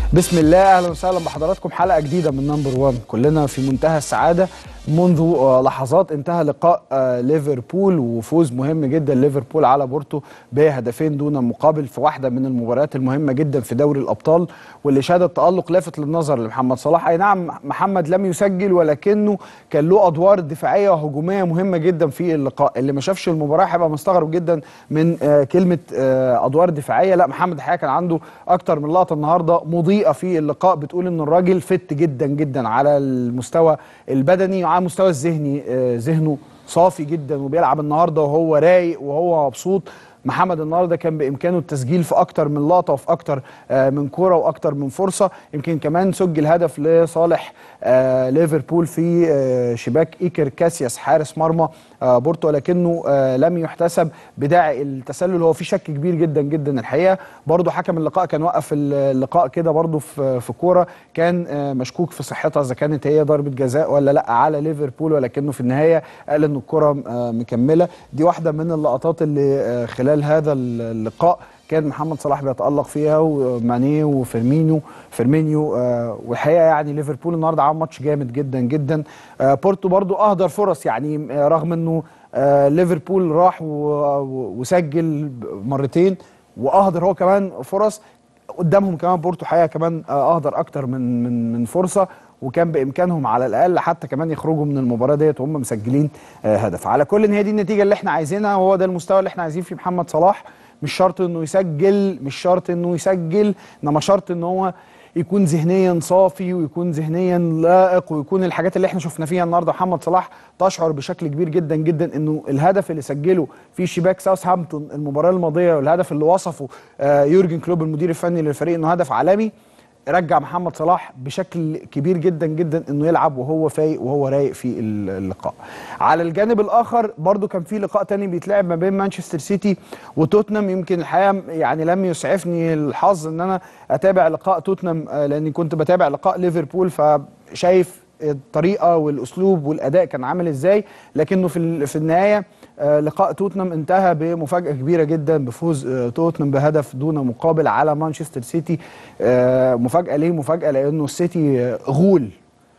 بسم الله اهلا وسهلا بحضراتكم حلقه جديده من نمبر 1 كلنا في منتهى السعاده منذ آه، لحظات انتهى لقاء آه، ليفربول وفوز مهم جدا ليفربول على بورتو بهدفين دون مقابل في واحده من المباريات المهمه جدا في دوري الابطال واللي شهدت تالق لافت للنظر لمحمد صلاح اي نعم محمد لم يسجل ولكنه كان له ادوار دفاعيه وهجوميه مهمه جدا في اللقاء اللي ما شافش المباراه هيبقى مستغرب جدا من آه، كلمه آه، ادوار دفاعيه لا محمد الحقيقه كان عنده اكتر من لقطه النهارده مضيئه في اللقاء بتقول ان الراجل فت جدا جدا على المستوى البدني وعلى المستوى الذهني آه، ذهنه صافي جدا وبيلعب النهارده وهو رايق وهو مبسوط محمد النهارده كان بامكانه التسجيل في اكتر من لقطه وفي اكتر آه، من كوره واكتر من فرصه يمكن كمان سجل هدف لصالح آه، ليفربول في آه، شباك ايكر كاسياس حارس مرمى آه، بورتو ولكنه آه، لم يحتسب بداعي التسلل هو في شك كبير جدا جدا الحقيقه برضه حكم اللقاء كان وقف اللقاء كده برضه في في كوره كان آه، مشكوك في صحتها اذا كانت هي ضربه جزاء ولا لا على ليفربول ولكنه في النهايه قال ان الكره آه، مكمله دي واحده من اللقطات اللي آه، خلال هذا اللقاء كان محمد صلاح بيتألق فيها وماني وفيرمينيو فيرمينيو آه والحقيقه يعني ليفربول النهارده عمل ماتش جامد جدا جدا آه بورتو برضو اهدر فرص يعني آه رغم انه آه ليفربول راح و- و- وسجل مرتين واهدر هو كمان فرص قدامهم كمان بورتو حقيقه كمان آه، اهدر اكتر من من من فرصه وكان بامكانهم على الاقل حتى كمان يخرجوا من المباراه ديت وهم مسجلين آه، هدف على كل ان هي دي النتيجه اللي احنا عايزينها وهو ده المستوى اللي احنا عايزين فيه محمد صلاح مش شرط انه يسجل مش شرط انه يسجل انما شرط ان هو يكون ذهنيا صافي ويكون ذهنيا لائق ويكون الحاجات اللي احنا شفنا فيها النهارده محمد صلاح تشعر بشكل كبير جدا جدا انه الهدف اللي سجله في شباك ساوثهامبتون المباراه الماضيه والهدف اللي وصفه آه، يورجن كلوب المدير الفني للفريق انه هدف عالمي رجع محمد صلاح بشكل كبير جدا جدا انه يلعب وهو فايق وهو رايق في اللقاء على الجانب الاخر برضو كان في لقاء تاني بيتلعب ما بين مانشستر سيتي وتوتنهام يمكن الحقيقه يعني لم يسعفني الحظ ان انا اتابع لقاء توتنهام آه، لاني كنت بتابع لقاء ليفربول فشايف الطريقه والاسلوب والاداء كان عامل ازاي لكنه في ال- في النهايه آه، لقاء توتنهام انتهى بمفاجاه كبيره جدا بفوز آه، توتنهام بهدف دون مقابل على مانشستر سيتي آه، مفاجاه ليه مفاجاه لانه السيتي آه، غول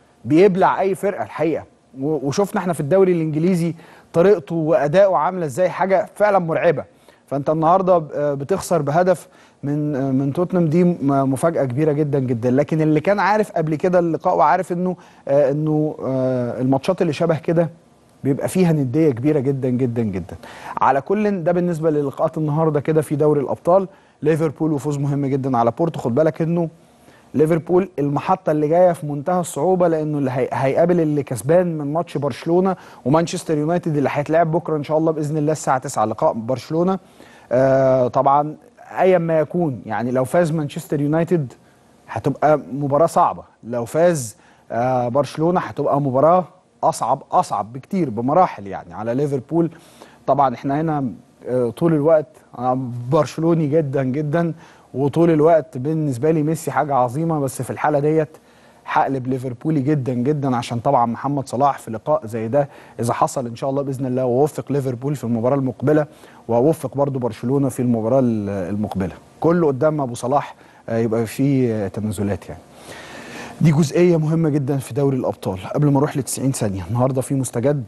بيبلع اي فرقه الحقيقه و- وشفنا احنا في الدوري الانجليزي طريقته واداؤه عامله ازاي حاجه فعلا مرعبه فانت النهارده ب- آه، بتخسر بهدف من آه، من توتنهام دي م- مفاجاه كبيره جدا جدا لكن اللي كان عارف قبل كده اللقاء وعارف انه آه، انه آه، الماتشات اللي شبه كده بيبقى فيها نديه كبيره جدا جدا جدا على كل ده بالنسبه للقاءات النهارده كده في دوري الابطال ليفربول وفوز مهم جدا على بورتو خد بالك انه ليفربول المحطة اللي جاية في منتهى الصعوبة لأنه اللي هي- هيقابل اللي كسبان من ماتش برشلونة ومانشستر يونايتد اللي هيتلعب بكرة إن شاء الله بإذن الله الساعة 9 لقاء برشلونة آه طبعا أيا ما يكون يعني لو فاز مانشستر يونايتد هتبقى مباراة صعبة لو فاز آه برشلونة هتبقى مباراة أصعب أصعب بكتير بمراحل يعني على ليفربول طبعا احنا هنا آه، طول الوقت أنا برشلوني جدا جدا وطول الوقت بالنسبه لي ميسي حاجه عظيمه بس في الحاله ديت هقلب ليفربولي جدا جدا عشان طبعا محمد صلاح في لقاء زي ده اذا حصل ان شاء الله باذن الله ووفق ليفربول في المباراه المقبله ووفق برضو برشلونه في المباراه ال- المقبله كله قدام ابو صلاح آه، يبقى فيه آه، تنازلات يعني دي جزئيه مهمه جدا في دوري الابطال قبل ما اروح ل 90 ثانيه النهارده في مستجد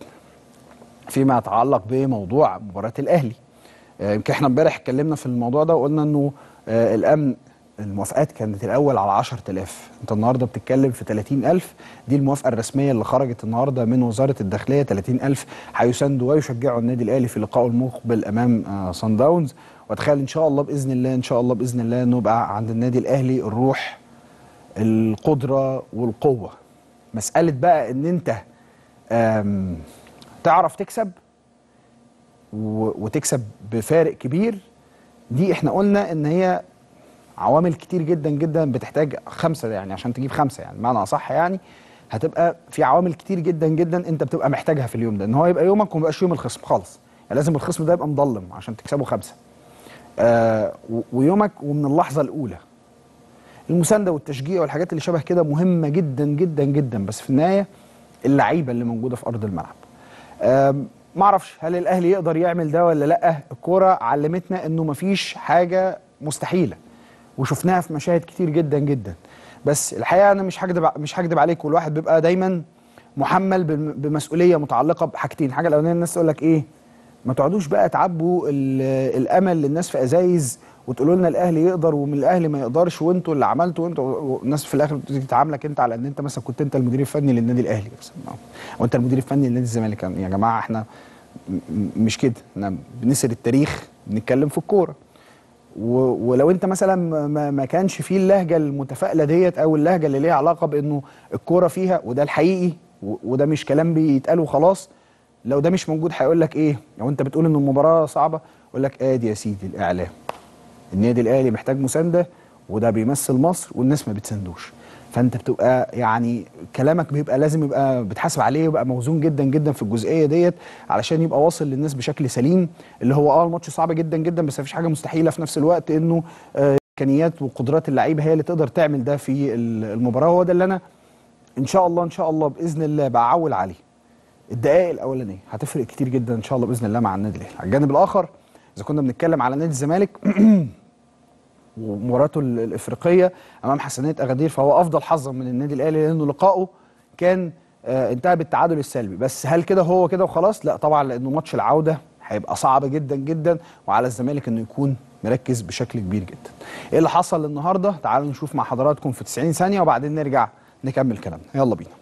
فيما يتعلق بموضوع مباراه الاهلي آه، يمكن احنا امبارح اتكلمنا في الموضوع ده وقلنا انه آه، الامن الموافقات كانت الاول على 10000 انت النهارده بتتكلم في 30000 دي الموافقه الرسميه اللي خرجت النهارده من وزاره الداخليه 30000 هيساندوا ويشجعوا النادي الاهلي في لقائه المقبل امام آه، صن داونز واتخيل ان شاء الله باذن الله ان شاء الله باذن الله انه يبقى عند النادي الاهلي الروح القدره والقوه مساله بقى ان انت آم، تعرف تكسب و- وتكسب بفارق كبير دي احنا قلنا ان هي عوامل كتير جدا جدا بتحتاج خمسه يعني عشان تجيب خمسه يعني معنى اصح يعني هتبقى في عوامل كتير جدا جدا انت بتبقى محتاجها في اليوم ده ان هو يبقى يومك وما يبقاش يوم الخصم خالص يعني لازم الخصم ده يبقى مضلم عشان تكسبه خمسه آه و- ويومك ومن اللحظه الاولى المسانده والتشجيع والحاجات اللي شبه كده مهمه جدا جدا جدا بس في النهايه اللعيبه اللي موجوده في ارض الملعب آم، ما اعرفش هل الاهلي يقدر يعمل ده ولا لا الكوره علمتنا انه مفيش حاجه مستحيله وشفناها في مشاهد كتير جدا جدا بس الحقيقه انا مش هكدب مش هكدب عليك والواحد بيبقى دايما محمل بم- بمسؤوليه متعلقه بحاجتين الحاجه الاولانيه الناس تقول لك ايه ما تقعدوش بقى تعبوا ال- الامل للناس في ازايز وتقولوا لنا الاهلي يقدر ومن الاهلي ما يقدرش وانتوا اللي عملتوا وانتوا والناس في الاخر بتيجي تعاملك انت على ان انت مثلا كنت انت المدير الفني للنادي الاهلي مثلا وانت المدير الفني لنادي الزمالك يا جماعه احنا م- م- مش كده احنا بنسر التاريخ بنتكلم في الكوره و- ولو انت مثلا ما- ما, ما كانش فيه اللهجه المتفائله ديت او اللهجه اللي ليها علاقه بانه الكوره فيها وده الحقيقي و- وده مش كلام بيتقال وخلاص لو ده مش موجود هيقول لك ايه لو انت بتقول ان المباراه صعبه يقول لك ادي يا سيدي الاعلام النادي الاهلي محتاج مسانده وده بيمثل مصر والناس ما بتساندوش فانت بتبقى يعني كلامك بيبقى لازم يبقى بتحاسب عليه ويبقى موزون جدا جدا في الجزئيه ديت علشان يبقى واصل للناس بشكل سليم اللي هو اه الماتش صعب جدا جدا بس مفيش حاجه مستحيله في نفس الوقت انه آه، امكانيات وقدرات اللعيبه هي اللي تقدر تعمل ده في ال- المباراه هو ده اللي انا ان شاء الله ان شاء الله باذن الله بعول عليه الدقائق الاولانيه هتفرق كتير جدا ان شاء الله باذن الله مع النادي الاهلي على الجانب الاخر اذا كنا بنتكلم على نادي الزمالك ومباراته ال- الافريقيه امام حسنيه اغادير فهو افضل حظا من النادي الاهلي لانه لقائه كان آه، انتهى بالتعادل السلبي بس هل كده هو كده وخلاص لا طبعا لانه ماتش العوده هيبقى صعب جدا جدا وعلى الزمالك انه يكون مركز بشكل كبير جدا ايه اللي حصل النهارده تعالوا نشوف مع حضراتكم في 90 ثانيه وبعدين نرجع نكمل كلامنا يلا بينا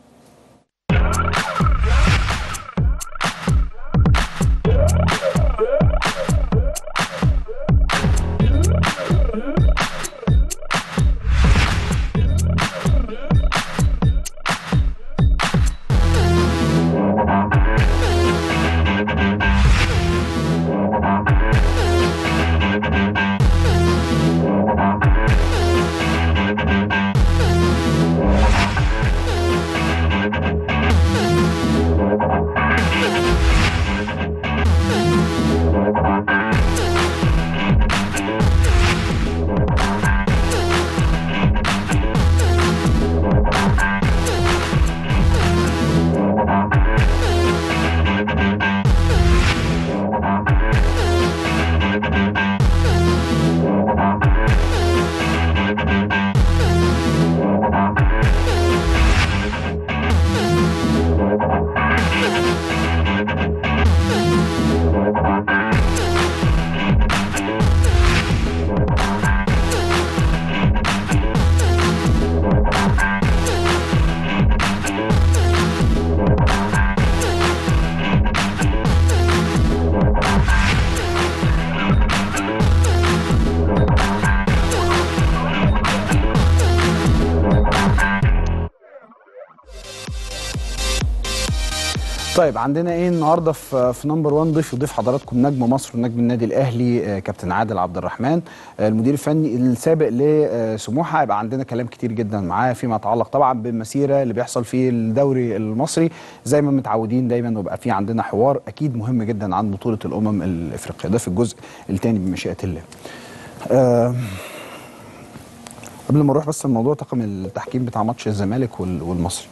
طيب عندنا ايه النهارده في في نمبر 1 ضيف يضيف حضراتكم نجم مصر ونجم النادي الاهلي آه، كابتن عادل عبد الرحمن آه، المدير الفني السابق لسموحه هيبقى عندنا كلام كتير جدا معاه فيما يتعلق طبعا بالمسيره اللي بيحصل في الدوري المصري زي ما متعودين دايما ويبقى في عندنا حوار اكيد مهم جدا عن بطوله الامم الافريقيه ده في الجزء الثاني بمشيئه الله. آه، قبل ما نروح بس الموضوع طاقم التحكيم بتاع ماتش الزمالك وال- والمصري.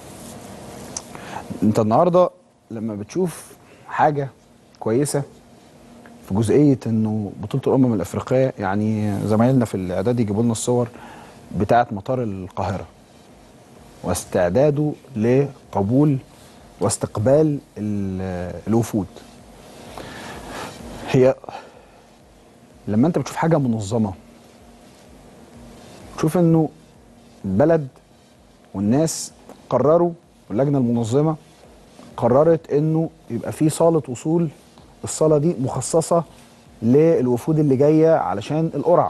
انت النهارده لما بتشوف حاجه كويسه في جزئيه انه بطوله الامم الافريقيه يعني زمايلنا في الاعداد يجيبوا لنا الصور بتاعه مطار القاهره واستعداده لقبول واستقبال ال- الوفود هي لما انت بتشوف حاجه منظمه تشوف انه البلد والناس قرروا واللجنه المنظمه قررت انه يبقى في صاله وصول الصاله دي مخصصه للوفود اللي جايه علشان القرعه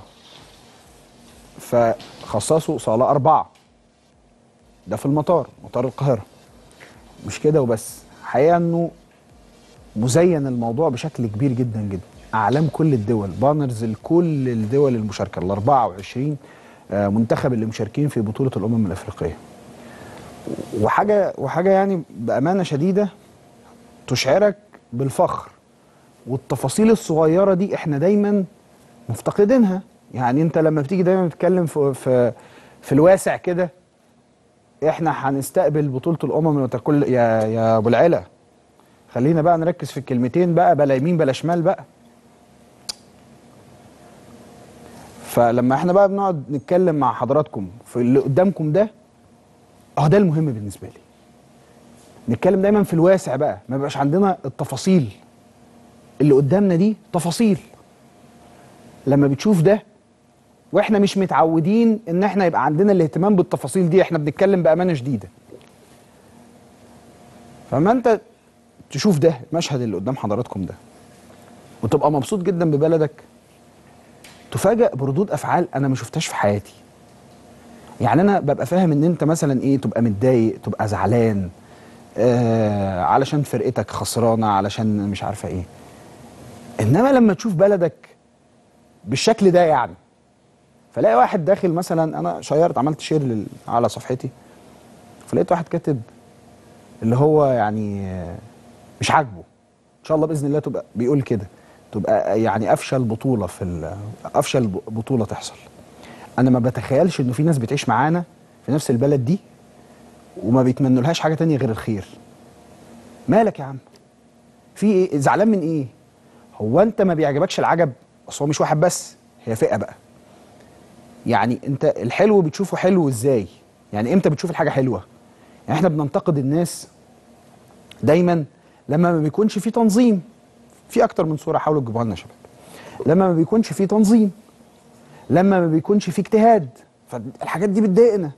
فخصصوا صاله اربعه ده في المطار مطار القاهره مش كده وبس حقيقه انه مزين الموضوع بشكل كبير جدا جدا اعلام كل الدول بانرز لكل الدول المشاركه ال 24 آه، منتخب اللي مشاركين في بطوله الامم الافريقيه وحاجه وحاجه يعني بامانه شديده تشعرك بالفخر والتفاصيل الصغيره دي احنا دايما مفتقدينها يعني انت لما بتيجي دايما تتكلم في في في الواسع كده احنا هنستقبل بطوله الامم وتكل يا يا ابو العلا خلينا بقى نركز في الكلمتين بقى بلا يمين بلا شمال بقى فلما احنا بقى بنقعد نتكلم مع حضراتكم في اللي قدامكم ده اه ده المهم بالنسبه لي نتكلم دايما في الواسع بقى ما يبقاش عندنا التفاصيل اللي قدامنا دي تفاصيل لما بتشوف ده واحنا مش متعودين ان احنا يبقى عندنا الاهتمام بالتفاصيل دي احنا بنتكلم بامانه شديده فما انت تشوف ده المشهد اللي قدام حضراتكم ده وتبقى مبسوط جدا ببلدك تفاجأ بردود افعال انا ما شفتهاش في حياتي يعني انا ببقى فاهم ان انت مثلا ايه تبقى متضايق تبقى زعلان آه علشان فرقتك خسرانه علشان مش عارفه ايه انما لما تشوف بلدك بالشكل ده يعني فلاقي واحد داخل مثلا انا شيرت عملت شير لل- على صفحتي فلقيت واحد كاتب اللي هو يعني آه، مش عاجبه ان شاء الله باذن الله تبقى بيقول كده تبقى يعني افشل بطوله في ال- افشل ب- بطوله تحصل انا ما بتخيلش انه في ناس بتعيش معانا في نفس البلد دي وما بيتمنولهاش حاجه تانية غير الخير مالك يا عم في ايه زعلان من ايه هو انت ما بيعجبكش العجب اصل هو مش واحد بس هي فئه بقى يعني انت الحلو بتشوفه حلو ازاي يعني امتى بتشوف الحاجه حلوه يعني احنا بننتقد الناس دايما لما ما بيكونش في تنظيم في اكتر من صوره حاولوا تجيبوها لنا يا شباب لما ما بيكونش في تنظيم لما ما بيكونش في اجتهاد فالحاجات دي بتضايقنا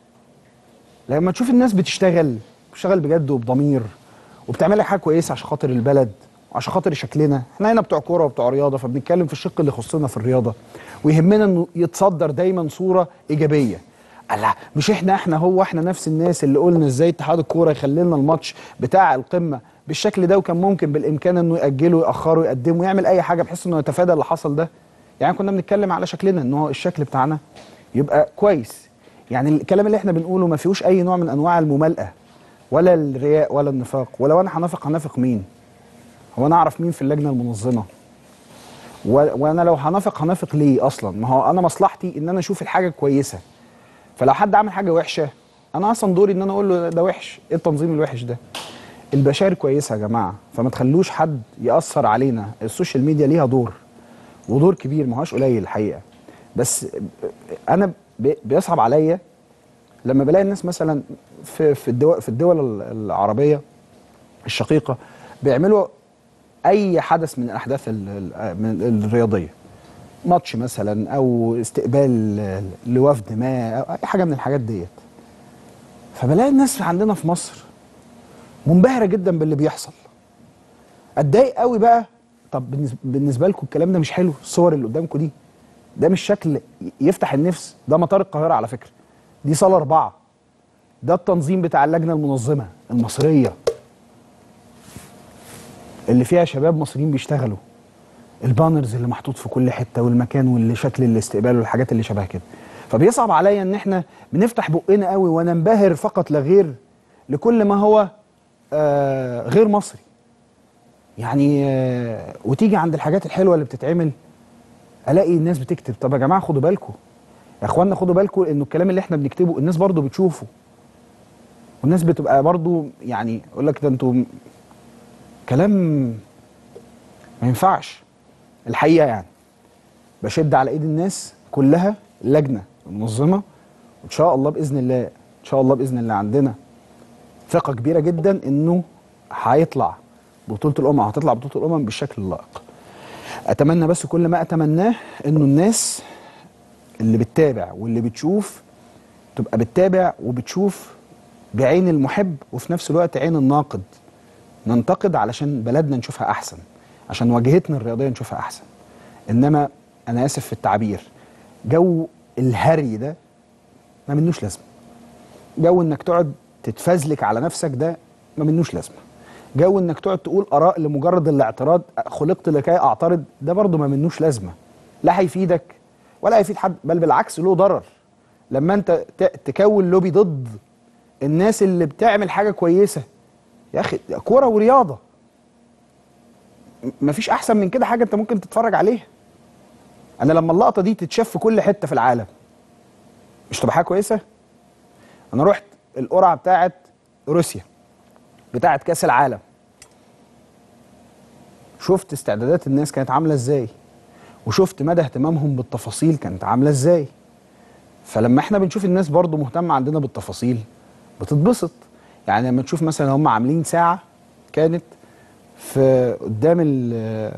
لما تشوف الناس بتشتغل بتشتغل بجد وبضمير وبتعمل لك حاجه كويسه عشان خاطر البلد وعشان خاطر شكلنا احنا هنا بتوع كوره وبتوع رياضه فبنتكلم في الشق اللي يخصنا في الرياضه ويهمنا انه يتصدر دايما صوره ايجابيه الله مش احنا احنا هو احنا نفس الناس اللي قلنا ازاي اتحاد الكوره يخلي لنا الماتش بتاع القمه بالشكل ده وكان ممكن بالامكان انه ياجله ياخره يقدمه يعمل اي حاجه بحيث انه يتفادى اللي حصل ده يعني كنا بنتكلم على شكلنا ان هو الشكل بتاعنا يبقى كويس يعني الكلام اللي احنا بنقوله ما فيهوش اي نوع من انواع الممالئه ولا الرياء ولا النفاق ولو انا هنافق هنافق مين هو انا اعرف مين في اللجنه المنظمه و- وانا لو هنافق هنافق ليه اصلا ما هو انا مصلحتي ان انا اشوف الحاجه كويسه فلو حد عمل حاجه وحشه انا اصلا دوري ان انا اقول له ده وحش ايه التنظيم الوحش ده البشائر كويسه يا جماعه فما تخلوش حد ياثر علينا السوشيال ميديا ليها دور ودور كبير ما هوش قليل الحقيقه بس انا بي- بيصعب عليا لما بلاقي الناس مثلا في في الدول في الدول العربيه الشقيقه بيعملوا اي حدث من الاحداث ال- ال- من الرياضيه ماتش مثلا او استقبال لوفد ما او اي حاجه من الحاجات ديت فبلاقي الناس عندنا في مصر منبهره جدا باللي بيحصل اتضايق قوي بقى طب بالنسبه, بالنسبة لكم الكلام ده مش حلو الصور اللي قدامكم دي ده مش شكل يفتح النفس ده مطار القاهره على فكره دي صاله اربعه ده التنظيم بتاع اللجنه المنظمه المصريه اللي فيها شباب مصريين بيشتغلوا البانرز اللي محطوط في كل حته والمكان واللي شكل الاستقبال والحاجات اللي شبه كده فبيصعب عليا ان احنا بنفتح بقنا قوي وننبهر فقط لا غير لكل ما هو آه غير مصري يعني آه وتيجي عند الحاجات الحلوه اللي بتتعمل الاقي الناس بتكتب طب يا جماعه خدوا بالكم يا اخوانا خدوا بالكم انه الكلام اللي احنا بنكتبه الناس برضو بتشوفه والناس بتبقى برضو يعني يقول لك ده انتوا كلام ما ينفعش الحقيقه يعني بشد على ايد الناس كلها اللجنه المنظمه وان شاء الله باذن الله ان شاء الله باذن الله عندنا ثقه كبيره جدا انه هيطلع بطوله الامم هتطلع بطوله الامم بالشكل اللائق اتمنى بس كل ما اتمناه انه الناس اللي بتتابع واللي بتشوف تبقى بتتابع وبتشوف بعين المحب وفي نفس الوقت عين الناقد ننتقد علشان بلدنا نشوفها احسن عشان واجهتنا الرياضيه نشوفها احسن انما انا اسف في التعبير جو الهري ده ما منوش لازمه جو انك تقعد تتفزلك على نفسك ده ما منوش لازمه جو انك تقعد تقول اراء لمجرد الاعتراض خلقت لكي اعترض ده برضه ما منوش لازمه لا هيفيدك ولا هيفيد حد بل بالعكس له ضرر لما انت ت- تكون لوبي ضد الناس اللي بتعمل حاجه كويسه يا اخي كوره ورياضه م- مفيش احسن من كده حاجه انت ممكن تتفرج عليها انا لما اللقطه دي تتشاف في كل حته في العالم مش تبقى حاجه كويسه انا رحت القرعه بتاعت روسيا بتاعت كاس العالم شفت استعدادات الناس كانت عامله ازاي وشفت مدى اهتمامهم بالتفاصيل كانت عامله ازاي فلما احنا بنشوف الناس برضو مهتمه عندنا بالتفاصيل بتتبسط يعني لما تشوف مثلا هم عاملين ساعه كانت في قدام ال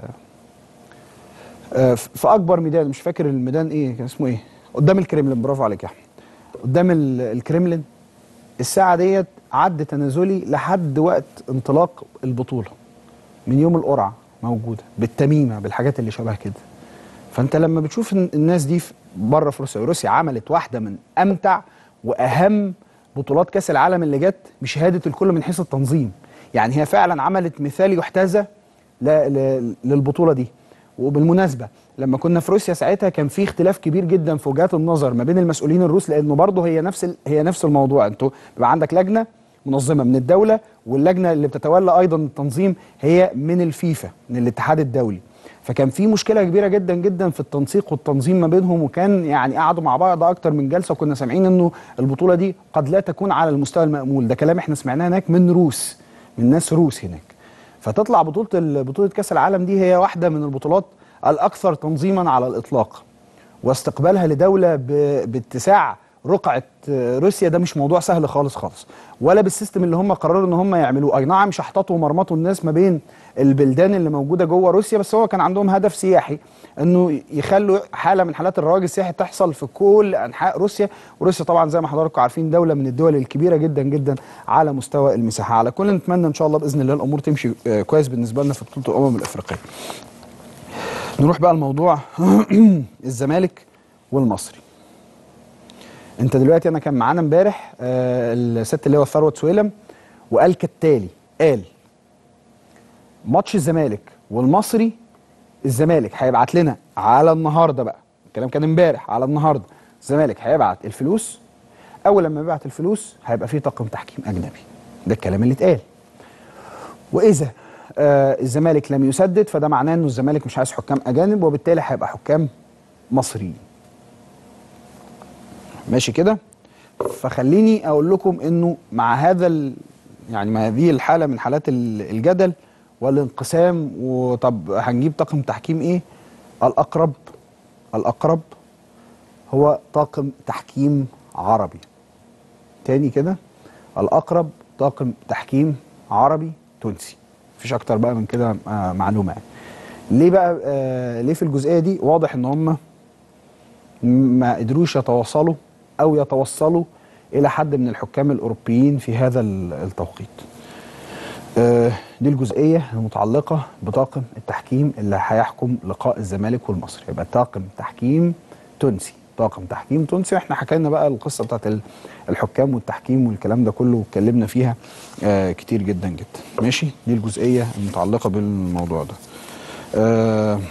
آه، في اكبر ميدان مش فاكر الميدان ايه كان اسمه ايه قدام الكريملين برافو عليك يا احمد قدام ال- الكريملين الساعه ديت عد تنازلي لحد وقت انطلاق البطوله من يوم القرعه موجوده بالتميمه بالحاجات اللي شبه كده فانت لما بتشوف إن الناس دي في- بره في روسيا وروسيا عملت واحده من امتع واهم بطولات كاس العالم اللي جت بشهاده الكل من حيث التنظيم يعني هي فعلا عملت مثال يحتذى ل- ل- للبطوله دي وبالمناسبه لما كنا في روسيا ساعتها كان في اختلاف كبير جدا في وجهات النظر ما بين المسؤولين الروس لانه برضه هي نفس ال- هي نفس الموضوع انتوا بيبقى عندك لجنه منظمه من الدوله واللجنه اللي بتتولى ايضا التنظيم هي من الفيفا من الاتحاد الدولي فكان في مشكله كبيره جدا جدا في التنسيق والتنظيم ما بينهم وكان يعني قعدوا مع بعض اكتر من جلسه وكنا سامعين انه البطوله دي قد لا تكون على المستوى المامول ده كلام احنا سمعناه هناك من روس من ناس روس هناك فتطلع بطوله ال- بطوله كاس العالم دي هي واحده من البطولات الاكثر تنظيما على الاطلاق واستقبالها لدوله ب- باتساع رقعه آه، روسيا ده مش موضوع سهل خالص خالص ولا بالسيستم اللي هم قرروا ان هم يعملوه اي نعم شحططوا ومرمطوا الناس ما بين البلدان اللي موجوده جوه روسيا بس هو كان عندهم هدف سياحي انه يخلوا حاله من حالات الرواج السياحي تحصل في كل انحاء روسيا وروسيا طبعا زي ما حضراتكم عارفين دوله من الدول الكبيره جدا جدا على مستوى المساحه على كل نتمنى ان شاء الله باذن الله الامور تمشي آه، كويس بالنسبه لنا في بطوله الامم الافريقيه نروح بقى لموضوع الزمالك والمصري انت دلوقتي انا كان معانا امبارح آه، الست اللي هو ثروت سويلم وقال كالتالي قال ماتش الزمالك والمصري الزمالك هيبعت لنا على النهارده بقى الكلام كان امبارح على النهارده الزمالك هيبعت الفلوس اول لما يبعت الفلوس هيبقى فيه طاقم تحكيم اجنبي ده الكلام اللي اتقال واذا آه الزمالك لم يسدد فده معناه انه الزمالك مش عايز حكام اجانب وبالتالي هيبقى حكام مصريين ماشي كده فخليني اقول لكم انه مع هذا ال... يعني مع هذه الحاله من حالات ال- الجدل والانقسام وطب هنجيب طاقم تحكيم ايه الاقرب الاقرب هو طاقم تحكيم عربي تاني كده الاقرب طاقم تحكيم عربي تونسي مفيش اكتر بقى من كده آه، معلومه يعني ليه بقى آه ليه في الجزئيه دي واضح ان هم ما قدروش يتواصلوا او يتوصلوا الى حد من الحكام الاوروبيين في هذا ال- التوقيت آه، دي الجزئيه المتعلقه بطاقم التحكيم اللي هيحكم لقاء الزمالك والمصري يبقى طاقم تحكيم تونسي طاقم تحكيم تونسي احنا حكينا بقى القصه بتاعت ال- الحكام والتحكيم والكلام ده كله واتكلمنا فيها آه كتير جدا جدا ماشي دي الجزئيه المتعلقه بالموضوع ده آه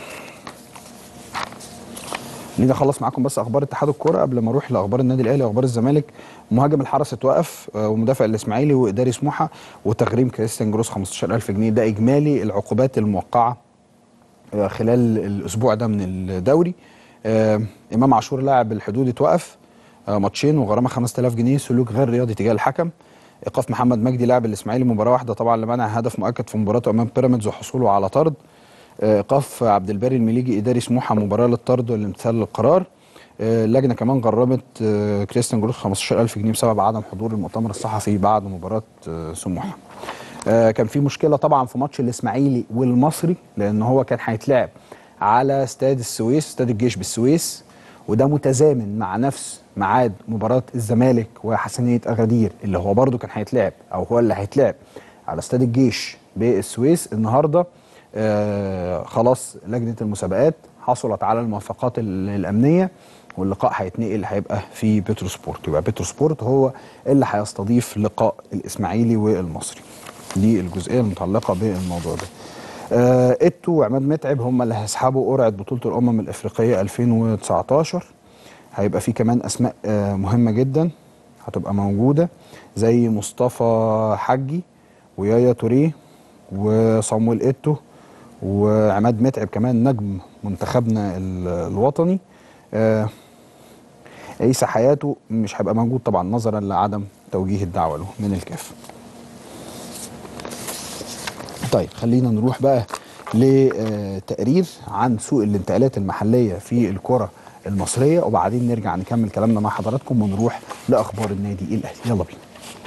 خليني اخلص معاكم بس اخبار اتحاد الكوره قبل ما اروح لاخبار النادي الاهلي واخبار الزمالك مهاجم الحرس اتوقف آه، ومدافع الاسماعيلي واداري سموحه وتغريم كريستيان جروس 15000 جنيه ده اجمالي العقوبات الموقعه آه، خلال الاسبوع ده من الدوري آه، امام عاشور لاعب الحدود اتوقف آه، ماتشين وغرامه 5000 جنيه سلوك غير رياضي تجاه الحكم ايقاف محمد مجدي لاعب الاسماعيلي مباراه واحده طبعا لمنع هدف مؤكد في مباراته امام بيراميدز وحصوله على طرد آه، ايقاف عبد الباري المليجي اداري سموحه مباراه للطرد والامتثال للقرار آه، اللجنه كمان غرمت آه، كريستيان جروس 15000 جنيه بسبب عدم حضور المؤتمر الصحفي بعد مباراه آه، سموحه آه، كان في مشكله طبعا في ماتش الاسماعيلي والمصري لان هو كان هيتلعب على استاد السويس استاد الجيش بالسويس وده متزامن مع نفس ميعاد مباراه الزمالك وحسنيه اغادير اللي هو برده كان هيتلعب او هو اللي هيتلعب على استاد الجيش بالسويس النهارده آه خلاص لجنه المسابقات حصلت على الموافقات ال- الامنيه واللقاء هيتنقل هيبقى في بترو سبورت يبقى بترو سبورت هو اللي هيستضيف لقاء الاسماعيلي والمصري دي الجزئيه المتعلقه بالموضوع ده آه اتو وعماد متعب هم اللي هيسحبوا قرعه بطوله الامم الافريقيه 2019 هيبقى في كمان اسماء آه مهمه جدا هتبقى موجوده زي مصطفى حجي ويايا توريه وصامويل ايتو وعماد متعب كمان نجم منتخبنا ال- الوطني آه عيسى حياته مش هيبقى موجود طبعا نظرا لعدم توجيه الدعوه له من الكاف طيب خلينا نروح بقى لتقرير عن سوق الانتقالات المحليه في الكره المصريه وبعدين نرجع نكمل كلامنا مع حضراتكم ونروح لاخبار النادي الاهلي يلا بينا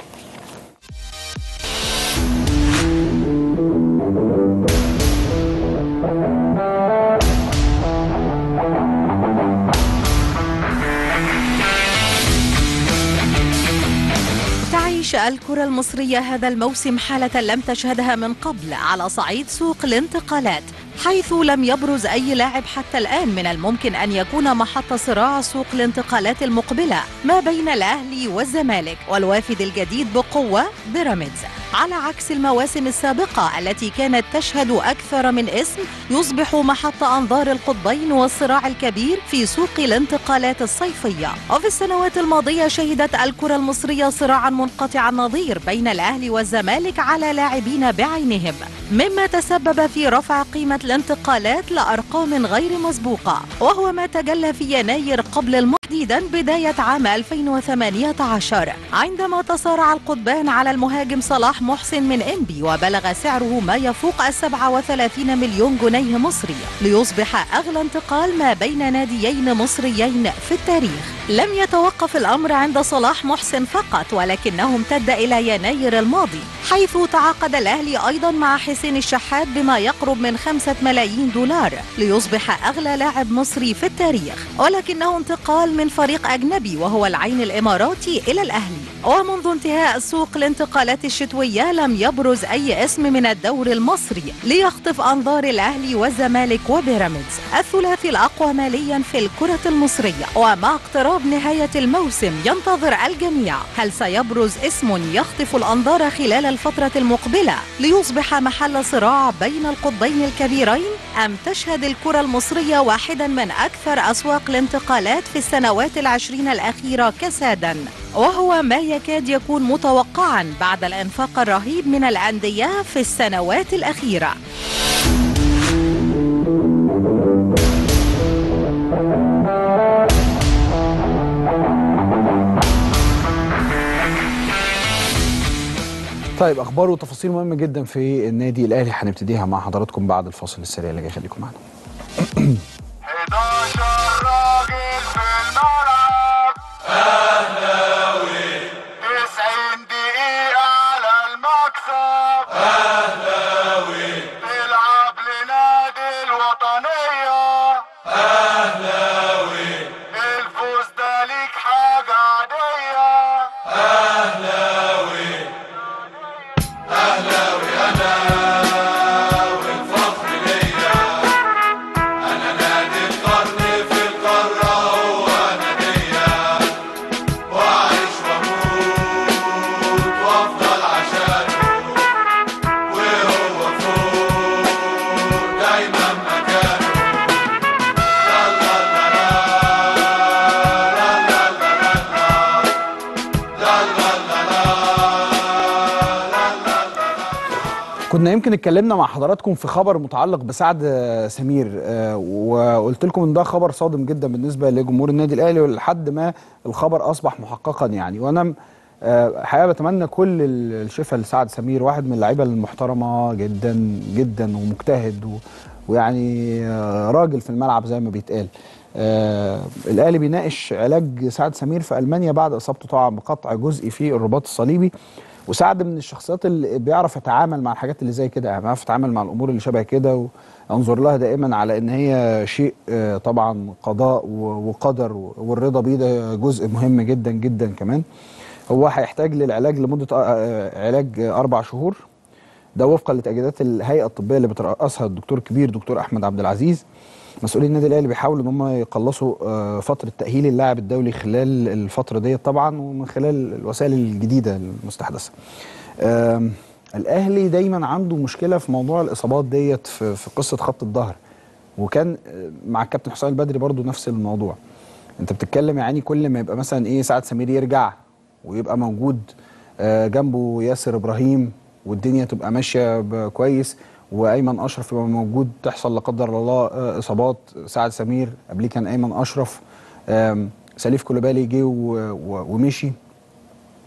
تعيش الكرة المصرية هذا الموسم حالة لم تشهدها من قبل على صعيد سوق الانتقالات حيث لم يبرز أي لاعب حتى الآن من الممكن أن يكون محط صراع سوق الانتقالات المقبلة ما بين الأهلي والزمالك والوافد الجديد بقوة بيراميدز على عكس المواسم السابقة التي كانت تشهد أكثر من اسم يصبح محط أنظار القطبين والصراع الكبير في سوق الانتقالات الصيفية وفي السنوات الماضية شهدت الكرة المصرية صراعا منقطع النظير بين الأهلي والزمالك على لاعبين بعينهم مما تسبب في رفع قيمة الانتقالات لأرقام غير مسبوقة وهو ما تجلى في يناير قبل الماضي تحديدا بداية عام 2018 عندما تصارع القطبان على المهاجم صلاح محسن من انبي وبلغ سعره ما يفوق 37 مليون جنيه مصري ليصبح أغلى انتقال ما بين ناديين مصريين في التاريخ لم يتوقف الأمر عند صلاح محسن فقط ولكنه امتد إلى يناير الماضي حيث تعاقد الأهلي أيضا مع حسين الشحات بما يقرب من خمسة ملايين دولار ليصبح أغلى لاعب مصري في التاريخ ولكنه انتقال من فريق أجنبي وهو العين الإماراتي إلى الأهلي ومنذ انتهاء سوق الانتقالات الشتوية لم يبرز أي اسم من الدور المصري ليخطف أنظار الأهلي والزمالك وبيراميدز الثلاثي الأقوى ماليا في الكرة المصرية ومع اقتراب نهاية الموسم ينتظر الجميع هل سيبرز اسم يخطف الأنظار خلال الفترة المقبلة ليصبح محل صراع بين القطبين الكبيرين أم تشهد الكرة المصرية واحدا من أكثر أسواق الانتقالات في السنوات العشرين الأخيرة كسادا وهو ما يكاد يكون متوقعا بعد الانفاق الرهيب من الأندية في السنوات الأخيرة طيب اخبار وتفاصيل مهمه جدا في النادي الاهلي هنبتديها مع حضراتكم بعد الفاصل السريع اللي جاي خليكم معانا 11 راجل في الملعب أهلاوي 90 دقيقة على المكسب أهلاوي تلعب لنادي الوطنية أهلاوي الفوز ده ليك حاجة عادية أهلاوي أهلاوي أنا والفخر ليا أنا نادي القرن في القارة هو ناديا وأعيش وأموت وأفضل عشانه وهو فوق دايما مكانه لا لا لا لا لا لا لا لا لا لا كنا يمكن اتكلمنا مع حضراتكم في خبر متعلق بسعد آه، سمير آه، وقلت لكم ان ده خبر صادم جدا بالنسبه لجمهور النادي الاهلي ولحد ما الخبر اصبح محققا يعني وانا آه، حقيقه بتمنى كل ال- الشفاء لسعد سمير واحد من اللعيبه المحترمه جدا جدا ومجتهد و- ويعني آه، راجل في الملعب زي ما بيتقال آه الاهلي بيناقش علاج سعد سمير في المانيا بعد اصابته طبعا بقطع جزئي في الرباط الصليبي وسعد من الشخصيات اللي بيعرف يتعامل مع الحاجات اللي زي كده يعني بيعرف يتعامل مع الامور اللي شبه كده وانظر لها دائما على ان هي شيء آه، طبعا قضاء و- وقدر و- والرضا بيه ده جزء مهم جدا جدا كمان هو هيحتاج للعلاج لمده آه، آه، علاج آه، اربع شهور ده وفقا لتأكيدات الهيئة الطبية اللي بترأسها الدكتور الكبير دكتور أحمد عبد العزيز مسؤولين النادي الأهلي بيحاولوا إن هم يقلصوا آه، فترة تأهيل اللاعب الدولي خلال الفترة ديت طبعا ومن خلال الوسائل الجديدة المستحدثة. آم، الأهلي دايما عنده مشكلة في موضوع الإصابات ديت في, في قصة خط الظهر وكان آه، مع الكابتن حسام البدري برضو نفس الموضوع. أنت بتتكلم يعني كل ما يبقى مثلا إيه سعد سمير يرجع ويبقى موجود آه، جنبه ياسر ابراهيم والدنيا تبقى ماشيه ب- كويس وايمن اشرف يبقى موجود تحصل لا قدر الله آه، اصابات سعد سمير قبليه كان ايمن اشرف آم، سليف كولوبالي جه و- و- ومشي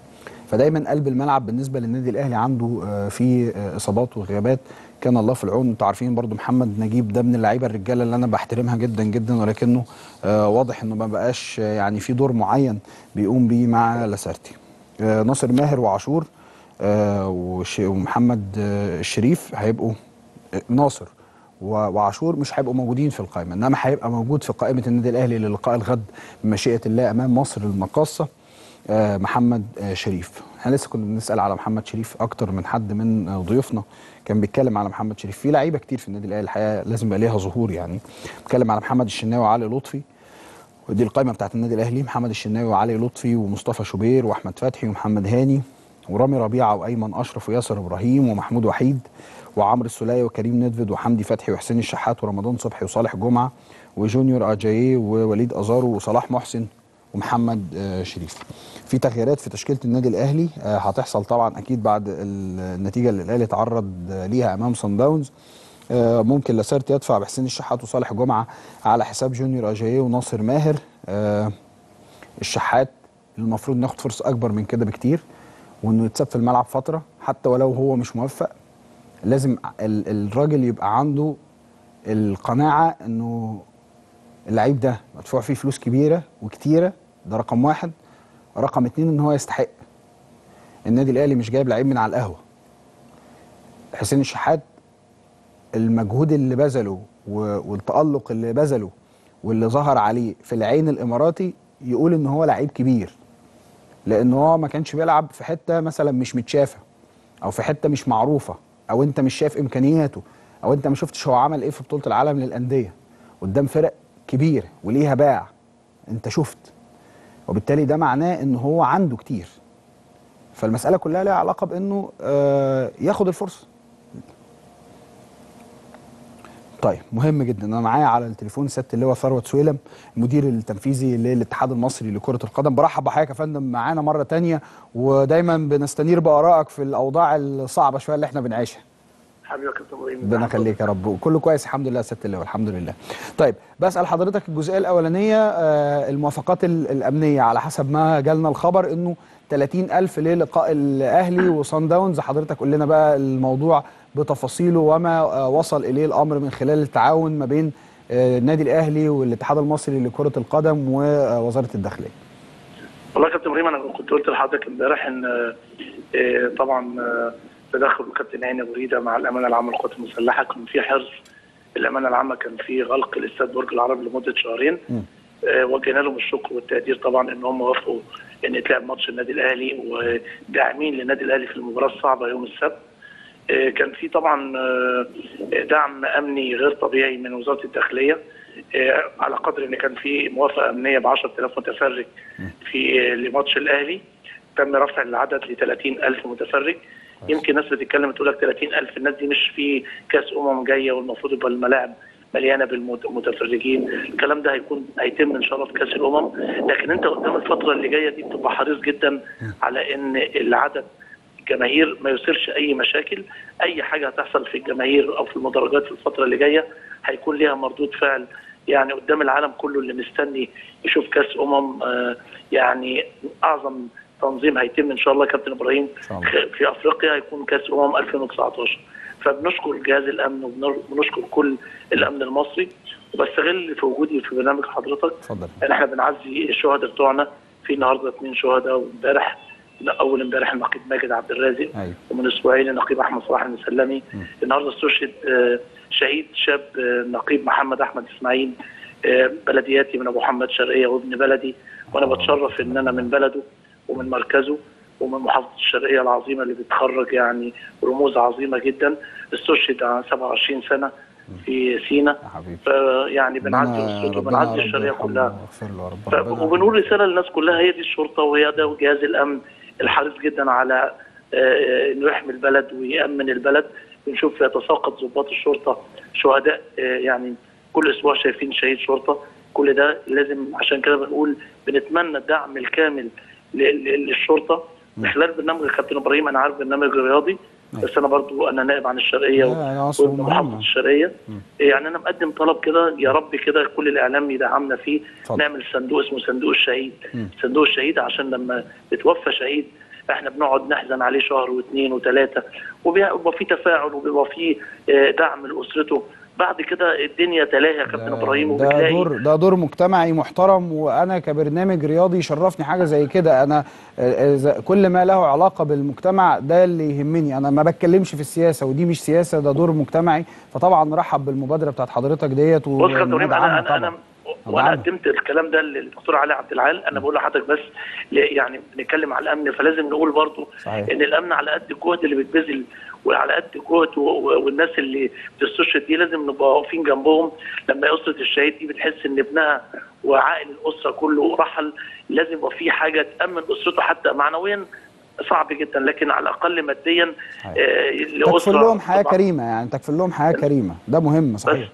فدايما قلب الملعب بالنسبه للنادي الاهلي عنده آه، في آه، اصابات وغيابات كان الله في العون انتوا عارفين برضو محمد نجيب ده من اللعيبه الرجاله اللي انا بحترمها جدا جدا ولكنه آه، واضح انه ما بقاش آه، يعني في دور معين بيقوم بيه مع لاسارتي آه، ناصر ماهر وعاشور آه، وش- ومحمد آه، الشريف هيبقوا آه، ناصر و- وعاشور مش هيبقوا موجودين في القائمه انما هيبقى موجود في قائمه النادي الاهلي للقاء الغد بمشيئه الله امام مصر المقاصه آه، محمد آه، شريف احنا لسه كنا بنسال على محمد شريف اكتر من حد من آه، ضيوفنا كان بيتكلم على محمد شريف في لعيبه كتير في النادي الاهلي الحقيقه لازم يبقى ليها ظهور يعني بيتكلم على محمد الشناوي وعلي لطفي ودي القائمه بتاعت النادي الاهلي محمد الشناوي وعلي لطفي ومصطفى شوبير واحمد فتحي ومحمد هاني ورامي ربيعه وايمن اشرف وياسر ابراهيم ومحمود وحيد وعمرو السوليه وكريم ندفد وحمدي فتحي وحسين الشحات ورمضان صبحي وصالح جمعه وجونيور اجاييه ووليد ازارو وصلاح محسن ومحمد آه، شريف في تغييرات في تشكيله النادي الاهلي آه، هتحصل طبعا اكيد بعد ال- النتيجه اللي الاهلي تعرض آه، ليها امام صن داونز آه، ممكن لاسارت يدفع بحسين الشحات وصالح جمعه على حساب جونيور اجاييه وناصر ماهر آه، الشحات المفروض ناخد فرصه اكبر من كده بكتير وانه يتساب في الملعب فتره حتى ولو هو مش موفق لازم ال- الراجل يبقى عنده القناعه انه اللعيب ده مدفوع فيه فلوس كبيره وكتيره ده رقم واحد رقم اتنين ان هو يستحق النادي الاهلي مش جايب لعيب من على القهوه حسين الشحات المجهود اللي بذله و- والتألق اللي بذله واللي ظهر عليه في العين الاماراتي يقول ان هو لعيب كبير لان هو ما كانش بيلعب في حته مثلا مش متشافه او في حته مش معروفه او انت مش شايف امكانياته او انت ما شفتش هو عمل ايه في بطوله العالم للانديه قدام فرق كبير وليها باع انت شفت وبالتالي ده معناه ان هو عنده كتير فالمساله كلها لها علاقه بانه آه ياخد الفرصه طيب مهم جدا انا معايا على التليفون سياده اللواء ثروت سويلم المدير التنفيذي للاتحاد المصري لكره القدم برحب بحضرتك يا فندم معانا مره تانية ودايما بنستنير بارائك في الاوضاع الصعبه شويه اللي احنا بنعيشها حبيبي يا كابتن ابراهيم ربنا يخليك يا رب كله كويس الحمد لله يا سياده اللواء الحمد لله طيب بسال حضرتك الجزئيه الاولانيه آه، الموافقات ال- الامنيه على حسب ما جالنا الخبر انه 30000 للقاء الاهلي وصن داونز حضرتك قول لنا بقى الموضوع بتفاصيله وما آه، وصل اليه الامر من خلال التعاون ما بين آه، النادي الاهلي والاتحاد المصري لكره القدم ووزاره الداخليه والله يا كابتن ابراهيم انا كنت قلت لحضرتك امبارح ان آه، طبعا آه، تدخل الكابتن هاني ابو ريده مع الامانه العامه للقوات المسلحه كان في حرص الامانه العامه كان في غلق الاستاد برج العرب لمده شهرين آه، وجهنا لهم الشكر والتقدير طبعا ان هم وافقوا ان يتلعب ماتش النادي الاهلي وداعمين للنادي الاهلي في المباراه الصعبه يوم السبت آه، كان في طبعا آه، دعم امني غير طبيعي من وزاره الداخليه آه، على قدر ان كان في موافقه امنيه ب 10000 متفرج في آه، لماتش الاهلي تم رفع العدد ل 30000 متفرج يمكن ناس بتتكلم تقول لك 30000 الناس دي مش في كاس امم جايه والمفروض يبقى الملاعب مليانه بالمتفرجين الكلام ده هيكون هيتم ان شاء الله في كاس الامم لكن انت قدام الفتره اللي جايه دي بتبقى حريص جدا على ان العدد الجماهير ما يثيرش اي مشاكل اي حاجه هتحصل في الجماهير او في المدرجات في الفتره اللي جايه هيكون ليها مردود فعل يعني قدام العالم كله اللي مستني يشوف كاس امم آه، يعني اعظم تنظيم هيتم ان شاء الله يا كابتن ابراهيم شاء الله. في افريقيا هيكون كاس امم 2019 فبنشكر جهاز الامن وبنشكر كل الامن المصري وبستغل في وجودي في برنامج حضرتك اتفضل ان احنا بنعزي الشهداء بتوعنا في النهارده اثنين شهداء وامبارح لا، اول امبارح النقيب ماجد عبد الرازق ايوه ومن اسبوعين النقيب احمد صلاح المسلمي النهارده استشهد آه، شهيد شاب آه، النقيب محمد احمد اسماعيل آه، بلدياتي من ابو محمد شرقيه وابن بلدي وانا بتشرف ان انا من بلده ومن مركزه ومن محافظه الشرقيه العظيمه اللي بتخرج يعني رموز عظيمه جدا استشهد عن 27 سنه في سينا يا حبيبي فيعني بنعزي ربنا- اسرته ربنا وبنعزي رب الشرقيه يرحمه كلها ويغفر له يا رب. ف- ربنا وبنقول رساله للناس كلها هي دي الشرطه وهي ده جهاز الامن الحريص جدا على آه، انه يحمي البلد ويامن البلد بنشوف يتساقط ضباط الشرطه شهداء آه، يعني كل اسبوع شايفين شهيد شرطه كل ده لازم عشان كده بنقول بنتمنى الدعم الكامل ل- ل- للشرطه من خلال برنامج الكابتن ابراهيم انا عارف برنامج رياضي بس انا برضو انا نائب عن الشرقيه لا، لا، أصله وابن مهم. محافظه الشرقيه يعني انا مقدم طلب كده يا رب كده كل الاعلام يدعمنا فيه اتفضل. نعمل صندوق اسمه صندوق الشهيد صندوق الشهيد عشان لما يتوفى شهيد احنا بنقعد نحزن عليه شهر واثنين وثلاثه وبيبقى في تفاعل وبيبقى في آه، دعم لاسرته بعد كده الدنيا تلاهي يا كابتن ابراهيم ده وبتلاقي دور ده دور مجتمعي محترم وانا كبرنامج رياضي يشرفني حاجه زي كده انا آه، إذا- كل ما له علاقه بالمجتمع ده اللي يهمني انا ما بتكلمش في السياسه ودي مش سياسه ده دور مجتمعي فطبعا نرحب بالمبادره بتاعت حضرتك ديت بص يا كابتن ابراهيم وندعمها انا انا انا طبعاً. وانا طبعاً. قدمت الكلام ده للدكتور علي عبد العال انا بقول لحضرتك بس ل- يعني بنتكلم على الامن فلازم نقول برضو صحيح. ان الامن على قد الجهد اللي بيتبذل وعلى قد الجهد و- و- والناس اللي بتستشهد دي لازم نبقى واقفين جنبهم لما اسره الشهيد دي بتحس ان ابنها وعائل الاسره كله رحل لازم يبقى في حاجه تامن اسرته حتى معنويا صعب جدا لكن على الاقل ماديا آه، تكفل لهم حياه طبعاً. كريمه يعني تكفل لهم حياه كريمه ده مهم بس صحيح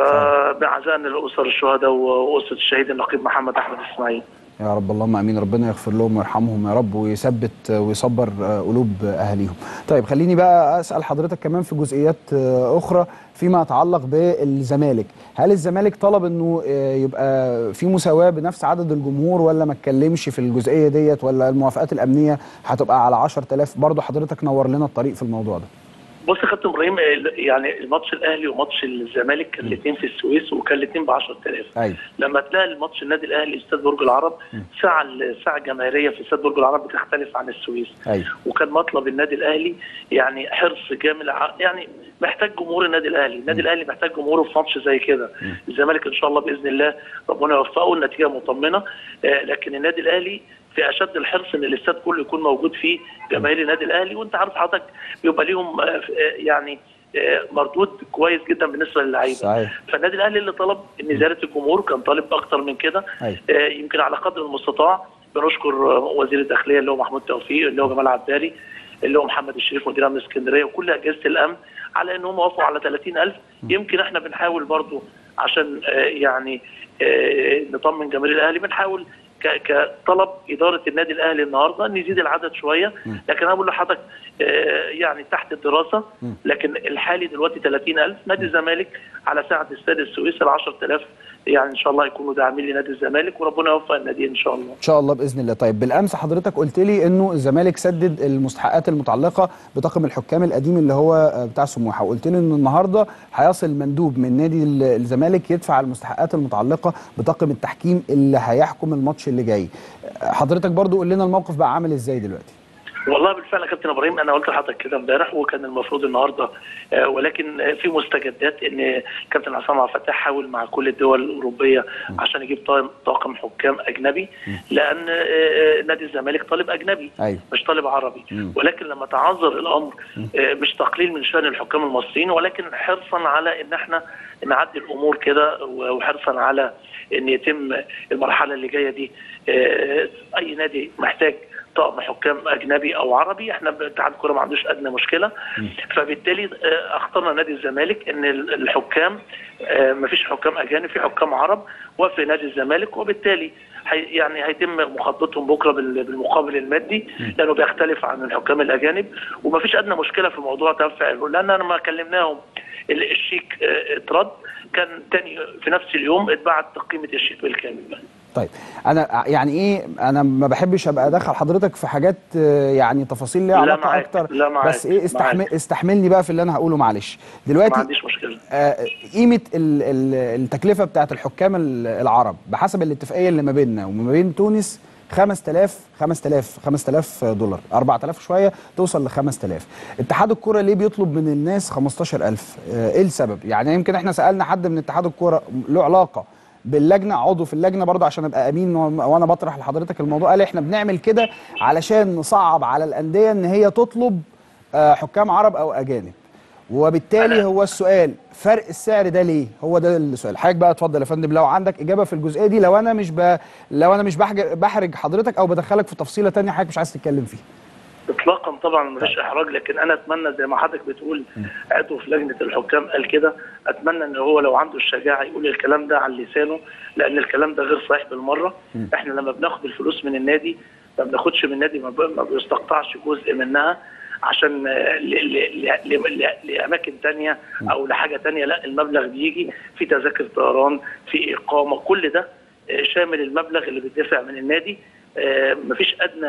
فبعزائنا لاسر الشهداء واسره الشهيد النقيب محمد احمد اسماعيل يا رب اللهم امين ربنا يغفر لهم ويرحمهم يا رب ويثبت ويصبر قلوب اهاليهم. طيب خليني بقى اسال حضرتك كمان في جزئيات اخرى فيما يتعلق بالزمالك، هل الزمالك طلب انه يبقى في مساواه بنفس عدد الجمهور ولا ما اتكلمش في الجزئيه ديت ولا الموافقات الامنيه هتبقى على 10000 برضه حضرتك نور لنا الطريق في الموضوع ده. بص يا كابتن ابراهيم يعني الماتش الاهلي وماتش الزمالك كان الاثنين في السويس وكان الاثنين ب 10000 ايوه لما تلاقي الماتش النادي الاهلي استاد برج العرب ساعه الساعه الجماهيريه في استاد برج العرب بتختلف عن السويس ايوه وكان مطلب النادي الاهلي يعني حرص كامل ع- يعني محتاج جمهور النادي الاهلي، النادي الاهلي محتاج جمهوره في ماتش زي كده، الزمالك ان شاء الله باذن الله ربنا يوفقه النتيجه مطمنه آه لكن النادي الاهلي في اشد الحرص ان الاستاد كله يكون موجود فيه جماهير النادي الاهلي وانت عارف حضرتك بيبقى ليهم آه، آه، يعني آه، مردود كويس جدا بالنسبه للعيبه صحيح فالنادي الاهلي اللي طلب ان زياده الجمهور كان طالب اكتر من كده أيوة. آه، يمكن على قدر المستطاع بنشكر آه، وزير الداخليه اللي هو محمود توفيق اللي هو جمال عبدالي اللي هو محمد الشريف مدير امن اسكندريه وكل اجهزه الامن على ان هم وافقوا على 30000 يمكن احنا بنحاول برضو عشان آه، يعني آه، نطمن جماهير الاهلي بنحاول ك- كطلب اداره النادي الاهلي النهارده ان يزيد العدد شويه لكن انا بقول لحضرتك آه، يعني تحت الدراسه لكن الحالي دلوقتي 30000 نادي الزمالك على ساعه استاد السويس ال 10000 يعني ان شاء الله يكونوا داعمين لنادي الزمالك وربنا يوفق النادي ان شاء الله ان شاء الله باذن الله طيب بالامس حضرتك قلت لي انه الزمالك سدد المستحقات المتعلقه بطاقم الحكام القديم اللي هو آه، بتاع سموحه وقلت لي ان النهارده هيصل مندوب من نادي ال- الزمالك يدفع المستحقات المتعلقه بطاقم التحكيم اللي هيحكم الماتش اللي جاي آه، حضرتك برضو قول لنا الموقف بقى عامل ازاي دلوقتي والله بالفعل يا كابتن ابراهيم انا قلت لحضرتك كده امبارح وكان المفروض النهارده آه، ولكن آه، في مستجدات ان كابتن عصام عبد الفتاح حاول مع كل الدول الاوروبيه عشان يجيب طاقم- طاقم حكام اجنبي لان آه، آه، نادي الزمالك طالب اجنبي ايوه مش طالب عربي مم. ولكن لما تعذر الامر آه، مش تقليل من شان الحكام المصريين ولكن حرصا على ان احنا نعدي الامور كده وحرصا على ان يتم المرحله اللي جايه دي آه، اي نادي محتاج طقم حكام اجنبي او عربي احنا اتحاد الكوره ما عندوش ادنى مشكله فبالتالي آه، اخترنا نادي الزمالك ان ال- الحكام ما فيش حكام اجانب في حكام عرب وفي نادي الزمالك وبالتالي هي يعني هيتم مخاطبتهم بكره بال- بالمقابل المادي لانه بيختلف عن الحكام الاجانب وما فيش ادنى مشكله في موضوع دفع لان انا لما كلمناهم ال- الشيك آه، اترد كان تاني في نفس اليوم اتبعت قيمه الشيك بالكامل طيب انا يعني ايه انا ما بحبش ابقى ادخل حضرتك في حاجات آه، يعني تفاصيل ليها لا علاقه معاك، اكتر لا معاك، بس ايه استحمل معاك. استحملني بقى في اللي انا هقوله معلش ما دلوقتي عنديش مشكله آه، قيمه ال- ال- التكلفه بتاعت الحكام ال- العرب بحسب الاتفاقيه اللي ما بيننا وما بين تونس 5000 5000 5000 دولار 4000 شويه توصل ل 5000 اتحاد الكوره ليه بيطلب من الناس 15000 آه، ايه السبب يعني يمكن احنا سالنا حد من اتحاد الكوره له علاقه باللجنه عضو في اللجنه برضه عشان ابقى امين و- وانا بطرح لحضرتك الموضوع قال احنا بنعمل كده علشان نصعب على الانديه ان هي تطلب آه، حكام عرب او اجانب وبالتالي هو السؤال فرق السعر ده ليه هو ده السؤال حضرتك بقى اتفضل يا فندم لو عندك اجابه في الجزئيه دي لو انا مش ب... لو انا مش بحج... بحرج حضرتك او بدخلك في تفصيله تانية حضرتك مش عايز تتكلم فيها اطلاقا طبعا مفيش احراج لكن انا اتمنى زي ما حضرتك بتقول عضو في لجنه الحكام قال كده اتمنى ان هو لو عنده الشجاعه يقول الكلام ده على لسانه لان الكلام ده غير صحيح بالمره احنا لما بناخد الفلوس من النادي ما بناخدش من النادي ما ب- ما بيستقطعش جزء منها عشان آه، ل- ل- ل- ل- لاماكن تانية او لحاجه تانية لا المبلغ بيجي في تذاكر طيران في اقامه كل ده آه، شامل المبلغ اللي بيدفع من النادي آه، مفيش ادنى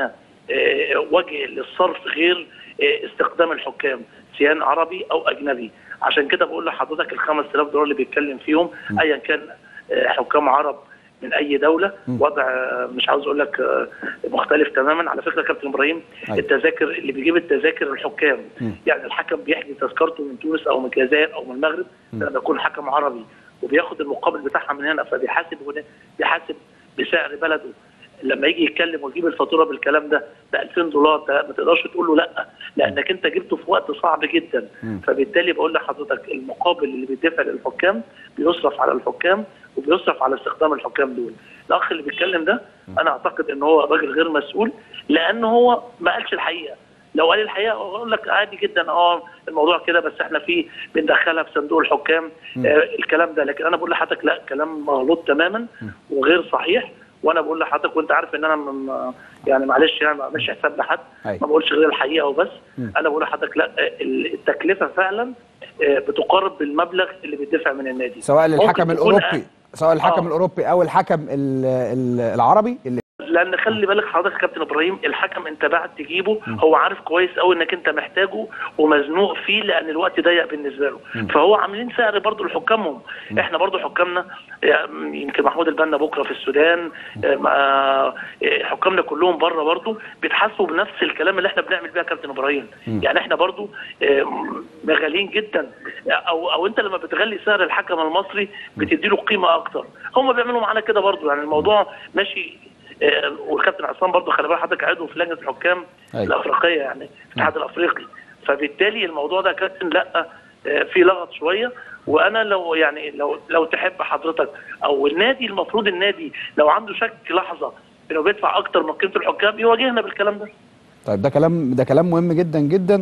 آه، وجه للصرف غير آه، استخدام الحكام سيان عربي او اجنبي عشان كده بقول لحضرتك ال 5000 دولار اللي بيتكلم فيهم ايا كان آه، حكام عرب من اي دوله وضع آه، مش عاوز اقول لك آه، مختلف تماما على فكره كابتن ابراهيم أيوة. التذاكر اللي بيجيب التذاكر الحكام يعني الحكم بيحجز تذكرته من تونس او من الجزائر او من المغرب لما يكون حكم عربي وبياخد المقابل بتاعها من هنا فبيحاسب هنا بيحاسب بسعر بلده لما يجي يتكلم ويجيب الفاتوره بالكلام ده ب 2000 دولار ده ما تقدرش تقول له لا لانك انت جبته في وقت صعب جدا فبالتالي بقول لحضرتك المقابل اللي بيدفع للحكام بيصرف على الحكام وبيصرف على استخدام الحكام دول الاخ اللي بيتكلم ده انا اعتقد ان هو راجل غير مسؤول لان هو ما قالش الحقيقه لو قال الحقيقه اقول لك عادي جدا اه الموضوع كده بس احنا في بندخلها في صندوق الحكام آه الكلام ده لكن انا بقول لحضرتك لا كلام مغلوط تماما وغير صحيح وانا بقول لحضرتك وانت عارف ان انا م- يعني معلش يعني ما بعملش حساب لحد أيوة. ما بقولش غير الحقيقه وبس انا بقول لحضرتك لا آه، التكلفه فعلا آه، بتقارب بالمبلغ اللي بيدفع من النادي سواء ممكن للحكم تكون الاوروبي سواء الحكم آه. الاوروبي او الحكم ال- ال- العربي اللي لان خلي بالك حضرتك يا كابتن ابراهيم الحكم انت بعد تجيبه هو عارف كويس قوي انك انت محتاجه ومزنوق فيه لان الوقت ضيق بالنسبه له فهو عاملين سعر برضه لحكامهم احنا برضه حكامنا يعني يمكن محمود البنا بكره في السودان آه، مع- آه، حكامنا كلهم بره برضه بيتحاسبوا بنفس الكلام اللي احنا بنعمل بيه يا كابتن ابراهيم يعني احنا برضه آه، مغالين جدا او او انت لما بتغلي سعر الحكم المصري بتدي له قيمه اكتر هم بيعملوا معانا كده برضه يعني الموضوع ماشي آه، والكابتن عصام برضه خلي بالك حضرتك عضو في لجنه الحكام أيوة. الافريقيه يعني في الاتحاد الافريقي فبالتالي الموضوع ده يا كابتن لا آه، في لغط شويه وانا لو يعني لو لو تحب حضرتك او النادي المفروض النادي لو عنده شك لحظه انه بيدفع اكتر من قيمه الحكام يواجهنا بالكلام ده طيب ده كلام ده كلام مهم جدا جدا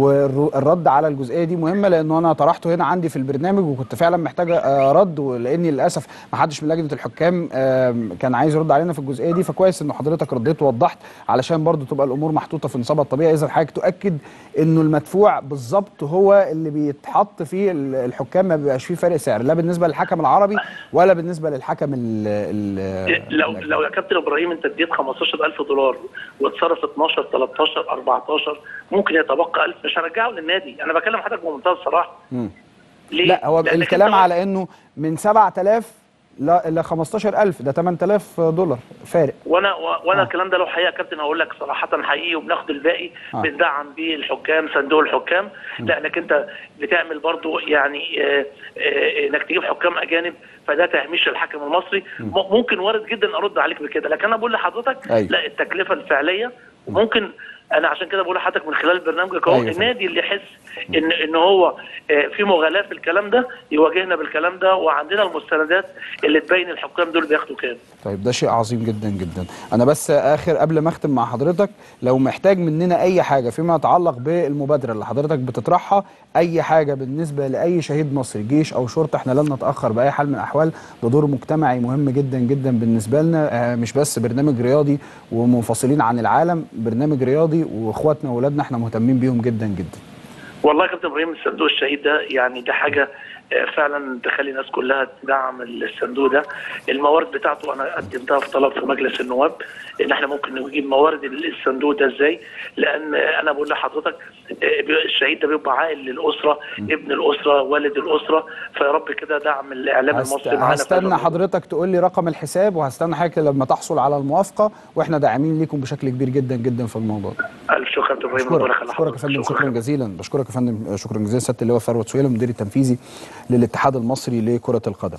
والرد على الجزئيه دي مهمه لانه انا طرحته هنا عندي في البرنامج وكنت فعلا محتاج آه، رد ولاني للاسف ما حدش من لجنه الحكام آم، كان عايز يرد علينا في الجزئيه دي فكويس انه حضرتك رديت ووضحت علشان برضو تبقى الامور محطوطه في نصابها الطبيعي اذا حضرتك تؤكد انه المدفوع بالظبط هو اللي بيتحط فيه ال- الحكام ما بيبقاش فيه فرق سعر لا بالنسبه للحكم العربي ولا بالنسبه للحكم ال ال لو لو يا كابتن ابراهيم انت اديت 15000 دولار واتصرف 12 13 14 ممكن يتبقى 1000 مش هرجعه للنادي انا بكلم حضرتك بمنتهى الصراحه ليه؟ لا هو لأنك الكلام أنت- على انه من 7000 ل 15000 ده 8000 دولار فارق وانا و- وانا آه. الكلام ده لو حقيقه يا كابتن هقول لك صراحه حقيقي وبناخد الباقي آه. بندعم بيه الحكام صندوق الحكام لانك انت بتعمل برضو يعني آه، آه، انك تجيب حكام اجانب فده تهميش للحكم المصري م- ممكن وارد جدا ارد عليك بكده لكن انا بقول لحضرتك أيوة. لا التكلفه الفعليه وممكن انا عشان كده بقول لحضرتك من خلال برنامجك اهو أيوة فهمت. النادي اللي يحس ان ان هو آه، في مغالاه في الكلام ده يواجهنا بالكلام ده وعندنا المستندات اللي تبين الحكام دول بياخدوا كام طيب ده شيء عظيم جدا جدا انا بس اخر قبل ما اختم مع حضرتك لو محتاج مننا اي حاجه فيما يتعلق بالمبادره اللي حضرتك بتطرحها اي حاجه بالنسبه لاي شهيد مصري جيش او شرطه احنا لن نتاخر باي حال من الاحوال ده دور مجتمعي مهم جدا جدا بالنسبه لنا آه، مش بس برنامج رياضي ومنفصلين عن العالم برنامج رياضي واخواتنا واولادنا احنا مهتمين بيهم جدا جدا والله يا كابتن ابراهيم الصندوق الشهيد ده يعني ده حاجه آه، فعلا تخلي الناس كلها تدعم الصندوق ده الموارد بتاعته انا قدمتها في طلب في مجلس النواب ان احنا ممكن نجيب موارد الصندوق ده ازاي لان آه، انا بقول لحضرتك آه، بي- الشهيد ده بيبقى عائل للاسره ابن الاسره والد الاسره فيا رب كده دعم الاعلام هست... المصري معانا في هذا هستنى الموضوع. حضرتك تقول لي رقم الحساب وهستنى حضرتك لما تحصل على الموافقه واحنا داعمين ليكم بشكل كبير جدا جدا في الموضوع ده الف شكر يا كابتن ابراهيم بشكرك مبارك على بشكرك يا حضرتك. فندم شكرا جزيلا بشكرك يا فندم شكرا جزيلا سياده اللواء ثروت سويلم المدير التنفيذي للاتحاد المصري لكره القدم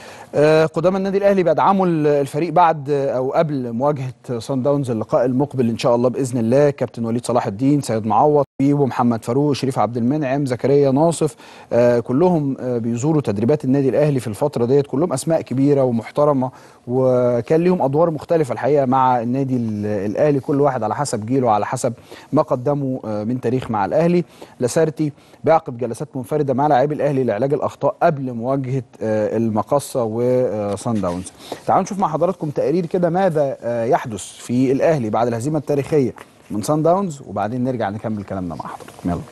آه، قدام النادي الاهلي بيدعموا ال- الفريق بعد آه، او قبل مواجهه صن داونز اللقاء المقبل ان شاء الله باذن الله كابتن وليد صلاح الدين سيد معوض بيبو محمد فاروق شريف عبد المنعم زكريا ناصف آه، كلهم آه، بيزوروا تدريبات النادي الاهلي في الفتره ديت كلهم اسماء كبيره ومحترمه وكان ليهم ادوار مختلفه الحقيقه مع النادي ال- الاهلي كل واحد على حسب جيله وعلى حسب ما قدمه آه، من تاريخ مع الاهلي لاسارتي بيعقد جلسات منفرده مع لاعبي الاهلي لعلاج الاخطاء قبل مواجهه آه، المقصه وصن داونز تعالوا نشوف مع حضراتكم تقرير كده ماذا آه، يحدث في الاهلي بعد الهزيمه التاريخيه من صن داونز وبعدين نرجع نكمل كلامنا مع حضراتكم يلا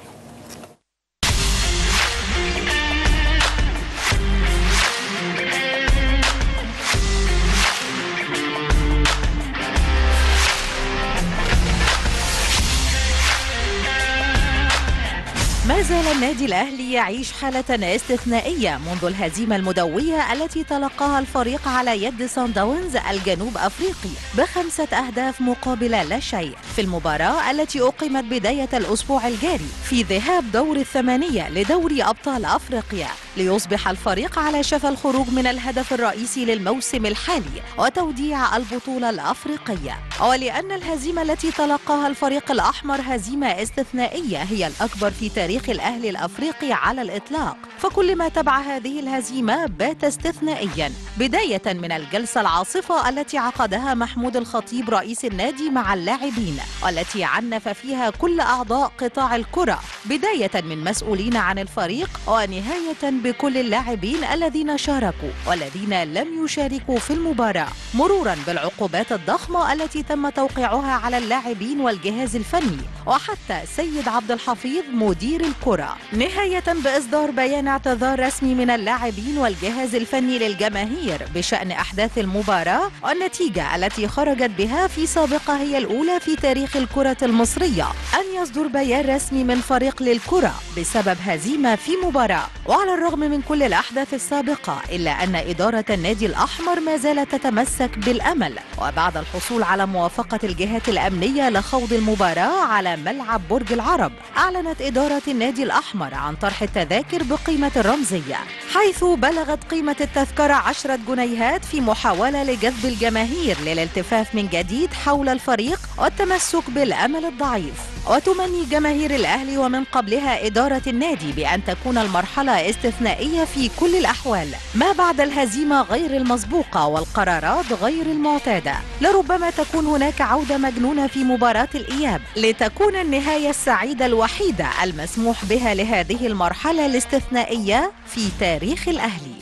ما زال النادي الأهلي يعيش حالة استثنائية منذ الهزيمة المدوية التي تلقاها الفريق على يد سان داونز الجنوب أفريقي بخمسة أهداف مقابل لا شيء في المباراة التي أقيمت بداية الأسبوع الجاري في ذهاب دور الثمانية لدوري أبطال أفريقيا ليصبح الفريق على شفا الخروج من الهدف الرئيسي للموسم الحالي وتوديع البطولة الأفريقية ولأن الهزيمة التي تلقاها الفريق الأحمر هزيمة استثنائية هي الأكبر في تاريخ الأهلي الأفريقي على الإطلاق فكل ما تبع هذه الهزيمة بات استثنائيا بداية من الجلسة العاصفة التي عقدها محمود الخطيب رئيس النادي مع اللاعبين والتي عنف فيها كل أعضاء قطاع الكرة بداية من مسؤولين عن الفريق ونهاية بكل اللاعبين الذين شاركوا والذين لم يشاركوا في المباراة مرورا بالعقوبات الضخمة التي تم توقيعها على اللاعبين والجهاز الفني وحتى سيد عبد الحفيظ مدير الكرة نهاية بإصدار بيان اعتذار رسمي من اللاعبين والجهاز الفني للجماهير بشأن أحداث المباراة والنتيجة التي خرجت بها في سابقة هي الأولى في تاريخ الكرة المصرية أن يصدر بيان رسمي من فريق للكرة بسبب هزيمة في مباراة وعلى الرغم من كل الأحداث السابقة إلا أن إدارة النادي الأحمر ما زالت تتمسك بالأمل وبعد الحصول على موافقة الجهات الأمنية لخوض المباراة على ملعب برج العرب أعلنت إدارة النادي الأحمر عن طرح التذاكر بقيمة الرمزية حيث بلغت قيمة التذكرة عشرة جنيهات في محاولة لجذب الجماهير للالتفاف من جديد حول الفريق والتمسك بالأمل الضعيف وتمني جماهير الأهلي ومن قبلها إدارة النادي بأن تكون المرحلة استثنائية في كل الأحوال ما بعد الهزيمة غير المسبوقة والقرارات غير المعتادة لربما تكون هناك عودة مجنونة في مباراة الإياب لتكون النهاية السعيدة الوحيدة المسموح بها لهذه المرحلة الاستثنائية في تاريخ الأهلي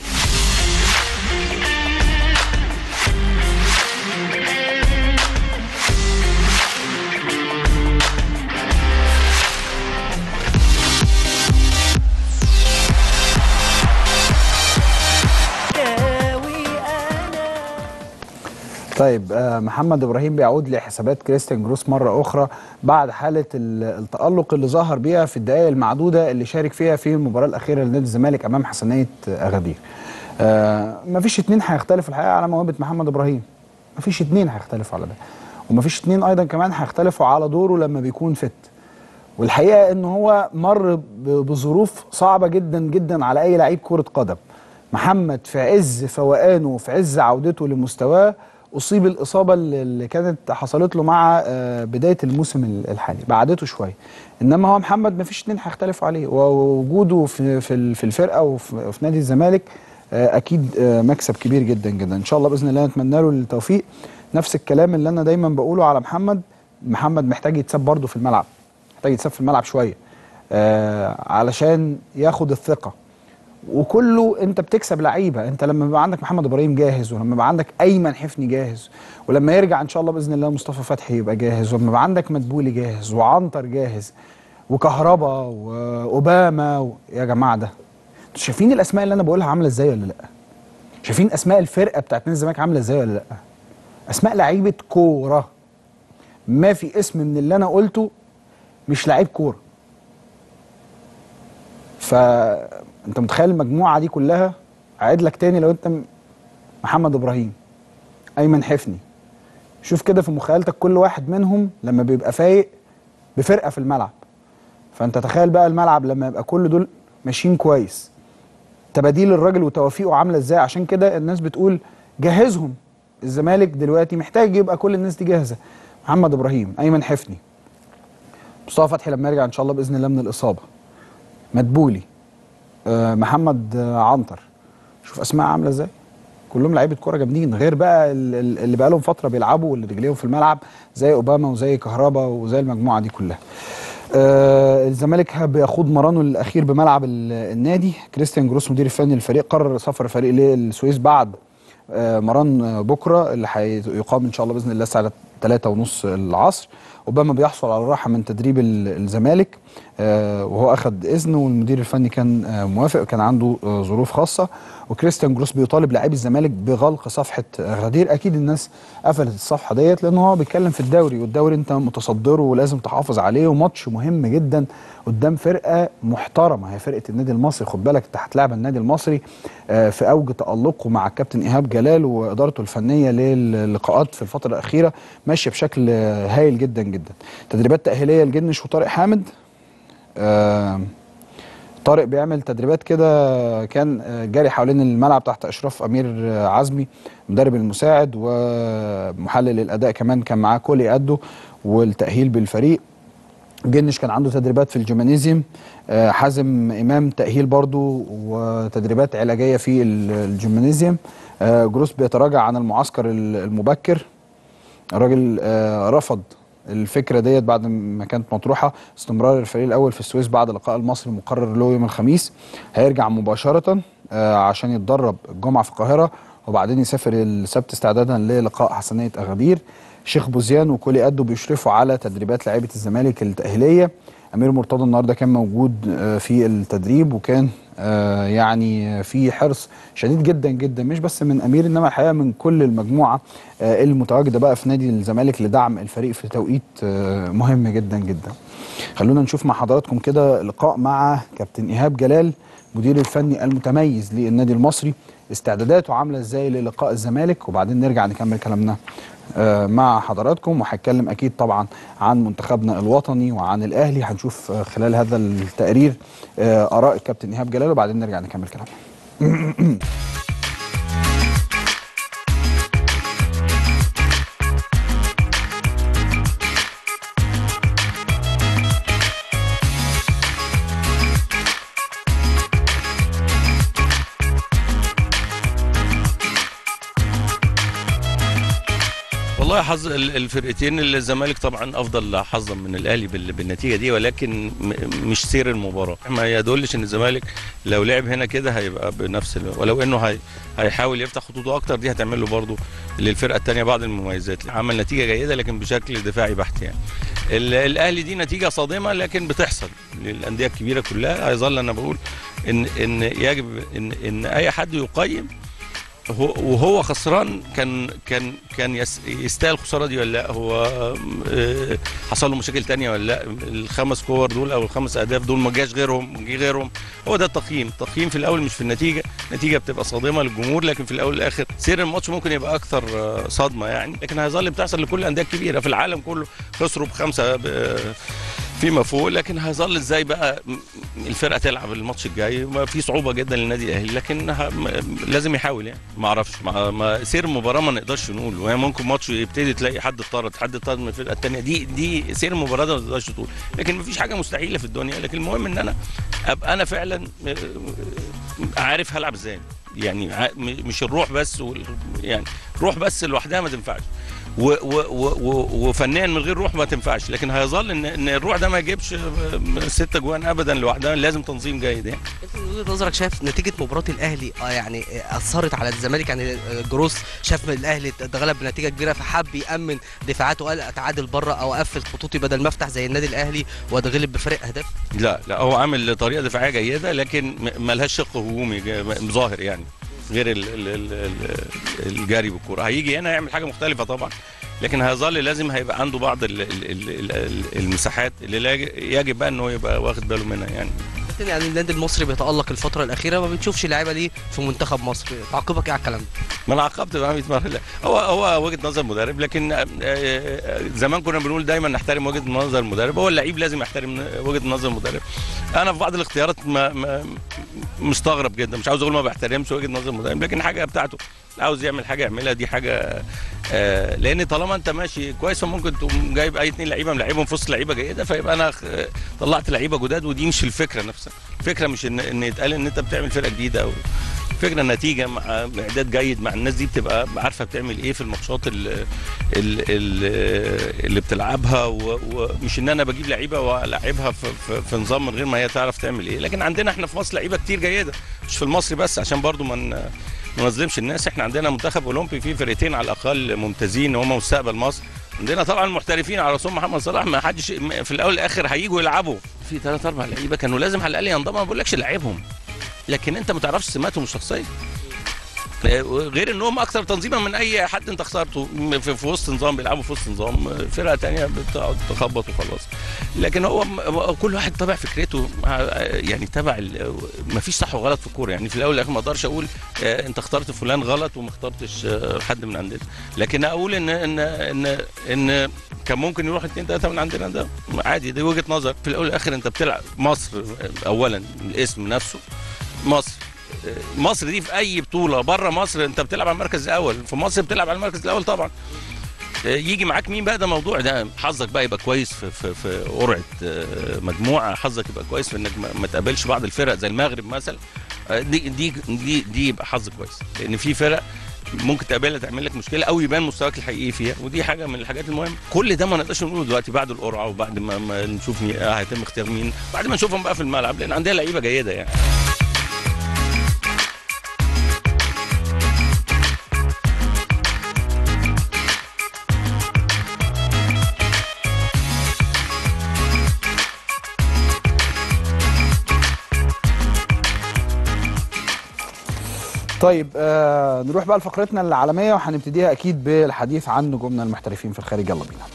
طيب آه، محمد ابراهيم بيعود لحسابات كريستيان جروس مره اخرى بعد حاله ال- التالق اللي ظهر بيها في الدقائق المعدوده اللي شارك فيها في المباراه الاخيره لنادي الزمالك امام حسنيه اغادير. آه مفيش اتنين هيختلفوا الحقيقه على موهبه محمد ابراهيم. مفيش اتنين هيختلفوا على ده. ومفيش اتنين ايضا كمان هيختلفوا على دوره لما بيكون فت. والحقيقه ان هو مر ب- بظروف صعبه جدا جدا على اي لعيب كره قدم. محمد في عز فوقانه وفي عز عودته لمستواه اصيب الاصابه اللي اللي كانت حصلت له مع آه، بدايه الموسم ال- الحالي بعدته شويه انما هو محمد ما فيش اتنين هيختلفوا عليه ووجوده في في ال- في الفرقه وفي وفي نادي الزمالك آه، اكيد آه، مكسب كبير جدا جدا ان شاء الله باذن الله نتمنى له التوفيق نفس الكلام اللي انا دايما بقوله على محمد محمد محتاج يتساب برضه في الملعب محتاج يتساب في الملعب شويه آه علشان ياخد الثقه وكله انت بتكسب لعيبه انت لما يبقى عندك محمد ابراهيم جاهز ولما يبقى عندك ايمن حفني جاهز ولما يرجع ان شاء الله باذن الله مصطفى فتحي يبقى جاهز ولما يبقى عندك مدبولي جاهز وعنتر جاهز وكهربا واوباما و... يا جماعه ده انتوا شايفين الاسماء اللي انا بقولها عامله ازاي ولا لا شايفين اسماء الفرقه بتاعت نادي الزمالك عامله ازاي ولا لا اسماء لعيبه كوره ما في اسم من اللي انا قلته مش لعيب كوره فانت متخيل المجموعه دي كلها اعيد لك تاني لو انت م- محمد ابراهيم ايمن حفني شوف كده في مخيلتك كل واحد منهم لما بيبقى فايق بفرقه في الملعب فانت تخيل بقى الملعب لما يبقى كل دول ماشيين كويس تباديل الراجل وتوافيقه عامله ازاي عشان كده الناس بتقول جهزهم الزمالك دلوقتي محتاج يبقى كل الناس دي جاهزه محمد ابراهيم ايمن حفني مصطفى فتحي لما يرجع ان شاء الله باذن الله من الاصابه مدبولي آه، محمد آه، عنتر شوف اسماء عامله ازاي كلهم لعيبه كوره جامدين غير بقى ال- ال- اللي بقى لهم فتره بيلعبوا واللي رجليهم في الملعب زي اوباما وزي كهربا وزي المجموعه دي كلها آه الزمالك بيخوض مرانه الاخير بملعب ال- النادي كريستيان جروس مدير الفني للفريق قرر سفر الفريق للسويس بعد آه مران آه، بكره اللي هيقام ان شاء الله باذن الله الساعه 3 ونص العصر اوباما بيحصل على راحه من تدريب ال- الزمالك آه وهو اخذ اذن والمدير الفني كان آه موافق كان عنده آه ظروف خاصه وكريستيان جروس بيطالب لاعبي الزمالك بغلق صفحه آه، غدير اكيد الناس قفلت الصفحه ديت لان هو بيتكلم في الدوري والدوري انت متصدره ولازم تحافظ عليه وماتش مهم جدا قدام فرقه محترمه هي فرقه النادي المصري خد بالك انت هتلاعب النادي المصري آه، في اوج تالقه مع الكابتن ايهاب جلال وادارته الفنيه للقاءات في الفتره الاخيره ماشيه بشكل آه، هايل جدا جدا تدريبات تاهيليه لجنش وطارق حامد آه، طارق بيعمل تدريبات كده كان آه، جاري حوالين الملعب تحت اشراف امير آه، عزمي مدرب المساعد ومحلل الاداء كمان كان معاه كولي ادو والتاهيل بالفريق جنش كان عنده تدريبات في الجيمانيزيوم آه، حازم امام تاهيل برضو وتدريبات علاجيه في ال- الجيمانيزيوم آه، جروس بيتراجع عن المعسكر ال- المبكر الراجل آه، رفض الفكره ديت بعد ما كانت مطروحه استمرار الفريق الاول في السويس بعد لقاء المصري المقرر له يوم الخميس هيرجع مباشره آه، عشان يتدرب الجمعه في القاهره وبعدين يسافر السبت استعدادا للقاء حسنيه اغادير شيخ بوزيان وكولي ادو بيشرفوا على تدريبات لعيبه الزمالك التاهيليه امير مرتضى النهارده كان موجود آه، في التدريب وكان آه، يعني في حرص شديد جدا جدا مش بس من امير انما الحقيقه من كل المجموعه آه، المتواجده بقى في نادي الزمالك لدعم الفريق في توقيت آه، مهم جدا جدا. خلونا نشوف مع حضراتكم كده لقاء مع كابتن ايهاب جلال مدير الفني المتميز للنادي المصري استعداداته عامله ازاي للقاء الزمالك وبعدين نرجع نكمل كلامنا آه، مع حضراتكم وهتكلم اكيد طبعا عن منتخبنا الوطني وعن الاهلي هنشوف آه، خلال هذا التقرير آه، اراء الكابتن ايهاب جلال وبعدين نرجع نكمل كلامنا والله حظ ال- الفرقتين الزمالك طبعا افضل حظا من الاهلي بال- بالنتيجه دي ولكن م- مش سير المباراه ما يدلش ان الزمالك لو لعب هنا كده هيبقى بنفس ال- ولو انه هي هيحاول يفتح خطوطه اكتر دي هتعمل له برضه للفرقه الثانيه بعض المميزات عمل نتيجه جيده لكن بشكل دفاعي بحت يعني ال- الاهلي دي نتيجه صادمه لكن بتحصل للانديه الكبيره كلها هيظل انا بقول ان ان يجب ان ان اي حد يقيم هو وهو خسران كان كان كان يس- يستاهل الخساره دي ولا لا هو آه، حصل له مشاكل تانية ولا لا الخمس كور دول او الخمس اهداف دول ما جاش غيرهم جه غيرهم هو ده التقييم التقييم في الاول مش في النتيجه النتيجه بتبقى صادمه للجمهور لكن في الاول والاخر سير الماتش ممكن يبقى اكثر آه، صدمه يعني لكن هيظل بتحصل لكل الانديه الكبيره في العالم كله خسروا بخمسه ب- فيما فوق لكن هيظل ازاي بقى م- الفرقه تلعب الماتش الجاي ما في صعوبه جدا للنادي الاهلي لكن ه- م- لازم يحاول يعني ما اعرفش ما ما سير المباراه ما نقدرش نقول وهي ممكن ماتش يبتدي تلاقي حد اتطرد حد اتطرد من الفرقه الثانيه دي دي سير المباراه ده ما تقدرش تقول لكن ما فيش حاجه مستحيله في الدنيا لكن المهم ان انا ابقى انا فعلا آه، عارف هلعب ازاي يعني ع- م- مش الروح بس وال- يعني روح بس لوحدها ما تنفعش و و و و وفنيا من غير روح ما تنفعش لكن هيظل ان ان الروح ده ما يجيبش ست جوان ابدا لوحدها لازم تنظيم جيد يعني انت من وجهه نظرك شايف نتيجه مباراه الاهلي اه يعني اه اثرت على الزمالك يعني اه جروس شاف الاهلي اتغلب بنتيجه كبيره فحب يامن دفاعاته وقال اتعادل بره او اقفل خطوطي بدل ما افتح زي النادي الاهلي واتغلب بفرق اهداف لا لا هو عامل طريقه دفاعيه جيده لكن م- ملهاش شق هجومي جا- م- ظاهر يعني غير ال ال ال ال الجري بالكوره هيجي هنا يعمل حاجه مختلفه طبعا لكن هيظل لازم هيبقى عنده بعض ال ال ال ال المساحات اللي لا يج- يجب بقى ان هو يبقى واخد باله منها يعني لكن يعني النادي المصري بيتالق الفتره الاخيره ما بنشوفش لعيبه ليه في منتخب مصر تعقيبك ايه على الكلام ده ما انا عاقبت بقى 100 مره لا هو هو وجهه نظر مدرب لكن آه، آه، زمان كنا بنقول دايما نحترم وجهه نظر المدرب هو اللعيب لازم يحترم وجهه نظر المدرب انا في بعض الاختيارات ما ما مستغرب جدا مش عاوز اقول ما بحترمش وجهه نظر المدرب لكن حاجه بتاعته عاوز يعمل حاجه يعملها دي حاجه آه، لان طالما انت ماشي كويس فممكن تقوم جايب اي اتنين لعيبه ملعبهم في وسط لعيبه جيده فيبقى انا خ- طلعت لعيبه جداد ودي مش الفكره نفسها الفكره مش ان ان يتقال ان انت بتعمل فرقه جديده او فكره النتيجه مع اعداد جيد مع الناس دي بتبقى عارفه بتعمل ايه في الماتشات ال- ال- ال- اللي بتلعبها و- ومش ان انا بجيب لعيبه والعبها في, في, في نظام من غير ما هي تعرف تعمل ايه لكن عندنا احنا في مصر لعيبه كتير جيده مش في المصري بس عشان برضو ما ن- ما نظلمش الناس احنا عندنا منتخب اولمبي فيه فرقتين على الاقل ممتازين هم مستقبل مصر عندنا طبعا المحترفين على رسول محمد صلاح ما حدش في الاول والاخر هيجوا يلعبوا في ثلاث اربع لعيبه كانوا لازم على الاقل ينضموا ما بقولكش لعيبهم لكن انت ما تعرفش سماتهم الشخصيه غير ان هم اكثر تنظيما من اي حد انت اخترته في, في وسط نظام بيلعبوا في وسط نظام فرقه تانية بتقعد تخبط وخلاص لكن هو م- كل واحد طبع فكرته يعني تبع ما فيش صح وغلط في الكوره يعني في الاول والاخر ما اقدرش اقول آه، انت اخترت فلان غلط وما اخترتش آه، حد من عندنا لكن اقول ان ان ان ان كان ممكن يروح اثنين ثلاثه من عندنا ده عادي دي وجهه نظر في الاول والاخر انت بتلعب مصر آه، اولا الاسم نفسه مصر مصر دي في اي بطوله بره مصر انت بتلعب على المركز الاول في مصر بتلعب على المركز الاول طبعا يجي معاك مين بقى ده موضوع ده حظك بقى يبقى كويس في في في قرعه آه، مجموعه حظك يبقى كويس في انك ما- ما تقابلش بعض الفرق زي المغرب مثلا آه، دي دي دي دي يبقى حظ كويس لان في فرق ممكن تقابلها تعمل لك مشكله او يبان مستواك الحقيقي فيها ودي حاجه من الحاجات المهمه كل ده ما نقدرش نقوله دلوقتي بعد القرعه وبعد ما, ما نشوف مين آه، هيتم اختيار مين بعد ما نشوفهم بقى في الملعب لان عندنا لعيبه جيده يعني طيب آه نروح بقى لفقرتنا العالميه وهنبتديها اكيد بالحديث عن نجومنا المحترفين في الخارج يلا بينا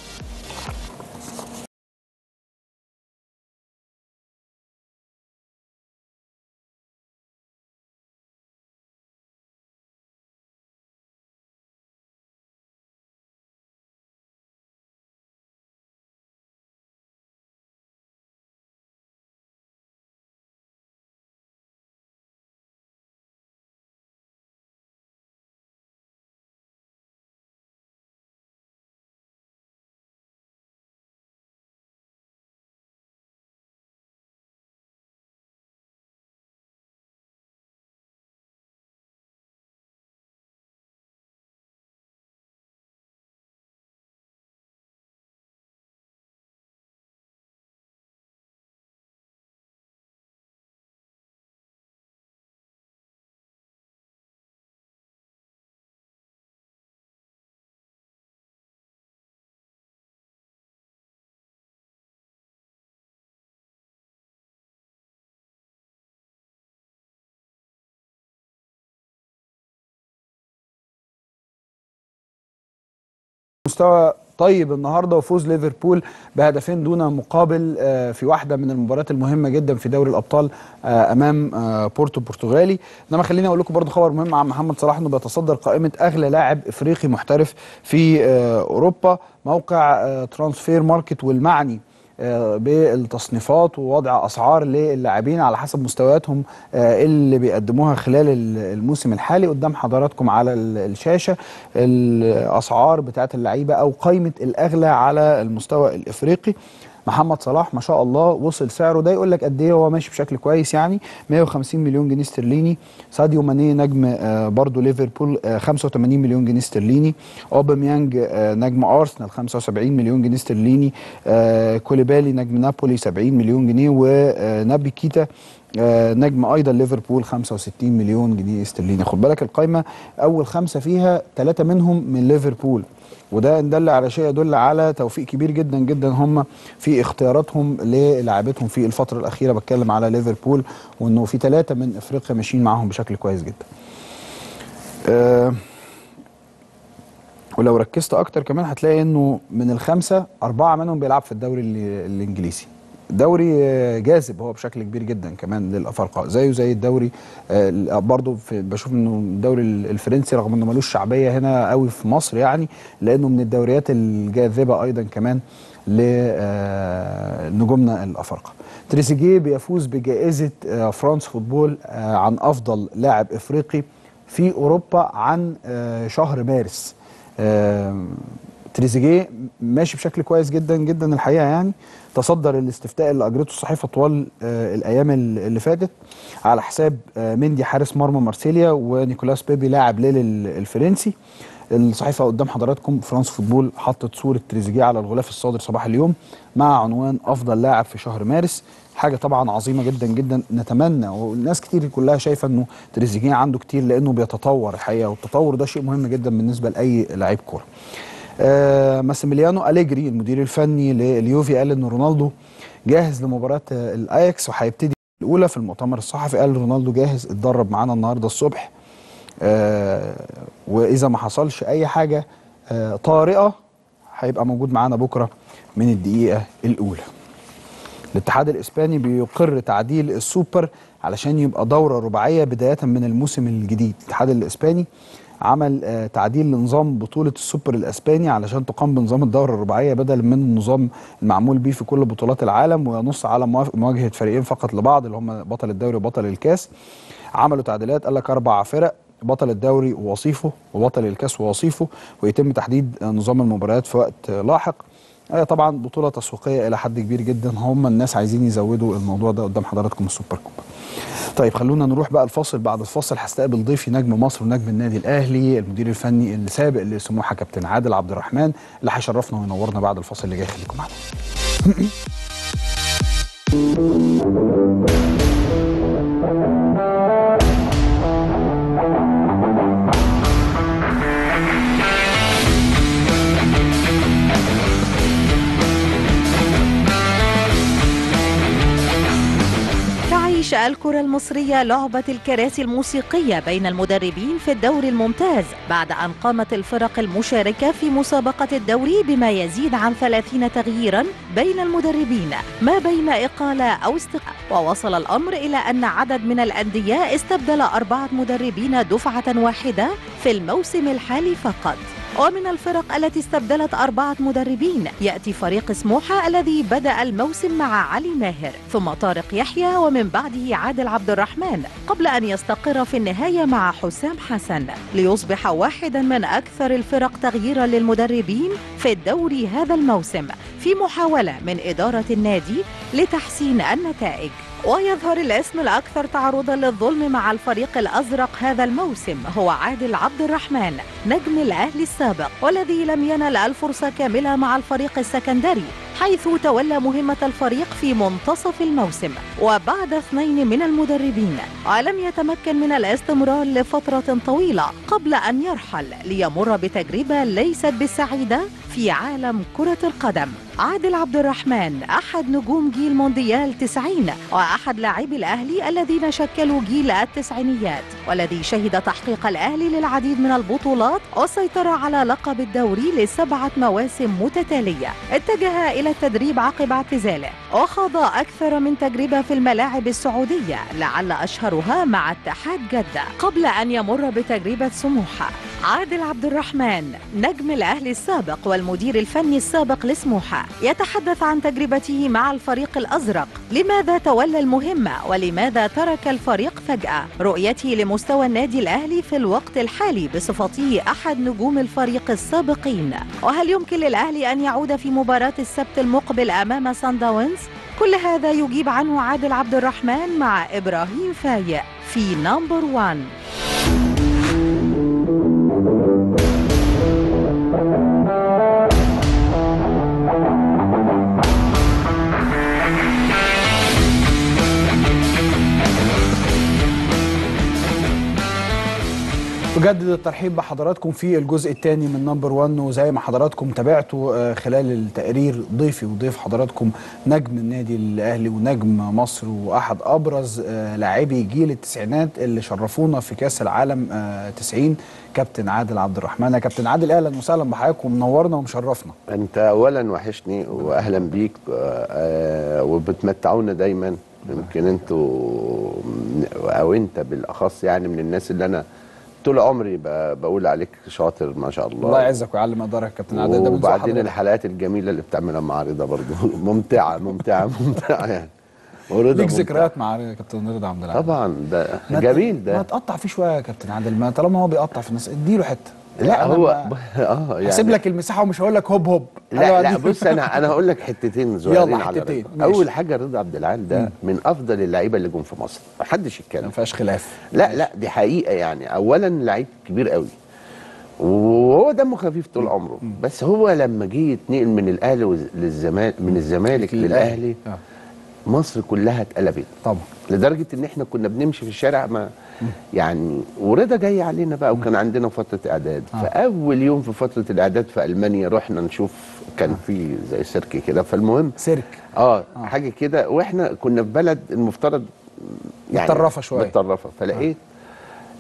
مستوى طيب النهارده وفوز ليفربول بهدفين دون مقابل آه، في واحده من المباريات المهمه جدا في دوري الابطال آه، امام آه، بورتو البرتغالي انما خليني اقول لكم برضو خبر مهم عن محمد صلاح انه بيتصدر قائمه اغلى لاعب افريقي محترف في آه، اوروبا موقع آه، ترانسفير ماركت والمعني آه، بالتصنيفات ووضع اسعار للاعبين على حسب مستوياتهم آه، اللي بيقدموها خلال ال- الموسم الحالي قدام حضراتكم على ال- الشاشه الاسعار بتاعت اللعيبه او قائمه الاغلى على المستوى الافريقي محمد صلاح ما شاء الله وصل سعره ده يقول لك قد ايه هو ماشي بشكل كويس يعني 150 مليون جنيه استرليني ساديو ماني نجم آه، برضو ليفربول آه، 85 مليون جنيه استرليني اوباميانج آه، نجم ارسنال 75 مليون جنيه استرليني آه، كوليبالي نجم نابولي 70 مليون جنيه ونابي كيتا آه، نجم ايضا ليفربول 65 مليون جنيه استرليني خد بالك القايمه اول خمسه فيها ثلاثه منهم من ليفربول وده ان دل على شيء يدل على توفيق كبير جدا جدا هم في اختياراتهم للاعبتهم في الفتره الاخيره بتكلم على ليفربول وانه في ثلاثه من افريقيا ماشيين معاهم بشكل كويس جدا. آه ولو ركزت اكتر كمان هتلاقي انه من الخمسه اربعه منهم بيلعب في الدوري ال- الانجليزي. دوري آه، جاذب هو بشكل كبير جدا كمان للافارقه زيه زي الدوري آه، برضه في بشوف انه الدوري ال- الفرنسي رغم انه ملوش شعبيه هنا قوي في مصر يعني لانه من الدوريات الجاذبه ايضا كمان لنجومنا الافارقه. تريزيجيه بيفوز بجائزه آه، فرانس فوتبول آه، عن افضل لاعب افريقي في اوروبا عن آه، شهر مارس. آه، تريزيجيه ماشي بشكل كويس جدا جدا الحقيقه يعني تصدر الاستفتاء اللي اجرته الصحيفه طوال آه، الايام ال- اللي فاتت على حساب آه، مندي حارس مرمى مارسيليا ونيكولاس بيبي لاعب ليل ال- الفرنسي الصحيفه قدام حضراتكم فرانس فوتبول حطت صوره تريزيجيه على الغلاف الصادر صباح اليوم مع عنوان افضل لاعب في شهر مارس حاجه طبعا عظيمه جدا جدا نتمنى والناس كتير كلها شايفه انه تريزيجيه عنده كتير لانه بيتطور الحقيقه والتطور ده شيء مهم جدا بالنسبه لاي لعيب كوره آه ماسيميليانو أليجري المدير الفني لليوفي قال ان رونالدو جاهز لمباراه آه، الاياكس وهيبتدي الاولى في المؤتمر الصحفي قال رونالدو جاهز اتدرب معانا النهارده الصبح آه واذا ما حصلش اي حاجه آه طارئه هيبقى موجود معانا بكره من الدقيقه الاولى الاتحاد الاسباني بيقر تعديل السوبر علشان يبقى دوره رباعيه بدايه من الموسم الجديد الاتحاد الاسباني عمل آه، تعديل لنظام بطوله السوبر الاسباني علشان تقام بنظام الدوره الرباعيه بدل من النظام المعمول بيه في كل بطولات العالم وينص على مواف- مواجهه فريقين فقط لبعض اللي هم بطل الدوري وبطل الكاس عملوا تعديلات قال لك اربع فرق بطل الدوري ووصيفه وبطل الكاس ووصيفه ويتم تحديد آه، نظام المباريات في وقت آه، لاحق هي طبعا بطولة تسويقية إلى حد كبير جدا هم الناس عايزين يزودوا الموضوع ده قدام حضراتكم السوبر كوب. طيب خلونا نروح بقى الفاصل بعد الفاصل هستقبل ضيفي نجم مصر ونجم النادي الأهلي المدير الفني السابق لسموحة كابتن عادل عبد الرحمن اللي هيشرفنا وينورنا بعد الفاصل اللي جاي خليكم معانا. تعيش الكرة المصرية لعبة الكراسي الموسيقية بين المدربين في الدوري الممتاز بعد أن قامت الفرق المشاركة في مسابقة الدوري بما يزيد عن 30 تغييرا بين المدربين ما بين إقالة أو استقالة ووصل الأمر إلى أن عدد من الأندية استبدل أربعة مدربين دفعة واحدة في الموسم الحالي فقط ومن الفرق التي استبدلت أربعة مدربين يأتي فريق سموحة الذي بدأ الموسم مع علي ماهر ثم طارق يحيى ومن بعده عادل عبد الرحمن قبل أن يستقر في النهاية مع حسام حسن ليصبح واحدا من أكثر الفرق تغييرا للمدربين في الدوري هذا الموسم في محاولة من إدارة النادي لتحسين النتائج ويظهر الاسم الأكثر تعرضا للظلم مع الفريق الأزرق هذا الموسم هو عادل عبد الرحمن نجم الأهلي السابق والذي لم ينل الفرصة كاملة مع الفريق السكندري حيث تولى مهمة الفريق في منتصف الموسم وبعد اثنين من المدربين ولم يتمكن من الاستمرار لفترة طويلة قبل أن يرحل ليمر بتجربة ليست بالسعيدة في عالم كرة القدم عادل عبد الرحمن أحد نجوم جيل مونديال 90 وأحد لاعبي الأهلي الذين شكلوا جيل التسعينيات والذي شهد تحقيق الأهلي للعديد من البطولات والسيطرة على لقب الدوري لسبعة مواسم متتالية اتجه إلى التدريب عقب اعتزاله وخاض أكثر من تجربة في الملاعب السعودية لعل أشهرها مع اتحاد جدة قبل أن يمر بتجربة سموحة عادل عبد الرحمن نجم الأهلي السابق والمدير الفني السابق لسموحة يتحدث عن تجربته مع الفريق الأزرق لماذا تولى المهمة ولماذا ترك الفريق فجأة رؤيته لمستوى النادي الأهلي في الوقت الحالي بصفته أحد نجوم الفريق السابقين وهل يمكن للأهلي أن يعود في مباراة السبت المقبل أمام سان داونز كل هذا يجيب عنه عادل عبد الرحمن مع إبراهيم فايق في نمبر 1 بجدد الترحيب بحضراتكم في الجزء الثاني من نمبر 1 وزي ما حضراتكم تابعتوا آه، خلال التقرير ضيفي وضيف حضراتكم نجم النادي الاهلي ونجم مصر واحد ابرز آه، لاعبي جيل التسعينات اللي شرفونا في كاس العالم آه، 90 كابتن عادل عبد الرحمن يا كابتن عادل اهلا وسهلا بحضرتك ومنورنا ومشرفنا انت اولا وحشني واهلا بيك آه، آه، وبتمتعونا دايما يمكن انتوا او انت بالاخص يعني من الناس اللي انا طول عمري ب- بقول عليك شاطر ما شاء الله الله يعزك ويعلم قدرك يا كابتن عادل ده من ذوق وبعدين حضرتك. الحلقات الجميله اللي بتعملها مع رضا برضو ممتعه ممتعه ممتعه يعني ورضا ليك ممتع. ذكريات مع كابتن رضا عبد العال طبعا ده ما ت- جميل ما ده تقطع فيه شويه يا كابتن عادل ما طالما هو بيقطع في الناس اديله حته لا أنا هو ما- اه يعني هسيب لك المساحه ومش هقول لك هوب هوب أنا لا لا هديك- بص انا انا هقول لك حتتين صغيرين يلا على حتتين، رضا. ماشي. اول حاجه رضا عبد العال ده من افضل اللعيبه اللي جم في مصر ما حدش ما يتكلم فيهاش خلاف لا لا دي حقيقه يعني اولا لعيب كبير قوي وهو دمه خفيف طول عمره بس هو لما جه يتنقل من الاهلي وز- للزمالك من الزمالك للاهلي آه. مصر كلها اتقلبت طبعا لدرجه ان احنا كنا بنمشي في الشارع ما يعني ورضا جاي علينا بقى وكان عندنا فتره اعداد آه. فاول يوم في فتره الاعداد في المانيا رحنا نشوف كان في زي سيرك كده فالمهم سيرك اه حاجه كده واحنا كنا في بلد المفترض متطرفة شوية. متطرفه فلقيت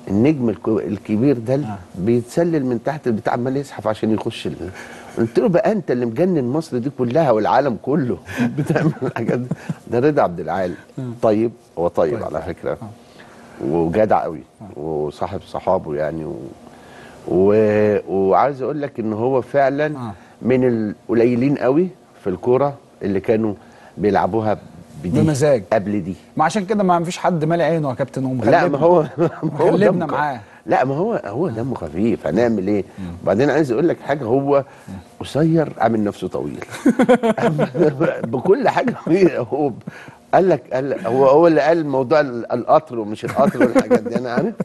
النجم الكو- الكبير ده بيتسلل من تحت البتاع عمال يزحف عشان يخش ال... قلت له بقى انت اللي مجنن مصر دي كلها والعالم كله بتعمل الحاجات دي ده رضا عبد العال طيب هو طيب, طيب. على فكره وجدع قوي وصاحب صحابه يعني و... و... وعايز اقول لك ان هو فعلا آه. من القليلين قوي في الكوره اللي كانوا بيلعبوها بدي بمزاج. قبل دي ما عشان كده ما فيش حد مالي عينه يا كابتن لا ومغلبنا ما هو ما هو غلبنا دمه- معاه. لا ما هو هو دمه خفيف هنعمل ايه بعدين عايز اقول لك حاجه هو قصير عامل نفسه طويل بكل حاجه هو ب- قال لك قال هو هو اللي قال موضوع ال- القطر ومش القطر والحاجات دي انا عارف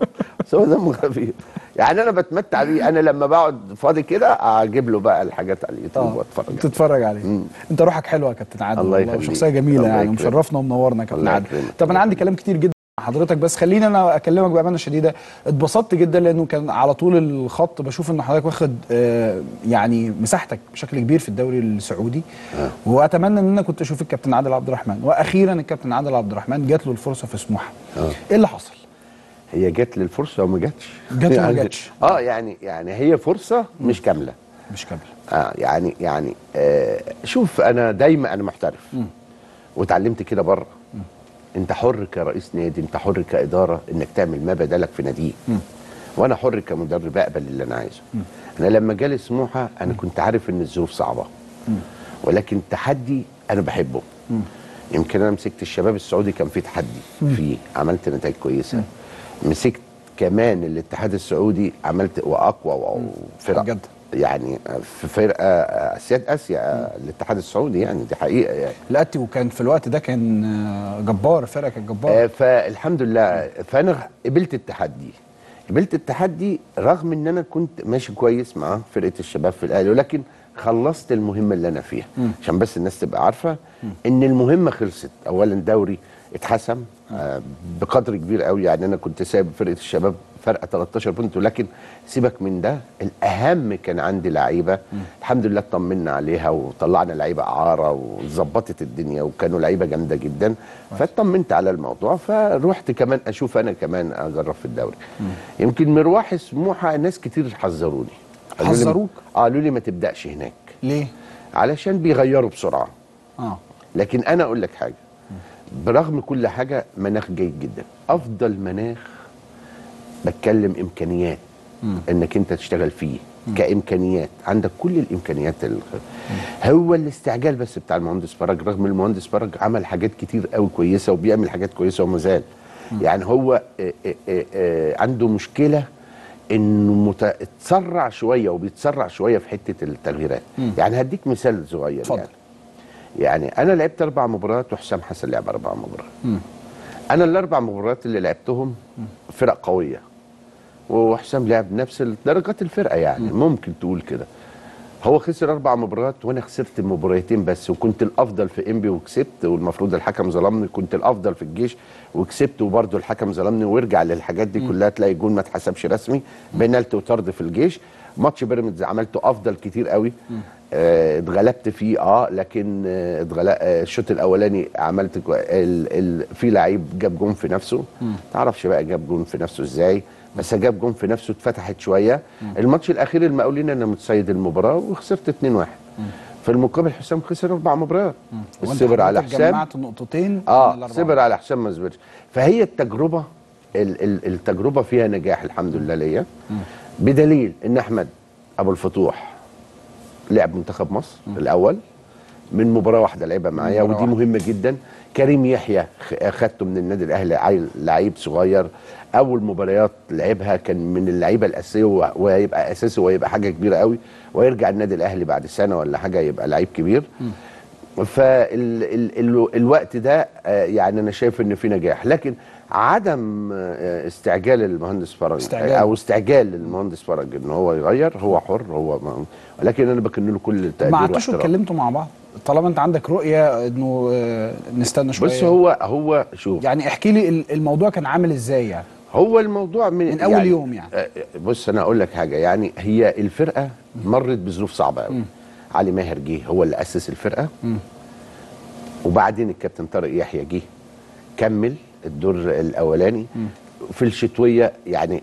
بس هو دمه خفيف يعني انا بتمتع بيه انا لما بقعد فاضي كده اجيب له بقى الحاجات على اليوتيوب اه واتفرج عليها. تتفرج عليه انت روحك حلوه يا كابتن عادل الله والله يخليك. وشخصيه جميله الله يعني يكرمك. مشرفنا ومنورنا يا كابتن الله عادل يكرمك. طب انا عندي كلام كتير جدا مع حضرتك بس خليني انا اكلمك بامانه شديده اتبسطت جدا لانه كان على طول الخط بشوف ان حضرتك واخد آه، يعني مساحتك بشكل كبير في الدوري السعودي واتمنى ان انا كنت اشوف الكابتن عادل عبد الرحمن واخيرا الكابتن عادل عبد الرحمن جات له الفرصه في سموحه ايه اللي حصل هي جت لي الفرصه وما جاتش جت وما يعني- جاتش. اه يعني يعني هي فرصه مش كامله مش كامل اه يعني يعني آه شوف انا دايما انا محترف واتعلمت كده بره انت حر كرئيس نادي انت حر كاداره انك تعمل ما بدلك في ناديك وانا حر كمدرب اقبل اللي انا عايزه انا لما جالي سموحه انا كنت عارف ان الظروف صعبه ولكن التحدي انا بحبه يمكن انا مسكت الشباب السعودي كان في تحدي فيه عملت نتائج كويسه مسكت كمان الاتحاد السعودي عملت واقوى وفرق بجد. يعني في فرقه اسياد اسيا الاتحاد السعودي يعني دي حقيقه يعني لقيتي وكان في الوقت ده كان آه، جبار فرقه كانت جبار آه، فالحمد لله فانا قبلت التحدي قبلت التحدي رغم ان انا كنت ماشي كويس مع فرقه الشباب في الاهلي ولكن خلصت المهمه اللي انا فيها عشان بس الناس تبقى عارفه ان المهمه خلصت اولا دوري اتحسم آه، بقدر كبير قوي يعني انا كنت سايب فرقه الشباب فرقه 13 بونت ولكن سيبك من ده الاهم كان عندي لعيبه الحمد لله اطمنا عليها وطلعنا لعيبه اعاره وظبطت الدنيا وكانوا لعيبه جامده جدا فاطمنت على الموضوع فروحت كمان اشوف انا كمان اجرب في الدوري يمكن مروح سموحه ناس كتير حذروني قالوا لي- حذروك؟ قالوا لي ما تبداش هناك ليه؟ علشان بيغيروا بسرعه اه لكن انا اقول لك حاجه برغم كل حاجه مناخ جيد جدا افضل مناخ بتكلم امكانيات انك انت تشتغل فيه كامكانيات عندك كل الامكانيات ال- هو الاستعجال بس بتاع المهندس فرج رغم المهندس فرج عمل حاجات كتير قوي كويسه وبيعمل حاجات كويسه وما زال يعني هو آه، آه، آه، آه، عنده مشكله انه مت- اتسرع شويه وبيتسرع شويه في حته التغييرات يعني هديك مثال صغير اتفضل. يعني يعني انا لعبت اربع مباريات وحسام حسن لعب اربع مباريات انا الاربع مباريات اللي لعبتهم فرق قويه وحسام لعب نفس درجات الفرقه يعني ممكن تقول كده هو خسر اربع مباريات وانا خسرت مباراتين بس وكنت الافضل في انبي وكسبت والمفروض الحكم ظلمني كنت الافضل في الجيش وكسبت وبرده الحكم ظلمني وارجع للحاجات دي كلها تلاقي جول ما اتحسبش رسمي بنالتي وطرد في الجيش ماتش بيراميدز عملته افضل كتير قوي آه، اتغلبت فيه اه لكن آه، اتغل- آه، الشوط الاولاني عملت كو- ال... ال... في لعيب جاب جون في نفسه تعرفش بقى جاب جون في نفسه ازاي بس جاب جون في نفسه اتفتحت شويه الماتش الاخير المقاولين انا متسيد المباراه وخسرت 2-1 في المقابل حسام خسر اربع مباريات وانت الصبر على حضرتك حسام جمعت نقطتين من اه الأربعة. صبر على حسام ما صبرش فهي التجربه ال ال التجربه فيها نجاح الحمد لله ليا بدليل ان احمد ابو الفتوح لعب منتخب مصر الاول من مباراه واحده لعبها معايا مباراة ودي واحدة. مهمه جدا كريم يحيى خ- خدته من النادي الاهلي عيل لعيب صغير اول مباريات لعبها كان من اللعيبه الاساسيه و- وهيبقى اساسي وهيبقى حاجه كبيره قوي ويرجع النادي الاهلي بعد سنه ولا حاجه يبقى لعيب كبير فالوقت ده آه، يعني انا شايف ان في نجاح لكن عدم آه، استعجال المهندس فرج استعجال. او استعجال المهندس فرج ان هو يغير هو حر هو ما ولكن انا بكن له كل التقدير ما قعدتوش واحترام. واتكلمتوا مع بعض طالما انت عندك رؤيه انه آه، نستنى شويه بص هو هو شوف يعني احكي لي ال- الموضوع كان عامل ازاي يعني هو الموضوع من, من أول يوم يعني. آه، بص انا اقول لك حاجه يعني هي الفرقه مرت بظروف صعبه قوي علي ماهر جه هو اللي اسس الفرقه وبعدين الكابتن طارق يحيى جه كمل الدور الاولاني في الشتويه يعني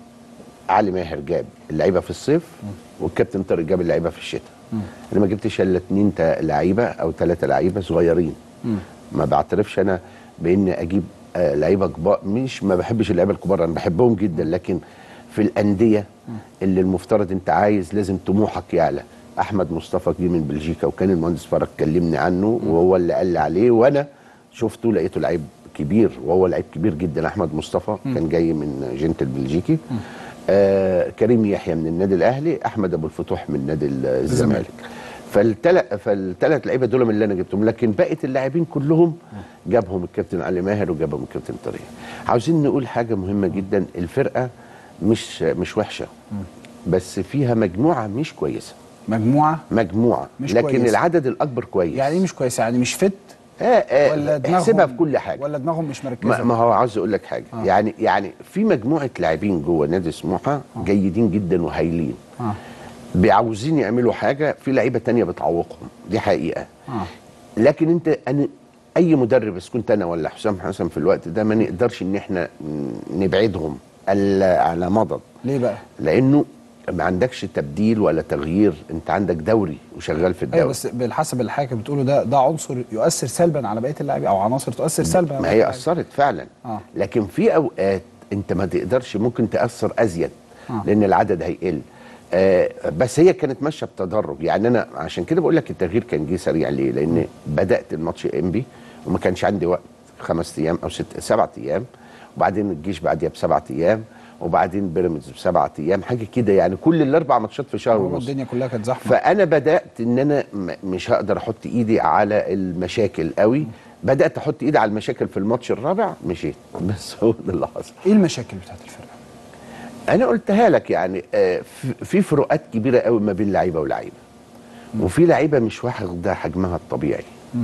علي ماهر جاب اللعيبه في الصيف والكابتن طارق جاب اللعيبه في الشتاء انا ما جبتش الا اتنين تا- لعيبه او ثلاثه لعيبه صغيرين ما بعترفش انا بان اجيب آه، لعيبه كبار مش ما بحبش اللعيبه الكبار انا بحبهم جدا لكن في الانديه اللي المفترض انت عايز لازم طموحك يعلى احمد مصطفى جه من بلجيكا وكان المهندس فرج كلمني عنه وهو اللي قال لي عليه وانا شفته لقيته لعيب كبير وهو لعيب كبير جدا احمد مصطفى كان جاي من جنت البلجيكي آه كريم يحيى من النادي الاهلي احمد ابو الفتوح من نادي ال- الزمالك فالثلاث فالثلاث لعيبه دول من اللي انا جبتهم لكن بقيه اللاعبين كلهم جابهم الكابتن علي ماهر وجابهم الكابتن طارق عاوزين نقول حاجه مهمه جدا الفرقه مش مش وحشه بس فيها مجموعه مش كويسه مجموعه مجموعه مش لكن كويسة. العدد الاكبر كويس يعني ايه مش كويسه يعني مش فت آه آه ولا دماغهم احسبها في كل حاجه ولا دماغهم مش مركزه ما, ما هو عاوز اقول لك حاجه آه. آه. يعني يعني في مجموعه لاعبين جوه نادي سموحه آه. جيدين جدا وهايلين اه بيعاوزين يعملوا حاجه في لعيبه تانية بتعوقهم دي حقيقه اه لكن انت أنا اي مدرب بس كنت انا ولا حسام حسن في الوقت ده ما نقدرش ان احنا نبعدهم الا على مضض ليه بقى؟ لانه ما عندكش تبديل ولا تغيير انت عندك دوري وشغال في الدوري ايوه بس بالحسب اللي حضرتك بتقوله ده ده عنصر يؤثر سلبا على بقيه اللاعبين او عناصر تؤثر سلبا على ما بقية هي اللاعبين. اثرت فعلا آه. لكن في اوقات انت ما تقدرش ممكن تاثر ازيد آه. لان العدد هيقل آه بس هي كانت ماشيه بتدرج يعني انا عشان كده بقول لك التغيير كان جه سريع ليه لان بدات الماتش انبي وما كانش عندي وقت خمس ايام او ست سبعة ايام وبعدين الجيش بعديها بسبعة ايام وبعدين بيراميدز بسبعة ايام حاجه كده يعني كل الاربع ماتشات في شهر هو ونص الدنيا كلها كانت زحمه فانا بدات ان انا م- مش هقدر احط ايدي على المشاكل قوي بدات احط ايدي على المشاكل في الماتش الرابع مشيت بس هو ده اللي حصل ايه المشاكل بتاعت الفرقه؟ انا قلتها لك يعني آه، في- في فروقات كبيره قوي ما بين لعيبه ولعيبه وفي لعيبه مش واخده حجمها الطبيعي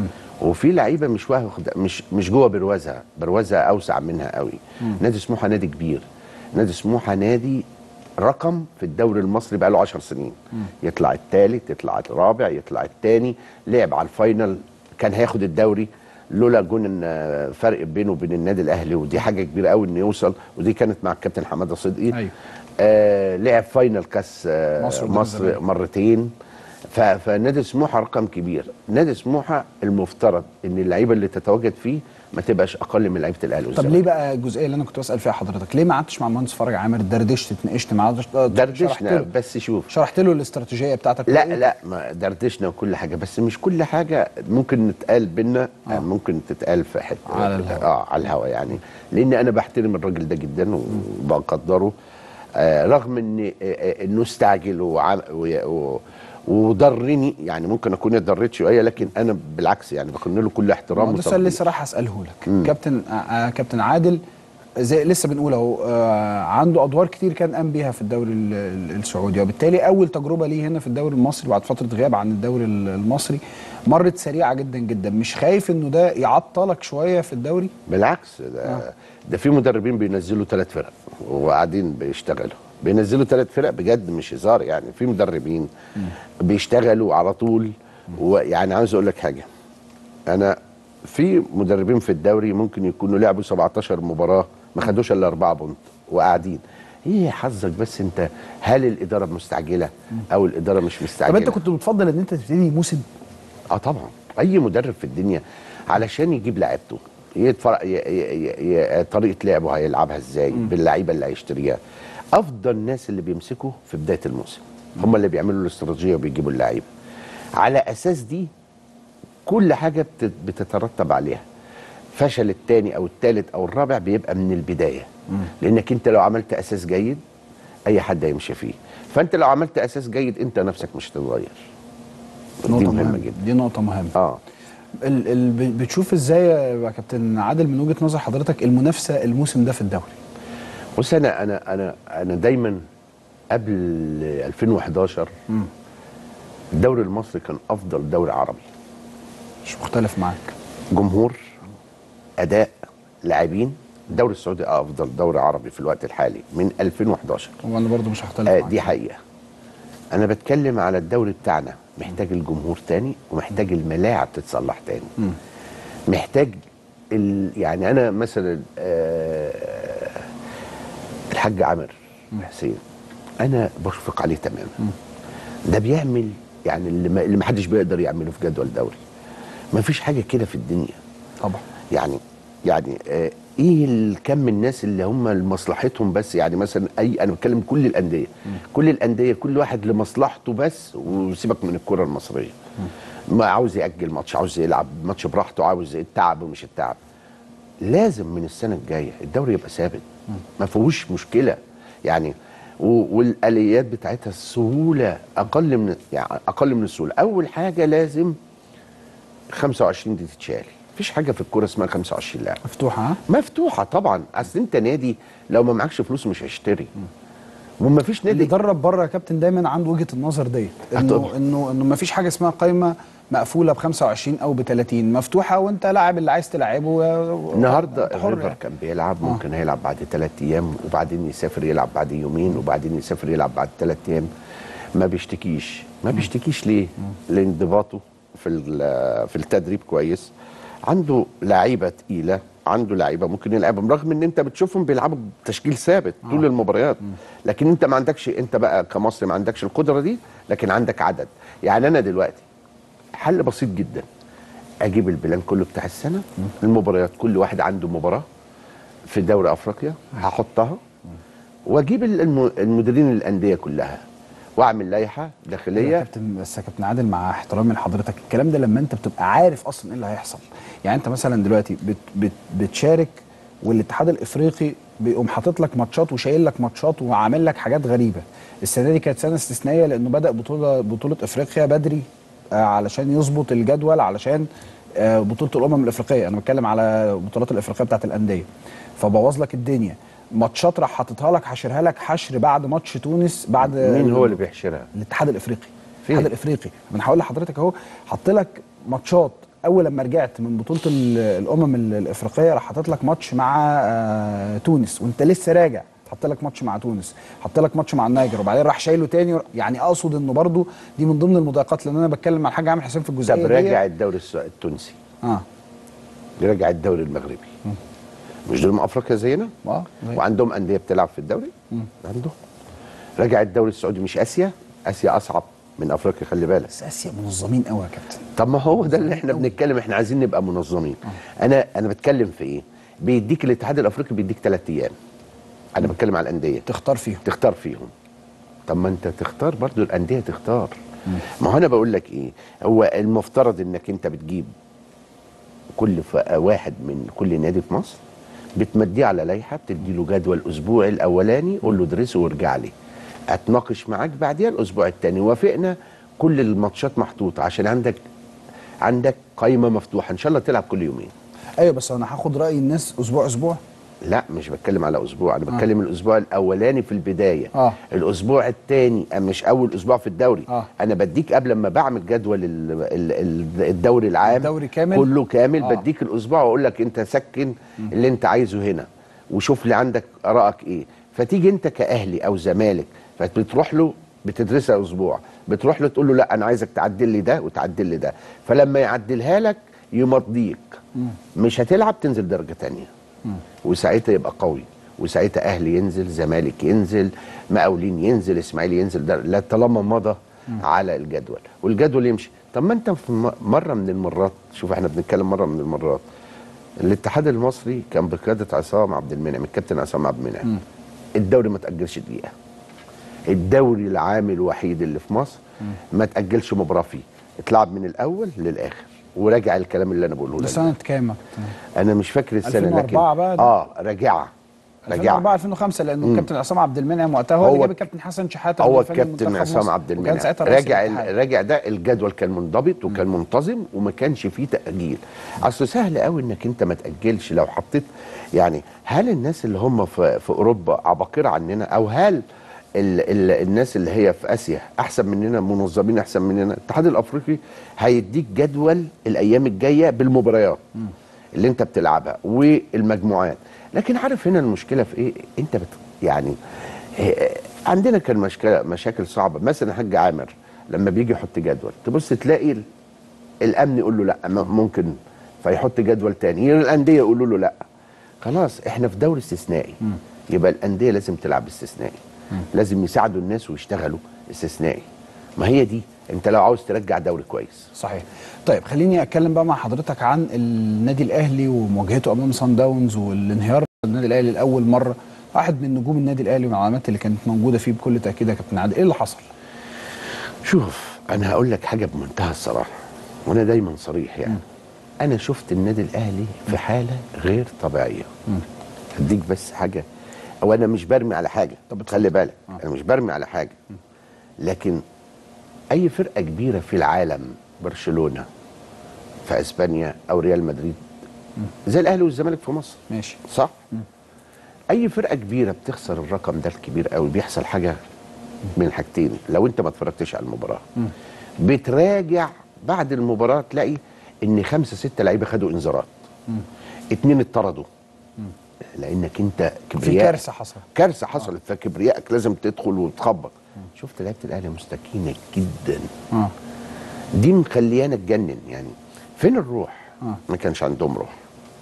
وفي لعيبه مش واخده مش مش جوه بروازها بروازها اوسع منها قوي نادي سموحه نادي كبير نادي سموحه نادي رقم في الدوري المصري بقى له 10 سنين يطلع الثالث يطلع الرابع يطلع الثاني لعب على الفاينل كان هياخد الدوري لولا جون إن فرق بينه وبين النادي الاهلي ودي حاجه كبيره قوي انه يوصل ودي كانت مع الكابتن حماده صدقي أيوة. آه لعب فاينل كاس آه مصر مصر, قدام مصر الزمالك. مرتين ف- فنادي سموحه رقم كبير نادي سموحه المفترض ان اللعيبه اللي تتواجد فيه ما تبقاش اقل من لعيبه الاهلي طب والزمالك ليه بقى الجزئيه اللي انا كنت بسال فيها حضرتك ليه ما قعدتش مع المهندس فرج عامر دردشت اتناقشت معاه شرحت دردشنا له بس شوف شرحت له الاستراتيجيه بتاعتك لا إيه؟ لا ما دردشنا وكل حاجه بس مش كل حاجه ممكن نتقال بينا آه. ممكن تتقال في حته على الهوا. اه على الهوا يعني لان انا بحترم الراجل ده جدا وبقدره آه رغم ان آه، آه، انه استعجل وعم و- و- وضرني يعني ممكن اكون اتضريت شويه لكن انا بالعكس يعني بكن له كل احترام ما ده السؤال وتقدير. لسه راح اساله لك كابتن آه آه، كابتن عادل زي لسه بنقول اهو آه عنده ادوار كتير كان قام بيها في الدوري ال- ال- السعودي وبالتالي اول تجربه ليه هنا في الدوري المصري بعد فتره غياب عن الدوري ال- المصري مرت سريعه جدا جدا مش خايف انه ده يعطلك شويه في الدوري بالعكس ده آه. ده في مدربين بينزلوا ثلاث فرق وقاعدين بيشتغلوا بينزلوا ثلاث فرق بجد مش هزار يعني في مدربين بيشتغلوا على طول ويعني عاوز اقول لك حاجه انا في مدربين في الدوري ممكن يكونوا لعبوا 17 مباراه ما خدوش الا اربعه بونت وقاعدين ايه حظك بس انت هل الاداره مستعجله او الاداره مش مستعجله طب انت كنت بتفضل ان انت تبتدي موسم اه طبعا اي مدرب في الدنيا علشان يجيب لعيبته يتفرق ي... ي... ي... طريقه لعبه هيلعبها ازاي باللعيبه اللي هيشتريها افضل ناس اللي بيمسكوا في بدايه الموسم هم اللي بيعملوا الاستراتيجيه وبيجيبوا اللعيبه على اساس دي كل حاجه بت... بتترتب عليها فشل الثاني او الثالث او الرابع بيبقى من البدايه لانك انت لو عملت اساس جيد اي حد هيمشي فيه فانت لو عملت اساس جيد انت نفسك مش هتتغير دي نقطه مهمه مهمه جدا دي نقطه مهمه اه ال ال ب- بتشوف ازاي يا كابتن عادل من وجهه نظر حضرتك المنافسه الموسم ده في الدوري بص انا انا انا انا دايما قبل 2011 الدوري المصري كان افضل دوري عربي مش مختلف معاك جمهور اداء لاعبين الدوري السعودي افضل دوري عربي في الوقت الحالي من 2011 وانا برضو مش هختلف آه معاك دي حقيقه انا بتكلم على الدوري بتاعنا محتاج الجمهور تاني ومحتاج الملاعب تتصلح تاني محتاج ال... يعني انا مثلا آه الحاج عامر حسين انا بشفق عليه تماما ده بيعمل يعني اللي ما, اللي ما حدش بيقدر يعمله في جدول دوري ما فيش حاجه كده في الدنيا طبعا يعني يعني آه ايه الكم الناس اللي هم لمصلحتهم بس يعني مثلا اي انا بتكلم كل الانديه كل الانديه كل واحد لمصلحته بس وسيبك من الكره المصريه ما عاوز ياجل ماتش عاوز يلعب ماتش براحته عاوز التعب ومش التعب لازم من السنه الجايه الدوري يبقى ثابت ما فيهوش مشكله يعني و- والاليات بتاعتها السهوله اقل من يعني اقل من السهوله اول حاجه لازم 25 دي تتشال مفيش حاجه في الكوره اسمها 25 لاعب مفتوحه ها مفتوحه طبعا اصل انت نادي لو ما معكش فلوس مش هيشتري وما فيش اللي نادي درب بره يا كابتن دايما عنده وجهه النظر ديت انه طبعا. انه انه ما فيش حاجه اسمها قايمه مقفوله ب 25 او ب 30 مفتوحه وانت لاعب اللي عايز تلعبه و- النهارده أنت حر الريفر يعني. كان بيلعب ممكن هيلعب بعد ثلاث ايام وبعدين يسافر يلعب بعد يومين وبعدين يسافر يلعب بعد ثلاث ايام ما بيشتكيش ما بيشتكيش ليه؟ لانضباطه في ال- في التدريب كويس عنده لعيبه تقيله عنده لعيبه ممكن يلعبهم رغم ان انت بتشوفهم بيلعبوا بتشكيل ثابت طول المباريات لكن انت ما عندكش انت بقى كمصري ما عندكش القدره دي لكن عندك عدد يعني انا دلوقتي حل بسيط جدا اجيب البلان كله بتاع السنه المباريات كل واحد عنده مباراه في دوري افريقيا هحطها واجيب الم- المديرين الانديه كلها واعمل لائحه يا داخليه كابتن بس يا كابتن عادل مع احترامي لحضرتك الكلام ده لما انت بتبقى عارف اصلا ايه اللي هيحصل يعني انت مثلا دلوقتي بت بت بتشارك والاتحاد الافريقي بيقوم حاطط لك ماتشات وشايل لك ماتشات وعامل لك حاجات غريبه السنه دي كانت سنه استثنائيه لانه بدا بطوله بطوله افريقيا بدري آه علشان يظبط الجدول علشان آه بطوله الامم الافريقيه انا بتكلم على البطولات الافريقيه بتاعت الانديه فبوظ لك الدنيا ماتشات راح حاططها لك حاشرها لك حشر بعد ماتش تونس بعد مين هو اللي بيحشرها الاتحاد الافريقي فين؟ الاتحاد الافريقي انا هقول لحضرتك اهو حط لك ماتشات اول لما رجعت من بطوله ال- الامم ال- الافريقيه راح حاطط لك ماتش مع آه تونس وانت لسه راجع حط لك ماتش مع تونس حط لك ماتش مع النيجر وبعدين راح شايله تاني يعني اقصد انه برضو دي من ضمن المضايقات لان انا بتكلم مع الحاج عامر حسين في طب الجزئيه دي راجع الدوري الس- التونسي اه راجع الدوري المغربي مش دول من افريقيا زينا اه زي- وعندهم انديه بتلعب في الدوري عندهم راجع الدوري السعودي مش اسيا اسيا اصعب من افريقيا خلي بالك بس اسيا منظمين قوي يا كابتن طب ما هو ده اللي احنا بنتكلم احنا عايزين نبقى منظمين انا انا بتكلم في ايه بيديك الاتحاد الافريقي بيديك ثلاث ايام انا بتكلم على الانديه تختار فيهم تختار فيهم طب ما انت تختار برضو الانديه تختار ما هو انا بقول لك ايه هو المفترض انك انت بتجيب كل ف- واحد من كل نادي في مصر بتمديه على لائحه بتدي له جدول اسبوعي الاولاني قول له ادرسه وارجع لي اتناقش معاك بعديها الاسبوع الثاني وافقنا كل الماتشات محطوطه عشان عندك عندك قائمه مفتوحه ان شاء الله تلعب كل يومين ايوه بس انا هاخد راي الناس اسبوع اسبوع لا مش بتكلم على اسبوع انا بتكلم الاسبوع الاولاني في البدايه آه. الاسبوع الثاني مش اول اسبوع في الدوري آه. انا بديك قبل ما بعمل جدول ال- ال- ال- الدوري العام الدوري كامل؟ كله كامل آه. بديك الاسبوع واقول لك انت سكن اللي انت عايزه هنا وشوف لي عندك ارائك ايه فتيجي انت كاهلي او زمالك فبتروح له بتدرسها اسبوع بتروح له تقول له لا انا عايزك تعدل لي ده وتعدل لي ده فلما يعدلها لك يمضيك مش هتلعب تنزل درجه تانية وساعتها يبقى قوي وساعتها اهلي ينزل زمالك ينزل مقاولين ينزل اسماعيلي ينزل ده لا طالما مضى على الجدول والجدول يمشي طب ما انت في م- مره من المرات شوف احنا بنتكلم مره من المرات الاتحاد المصري كان بقياده عصام عبد المنعم الكابتن عصام عبد المنعم الدوري ما تاجلش دقيقه الدوري العام الوحيد اللي في مصر ما تاجلش مباراه فيه اتلعب من الاول للاخر وراجع الكلام اللي انا بقوله ده لك سنه كام يا كابتن؟ انا مش فاكر السنه 2004 لكن بقى ده؟ اه راجعه 2004 راجعه 2005 لانه الكابتن عصام عبد المنعم وقتها هو, اللي هو جاب الكابتن حسن شحاته هو اللي فنان الكابتن منتخب عصام مصر. عبد وكان المنعم ساعتها رئيس راجع الاتحاد. ال- راجع ده الجدول كان منضبط وكان منتظم وما كانش فيه تاجيل اصل سهل قوي انك انت ما تاجلش لو حطيت يعني هل الناس اللي هم في, في اوروبا عباقره عننا او هل ال ال الناس اللي هي في اسيا احسن مننا منظمين احسن مننا الاتحاد الافريقي هيديك جدول الايام الجايه بالمباريات اللي انت بتلعبها والمجموعات لكن عارف هنا المشكله في ايه انت بت يعني إيه، عندنا كان مشكله مشاكل صعبه مثلا حاج عامر لما بيجي يحط جدول تبص تلاقي ال- الامن يقول له لا م- ممكن فيحط جدول تاني الانديه يقولوا له لا خلاص احنا في دوري استثنائي يبقى الانديه لازم تلعب استثنائي لازم يساعدوا الناس ويشتغلوا استثنائي ما هي دي انت لو عاوز ترجع دوري كويس صحيح طيب خليني اتكلم بقى مع حضرتك عن النادي الاهلي ومواجهته امام سان داونز والانهيار النادي الاهلي لاول مره واحد من نجوم النادي الاهلي والعلامات اللي كانت موجوده فيه بكل تاكيد يا كابتن عادل ايه اللي حصل؟ شوف انا هقول لك حاجه بمنتهى الصراحه وانا دايما صريح يعني انا شفت النادي الاهلي في حاله غير طبيعيه هديك بس حاجه او انا مش برمي على حاجه طب خلي بالك انا مش برمي على حاجه لكن اي فرقه كبيره في العالم برشلونه في اسبانيا او ريال مدريد زي الاهلي والزمالك في مصر ماشي صح اي فرقه كبيره بتخسر الرقم ده الكبير قوي بيحصل حاجه من الحاجتين لو انت ما اتفرجتش على المباراه بتراجع بعد المباراه تلاقي ان خمسه سته لعيبه خدوا انذارات اتنين اتطردوا لانك انت في كبرياء كارثه حصلت كارثه حصلت فكبريائك لازم تدخل وتخبط شفت لعيبه الاهلي مستكينه جدا اه دي مخليانا اتجنن يعني فين الروح آه. ما كانش عندهم روح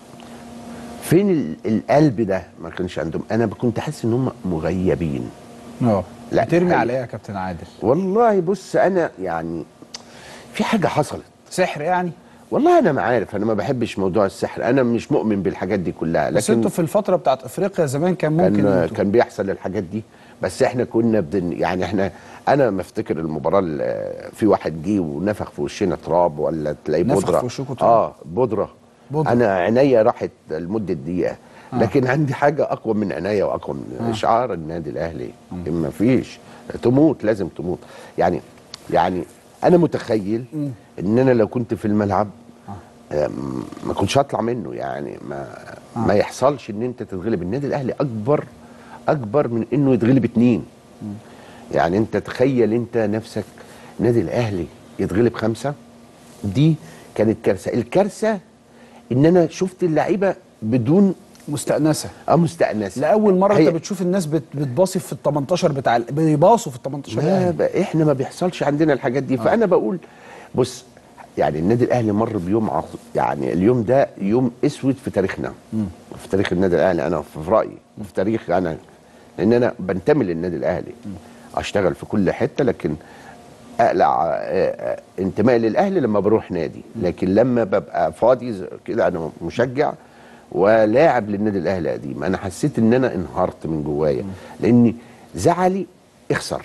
فين ال- القلب ده ما كانش عندهم انا كنت حاسس ان هم مغيبين اه لا، بترمي الحقيقة. عليها يا كابتن عادل والله بص انا يعني في حاجه حصلت سحر يعني والله انا ما عارف انا ما بحبش موضوع السحر انا مش مؤمن بالحاجات دي كلها بس لكن انتوا في الفتره بتاعت افريقيا زمان كان ممكن كان انتوا كان بيحصل الحاجات دي بس احنا كنا بدن يعني احنا انا ما افتكر المباراه اللي في واحد جه ونفخ في وشنا تراب ولا تلاقيه نفخ بودره في وشكوا تراب؟ اه بودره بودرة. انا عينيا راحت لمده دقيقه لكن عندي حاجه اقوى من عينيا واقوى من شعار النادي الاهلي ما فيش تموت لازم تموت يعني يعني انا متخيل ان انا لو كنت في الملعب آم، ما كنتش هطلع منه يعني ما ما يحصلش ان انت تتغلب النادي الاهلي اكبر اكبر من انه يتغلب اتنين يعني انت تخيل انت نفسك النادي الاهلي يتغلب خمسه دي كانت كارثه الكارثه ان انا شفت اللعيبه بدون مستأنسه اه مستأنسه لاول مره هي- انت بتشوف الناس بت... بتباصي في ال 18 بتاع ال- بيباصوا في ال 18 ما الاهلي ب... احنا ما بيحصلش عندنا الحاجات دي فانا بقول بص يعني النادي الاهلي مر بيوم عص... يعني اليوم ده يوم اسود في تاريخنا في تاريخ النادي الاهلي انا في رايي في تاريخ انا لان انا بنتمي للنادي الاهلي اشتغل في كل حته لكن اقلع آه، آه، انتمائي للاهلي لما بروح نادي لكن لما ببقى فاضي ز- كده انا مشجع ولاعب للنادي الاهلي قديم انا حسيت ان انا انهارت من جوايا لاني زعلي اخسر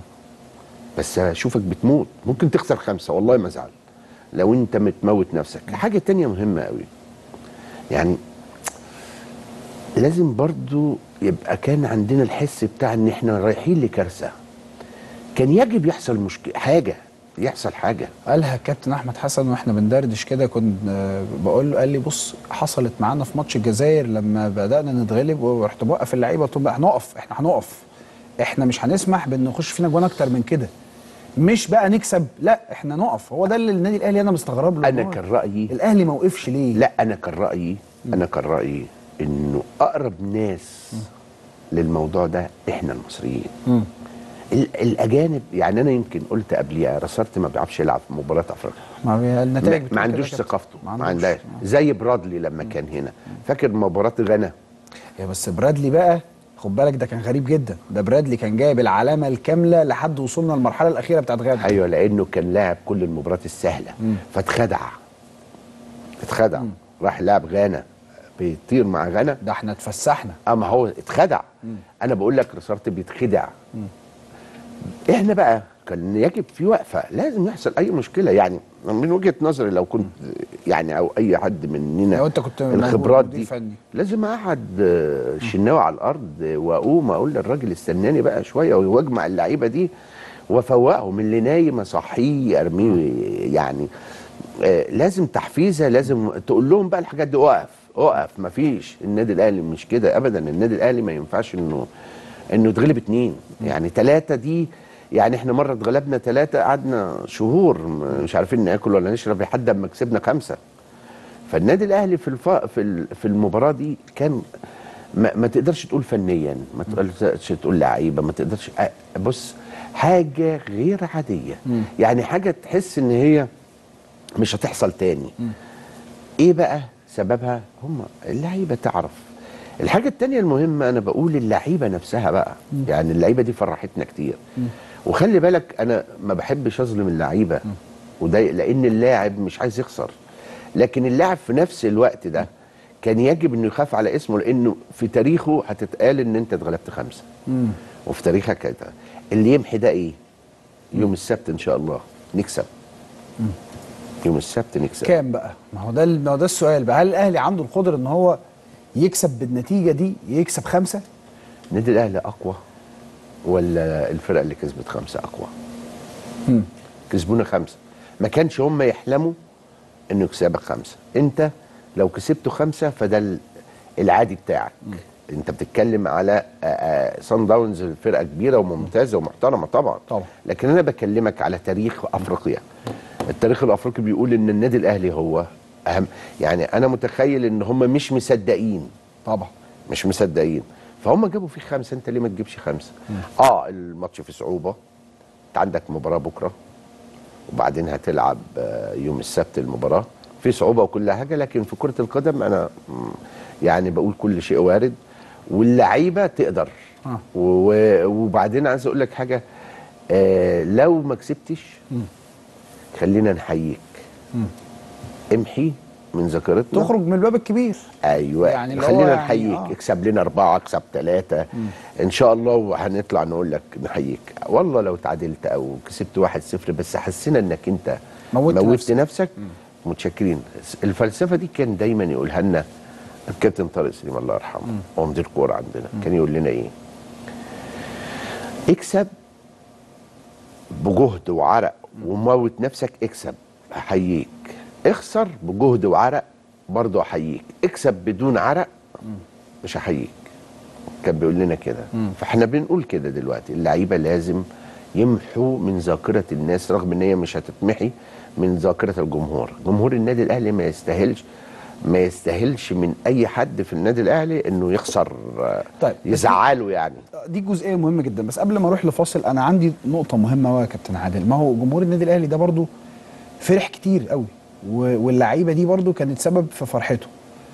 بس اشوفك بتموت ممكن تخسر خمسه والله ما ازعل لو انت متموت نفسك حاجه تانية مهمه قوي يعني لازم برضو يبقى كان عندنا الحس بتاع ان احنا رايحين لكارثه كان يجب يحصل مشكله حاجه يحصل حاجه قالها كابتن احمد حسن واحنا بندردش كده كنت آه، بقول له قال لي بص حصلت معانا في ماتش الجزائر لما بدانا نتغلب ورحت موقف اللعيبه قلت لهم هنقف احنا هنقف احنا مش هنسمح بان يخش فينا جوان اكتر من كده مش بقى نكسب لا احنا نقف هو ده اللي النادي الاهلي انا مستغرب له انا هو كان رايي الاهلي ما وقفش ليه لا انا كان رايي انا كان رايي انه اقرب ناس للموضوع ده احنا المصريين مم. ال- الاجانب يعني انا يمكن قلت قبليها رصرت ما بيعرفش يلعب في مباراه افريقيا ما هي النتائج ما, بتقول ما كده عندوش يا كابتن. ثقافته ما ما عندوش عندهاش زي برادلي لما كان هنا فاكر مباراه غانا يا بس برادلي بقى خد بالك ده كان غريب جدا ده برادلي كان جايب العلامه الكامله لحد وصولنا المرحله الاخيره بتاعت غانا ايوه لانه كان لاعب كل المباريات السهله فاتخدع اتخدع راح لعب غانا بيطير مع غانا ده احنا اتفسحنا اما هو اتخدع انا بقول لك رصارت بيتخدع احنا بقى كان يجب في وقفه لازم يحصل اي مشكله يعني من وجهه نظري لو كنت يعني او اي حد مننا لو انت كنت موجود الخبرات مدير دي فني. لازم اقعد آه، شناوي على الارض آه، واقوم اقول للراجل استناني بقى شويه واجمع اللعيبه دي وافوقهم اللي نايم اصحيه ارميه يعني آه، لازم تحفيزه لازم تقول لهم بقى الحاجات دي اقف اقف مفيش النادي الاهلي مش كده ابدا النادي الاهلي ما ينفعش انه انه يتغلب اتنين يعني ثلاثه دي يعني احنا مره اتغلبنا ثلاثه قعدنا شهور م- مش عارفين ناكل ولا نشرب لحد اما كسبنا خمسه فالنادي الاهلي في الف... في ال- في المباراه دي كان ما, ما تقدرش تقول فنيا ما تقدرش تقول لعيبه ما تقدرش أ- بص حاجه غير عاديه يعني حاجه تحس ان هي مش هتحصل تاني ايه بقى سببها هم اللعيبه تعرف الحاجه التانية المهمه انا بقول اللعيبه نفسها بقى يعني اللعيبه دي فرحتنا كتير وخلي بالك انا ما بحبش اظلم اللعيبه وده لان اللاعب مش عايز يخسر لكن اللاعب في نفس الوقت ده كان يجب انه يخاف على اسمه لانه في تاريخه هتتقال ان انت اتغلبت خمسه وفي تاريخك كده اللي يمحي ده ايه؟ يوم السبت ان شاء الله نكسب يوم السبت نكسب كام بقى ما هو ده ما هو ده السؤال بقى هل الاهلي عنده القدره ان هو يكسب بالنتيجه دي يكسب خمسه النادي الاهلي اقوى ولا الفرقه اللي كسبت خمسه اقوى؟ كسبونا خمسه ما كانش هم يحلموا انه يكسبك خمسه انت لو كسبته خمسه فده ال- العادي بتاعك انت بتتكلم على صن داونز فرقه كبيره وممتازه ومحترمه طبعا طبعا. لكن انا بكلمك على تاريخ افريقيا التاريخ الافريقي بيقول ان النادي الاهلي هو اهم يعني انا متخيل ان هم مش مصدقين طبعا مش مصدقين فهم جابوا فيك خمسه انت ليه ما تجيبش خمسه؟ اه الماتش في صعوبه انت عندك مباراه بكره وبعدين هتلعب آه، يوم السبت المباراه في صعوبه وكل حاجه لكن في كره القدم انا مم، يعني بقول كل شيء وارد واللعيبه تقدر آه. و- وبعدين عايز اقول لك حاجه آه لو ما كسبتش خلينا نحييك امحي من ذاكرتنا تخرج من الباب الكبير ايوه يعني يعني اللي هو خلينا يعني نحييك آه. اكسب لنا اربعه اكسب ثلاثه ان شاء الله وهنطلع نقول لك نحييك والله لو تعادلت او كسبت واحد صفر بس حسينا انك انت موتت موتت نفسك. نفسك, متشكرين الفلسفه دي كان دايما يقولها لنا الكابتن طارق سليم الله يرحمه هو مدير كوره عندنا كان يقول لنا ايه اكسب بجهد وعرق وموت نفسك اكسب احييك اخسر بجهد وعرق برضه احييك اكسب بدون عرق مش هحييك كان بيقول لنا كده فاحنا بنقول كده دلوقتي اللعيبه لازم يمحوا من ذاكره الناس رغم ان هي مش هتتمحي من ذاكره الجمهور جمهور النادي الاهلي ما يستاهلش ما يستاهلش من اي حد في النادي الاهلي انه يخسر آه، طيب، بس يزعله يعني دي جزئيه مهمه جدا بس قبل ما اروح لفاصل انا عندي نقطه مهمه قوي يا كابتن عادل ما هو جمهور النادي الاهلي ده برضو فرح كتير قوي و- واللعيبه دي برضو كانت سبب في فرحته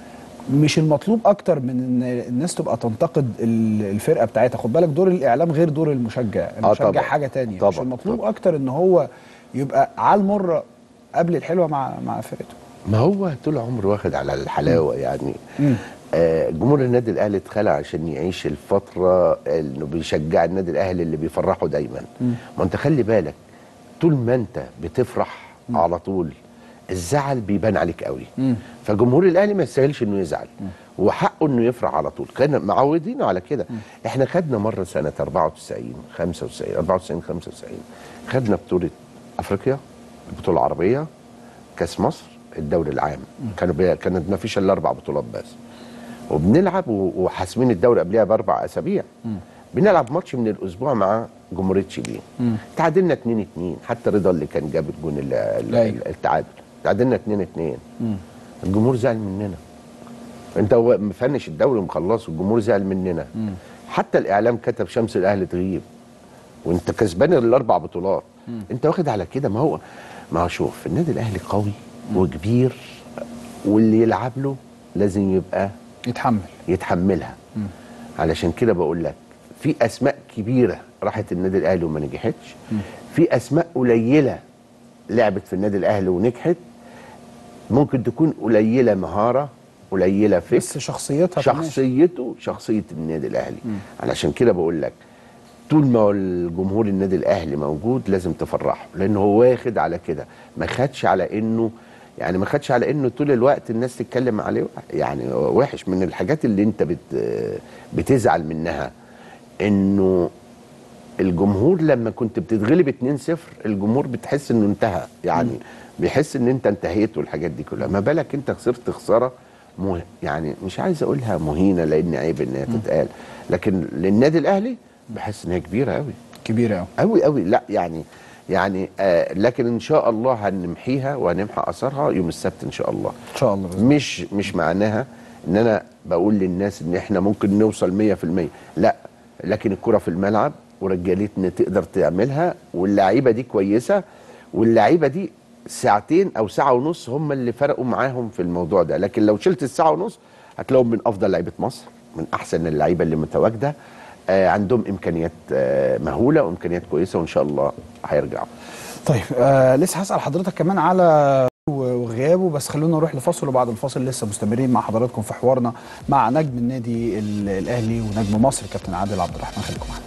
مش المطلوب اكتر من ان الناس تبقى تنتقد ال- الفرقه بتاعتها خد بالك دور الاعلام غير دور المشجع المشجع طبعا. حاجه تانية مش طبعا. المطلوب طبعا. اكتر ان هو يبقى على المره قبل الحلوه مع مع فرقته ما هو طول عمره واخد على الحلاوه يعني آه جمهور النادي الاهلي اتخلق عشان يعيش الفتره انه بيشجع النادي الاهلي اللي بيفرحه دايما ما انت خلي بالك طول ما انت بتفرح على طول الزعل بيبان عليك قوي فجمهور الاهلي ما يستاهلش انه يزعل وحقه انه يفرح على طول كان معودين على كده احنا خدنا مره سنه 94 95 94 95 خدنا بطوله افريقيا البطوله العربيه كاس مصر الدوري العام كانوا بي... كانت ما فيش الا اربع بطولات بس وبنلعب و- وحاسمين الدوري قبلها باربع اسابيع بنلعب ماتش من الاسبوع مع جمهوريه تشيلي تعادلنا 2 2 حتى رضا اللي كان جاب الجون ال- ال- أيوة. التعادل تعادلنا 2 2 الجمهور زعل مننا انت هو مفنش الدوري ومخلصه الجمهور زعل مننا حتى الاعلام كتب شمس الاهلي تغيب وانت كسبان الاربع بطولات انت واخد على كده ما هو ما هو شوف النادي الاهلي قوي وكبير واللي يلعب له لازم يبقى يتحمل يتحملها علشان كده بقول لك في اسماء كبيره راحت النادي الاهلي وما نجحتش في اسماء قليله لعبت في النادي الاهلي ونجحت ممكن تكون قليله مهاره قليله فكر بس شخصيتها كمان. شخصيته شخصيه النادي الاهلي علشان كده بقول لك طول ما الجمهور النادي الاهلي موجود لازم تفرحه لانه هو واخد على كده ما خدش على انه يعني ما خدش على انه طول الوقت الناس تتكلم عليه يعني وحش من الحاجات اللي انت بت بتزعل منها انه الجمهور لما كنت بتتغلب 2-0 الجمهور بتحس انه انتهى يعني بيحس ان انت انتهيت والحاجات دي كلها ما بالك انت خسرت خساره مه... يعني مش عايز اقولها مهينه لان عيب انها تتقال لكن للنادي الاهلي بحس انها كبيره قوي كبيره قوي قوي قوي لا يعني يعني آه لكن ان شاء الله هنمحيها وهنمحى اثرها يوم السبت ان شاء الله ان شاء الله بإذن الله. مش مش معناها ان انا بقول للناس ان احنا ممكن نوصل 100% لا لكن الكره في الملعب ورجالتنا تقدر تعملها واللعيبه دي كويسه واللعيبه دي ساعتين او ساعه ونص هم اللي فرقوا معاهم في الموضوع ده لكن لو شلت الساعه ونص هتلاقيهم من افضل لعيبه مصر من احسن اللعيبه اللي متواجده آه عندهم امكانيات آه مهوله وامكانيات كويسه وان شاء الله هيرجعوا طيب آه لسه هسال حضرتك كمان على وغيابه بس خلونا نروح لفاصل وبعد الفاصل لسه مستمرين مع حضراتكم في حوارنا مع نجم النادي ال- الاهلي ونجم مصر كابتن عادل عبد الرحمن خليكم معانا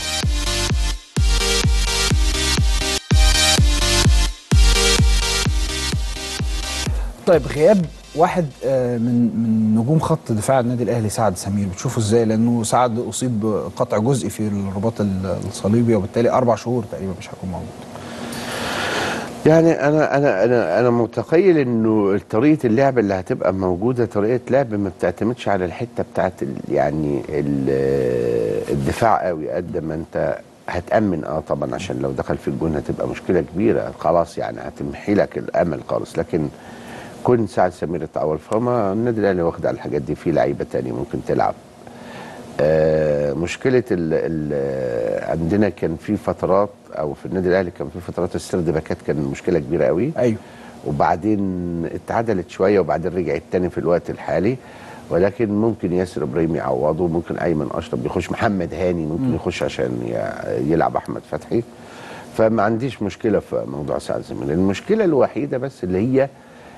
طيب غياب واحد آه، من من نجوم خط دفاع النادي الاهلي سعد سمير بتشوفه ازاي لانه سعد اصيب بقطع جزئي في الرباط ال- الصليبي وبالتالي اربع شهور تقريبا مش هيكون موجود يعني انا انا انا انا متخيل انه طريقه اللعب اللي هتبقى موجوده طريقه لعب ما بتعتمدش على الحته بتاعت ال يعني ال الدفاع قوي قد ما انت هتامن اه طبعا عشان لو دخل في الجون هتبقى مشكله كبيره خلاص يعني هتمحي لك الامل خالص لكن كون سعد سمير اتعور فما النادي الاهلي واخد على الحاجات دي في لعيبه تانية ممكن تلعب آه، مشكله ال ال عندنا كان في فترات او في النادي الاهلي كان في فترات السرد باكات كان مشكله كبيره قوي ايوه وبعدين اتعدلت شويه وبعدين رجعت تاني في الوقت الحالي ولكن ممكن ياسر ابراهيم يعوضه ممكن ايمن اشرف يخش محمد هاني ممكن يخش عشان ي- يلعب احمد فتحي فما عنديش مشكله في موضوع سعد زميل المشكله الوحيده بس اللي هي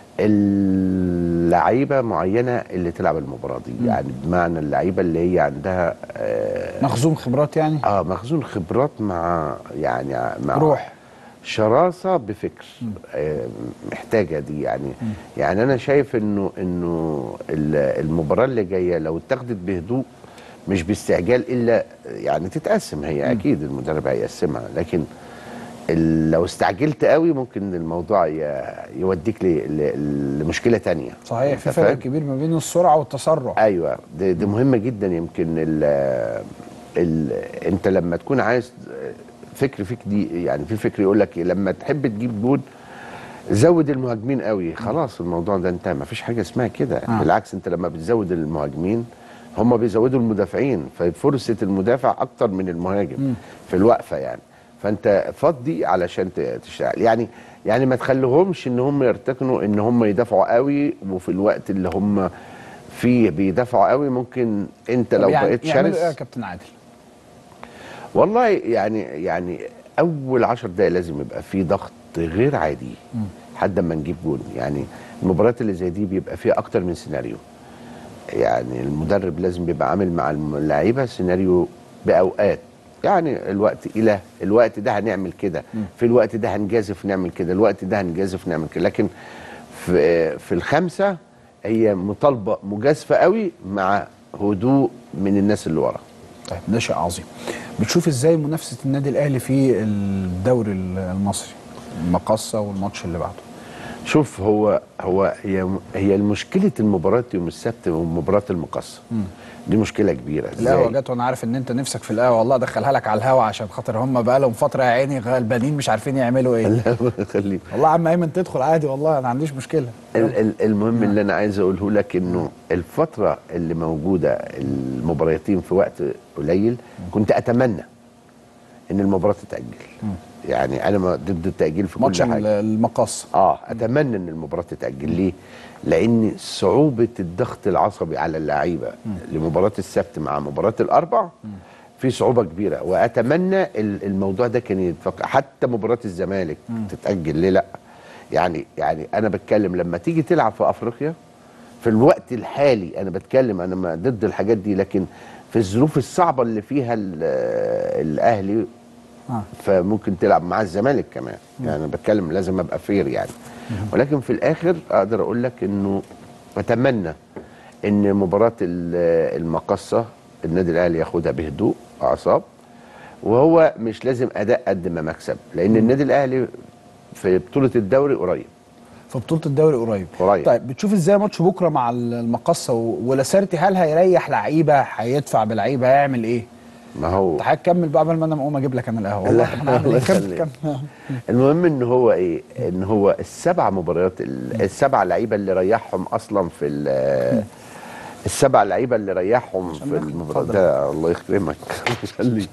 اللعيبه معينه اللي تلعب المباراه دي يعني بمعنى اللعيبه اللي هي عندها آه مخزون خبرات يعني اه مخزون خبرات مع يعني مع روح. شراسه بفكر آه محتاجه دي يعني يعني انا شايف انه انه ال- المباراه اللي جايه لو اتاخدت بهدوء مش باستعجال الا يعني تتقسم هي اكيد المدرب هيقسمها لكن ال- لو استعجلت قوي ممكن الموضوع ي- يوديك ل- ل- لمشكله تانية صحيح أنت في فرق فاهم؟ كبير ما بين السرعه والتسرع ايوه دي, دي مهمه جدا يمكن ال ال انت لما تكون عايز فكر فيك دي يعني في فكر يقول لك إيه، لما تحب تجيب جول زود المهاجمين قوي خلاص الموضوع ده انتهى ما فيش حاجه اسمها كده آه. بالعكس انت لما بتزود المهاجمين هم بيزودوا المدافعين ففرصه المدافع اكتر من المهاجم في الوقفه يعني فانت فضي علشان ت- تشتغل يعني يعني ما تخليهمش ان هم يرتكنوا ان هم يدافعوا قوي وفي الوقت اللي هم فيه بيدافعوا قوي ممكن انت طب لو يعني بقيت يعملوا شرس ايه يا كابتن عادل؟ والله يعني يعني اول عشر دقايق لازم يبقى في ضغط غير عادي لحد ما نجيب جون يعني المباريات اللي زي دي بيبقى فيها اكتر من سيناريو يعني المدرب لازم بيبقى عامل مع اللعيبه سيناريو باوقات يعني الوقت الى الوقت ده هنعمل كده في الوقت ده هنجازف نعمل كده الوقت ده هنجازف نعمل كده لكن في في الخمسه هي مطالبه مجازفه قوي مع هدوء من الناس اللي ورا طيب ده شيء عظيم بتشوف ازاي منافسه النادي الاهلي في الدوري المصري المقصه والماتش اللي بعده شوف هو هو هي هي مشكله المباراه يوم السبت ومباراه المقصه دي مشكله كبيره القهوه إزاي؟ جت وانا عارف ان انت نفسك في القهوه والله ادخلها لك على الهوا عشان خاطر هم بقى لهم فتره يا عيني غلبانين مش عارفين يعملوا ايه لا خليك والله يا عم ايمن تدخل عادي والله انا ما عنديش مشكله ال- ال- المهم اللي انا عايز اقوله لك انه الفتره اللي موجوده المباريتين في وقت قليل كنت اتمنى ان المباراه تتاجل يعني انا ما ضد التاجيل في ماتش كل حاجه المقص اه اتمنى ان المباراه تتاجل ليه لان صعوبه الضغط العصبي على اللعيبه لمباراه السبت مع مباراه الاربع في صعوبه كبيره واتمنى ال- الموضوع ده كان يتفق حتى مباراه الزمالك تتاجل ليه لا يعني يعني انا بتكلم لما تيجي تلعب في افريقيا في الوقت الحالي انا بتكلم انا ما ضد الحاجات دي لكن في الظروف الصعبه اللي فيها ال- الاهلي آه. فممكن تلعب مع الزمالك كمان يعني انا بتكلم لازم ابقى فير يعني ولكن في الاخر اقدر اقول لك انه اتمنى ان مباراه ال- المقصه النادي الاهلي ياخدها بهدوء اعصاب وهو مش لازم اداء قد ما مكسب لان النادي الاهلي في بطوله الدوري قريب في بطوله الدوري قريب قريب. طيب بتشوف ازاي ماتش بكره مع المقصه و- ولاسارتي هل هيريح لعيبه هيدفع بلعيبه هيعمل ايه؟ ما هو انت هتكمل بقى قبل ما انا اقوم اجيب لك انا القهوه والله طب أنا هعمل الله إيه؟ كمل يخليك. كمل المهم ان هو ايه ان هو السبع مباريات ال- السبع لعيبه اللي ريحهم اصلا في ال- السبع لعيبه اللي ريحهم في المباراه اتفضل. ده الله يكرمك يخليك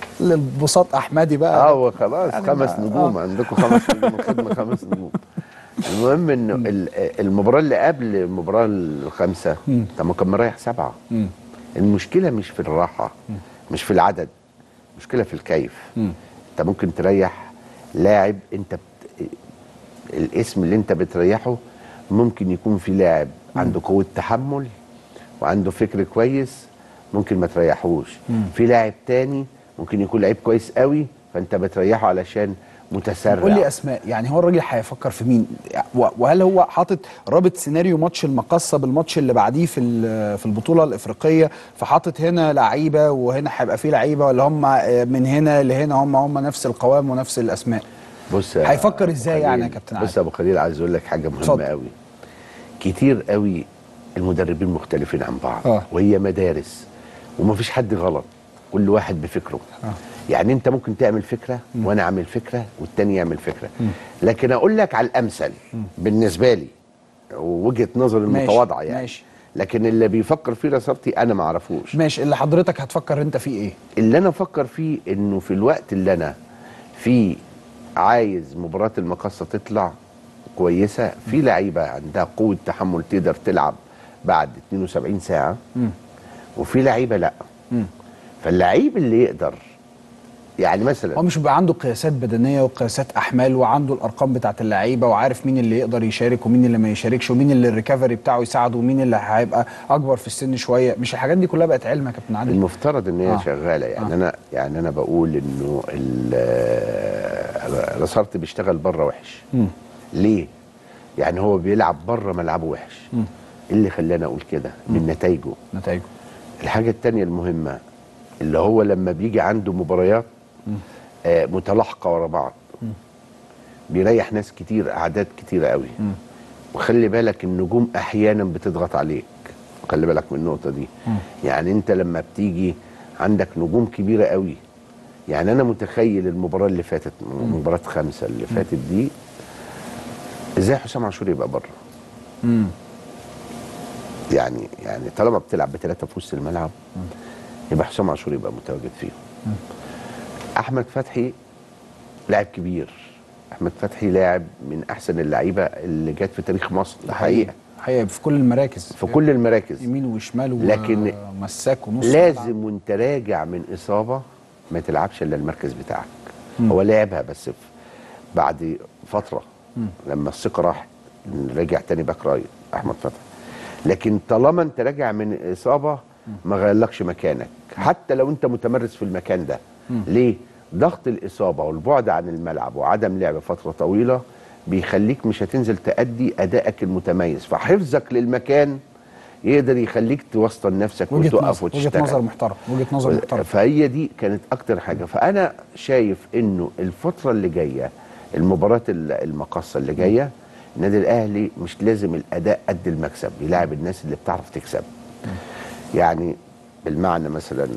البساط احمدي بقى اه هو خلاص يعني خمس ما- نجوم آه. عندكم خمس نجوم الخدمه خمس نجوم المهم انه ال- المباراه اللي قبل المباراه الخامسه طب ما كان مريح سبعه مم. المشكله مش في الراحه مش في العدد المشكله في الكيف انت ممكن تريح لاعب انت بت... الاسم اللي انت بتريحه ممكن يكون في لاعب عنده قوه تحمل وعنده فكر كويس ممكن ما تريحوش في لاعب تاني ممكن يكون لعيب كويس قوي فانت بتريحه علشان متسرع قول لي اسماء يعني هو الراجل هيفكر في مين و- وهل هو حاطط رابط سيناريو ماتش المقصه بالماتش اللي بعديه في ال- في البطوله الافريقيه فحاطط هنا لعيبه وهنا هيبقى في لعيبه ولا هم من هنا لهنا هم هم نفس القوام ونفس الاسماء بص يا هيفكر أبو إزاي خليل، يعني يا كابتن بص يا ابو خليل عايز اقول لك حاجه مهمه اتفضل. قوي كتير قوي المدربين مختلفين عن بعض آه. وهي مدارس ومفيش حد غلط كل واحد بفكره آه. يعني انت ممكن تعمل فكره وانا اعمل فكره والتاني يعمل فكره لكن اقول لك على الامثل بالنسبه لي ووجهه نظري ماشي، المتواضعه يعني ماشي. لكن اللي بيفكر فيه رصارتي انا ما اعرفوش ماشي اللي حضرتك هتفكر انت فيه ايه اللي انا افكر فيه انه في الوقت اللي انا فيه عايز مباراه المقصه تطلع كويسه في لعيبه عندها قوه تحمل تقدر تلعب بعد 72 ساعه وفي لعيبه لا فاللعيب اللي يقدر يعني مثلا هو مش بيبقى عنده قياسات بدنيه وقياسات احمال وعنده الارقام بتاعه اللعيبه وعارف مين اللي يقدر يشارك ومين اللي ما يشاركش ومين اللي الريكفري بتاعه يساعده ومين اللي هيبقى اكبر في السن شويه مش الحاجات دي كلها بقت علم يا كابتن عادل المفترض ان هي آه. آه. شغاله يعني آه. آه. انا يعني انا بقول انه ال- رصارت بيشتغل بره وحش مم. ليه؟ يعني هو بيلعب بره ملعبه وحش مم. ايه اللي خلاني اقول كده؟ من نتائجه نتائجه الحاجه التانية المهمه اللي هو لما بيجي عنده مباريات آه متلاحقه ورا بعض بيريح ناس كتير اعداد كتيره قوي وخلي بالك النجوم احيانا بتضغط عليك خلي بالك من النقطه دي يعني انت لما بتيجي عندك نجوم كبيره قوي يعني انا متخيل المباراه اللي فاتت مباراه خمسه اللي فاتت دي ازاي حسام عاشور يبقى بره امم يعني يعني طالما بتلعب بثلاثه في وسط الملعب يبقى حسام عاشور يبقى متواجد فيهم احمد فتحي لاعب كبير احمد فتحي لاعب من احسن اللعيبه اللي جت في تاريخ مصر ده حقيقه حقيقه في كل المراكز في كل المراكز يمين وشمال لكن ومساك ونص لازم ملعب. وانت راجع من اصابه ما تلعبش الا المركز بتاعك هو لعبها بس في بعد فتره لما الثقه راحت رجع تاني باك رايت احمد فتحي لكن طالما انت راجع من اصابه ما غيرلكش مكانك حتى لو انت متمرس في المكان ده ليه ضغط الاصابه والبعد عن الملعب وعدم لعب فتره طويله بيخليك مش هتنزل تأدي ادائك المتميز فحفظك للمكان يقدر يخليك توسطن نفسك وجهه وتقف نظر وجهه وتشتغل نظر محترم وجهه نظر محترم فهي دي كانت اكتر حاجه فانا شايف انه الفتره اللي جايه المباراه ال- المقصه اللي جايه النادي الاهلي مش لازم الاداء قد المكسب يلاعب الناس اللي بتعرف تكسب يعني بالمعنى مثلا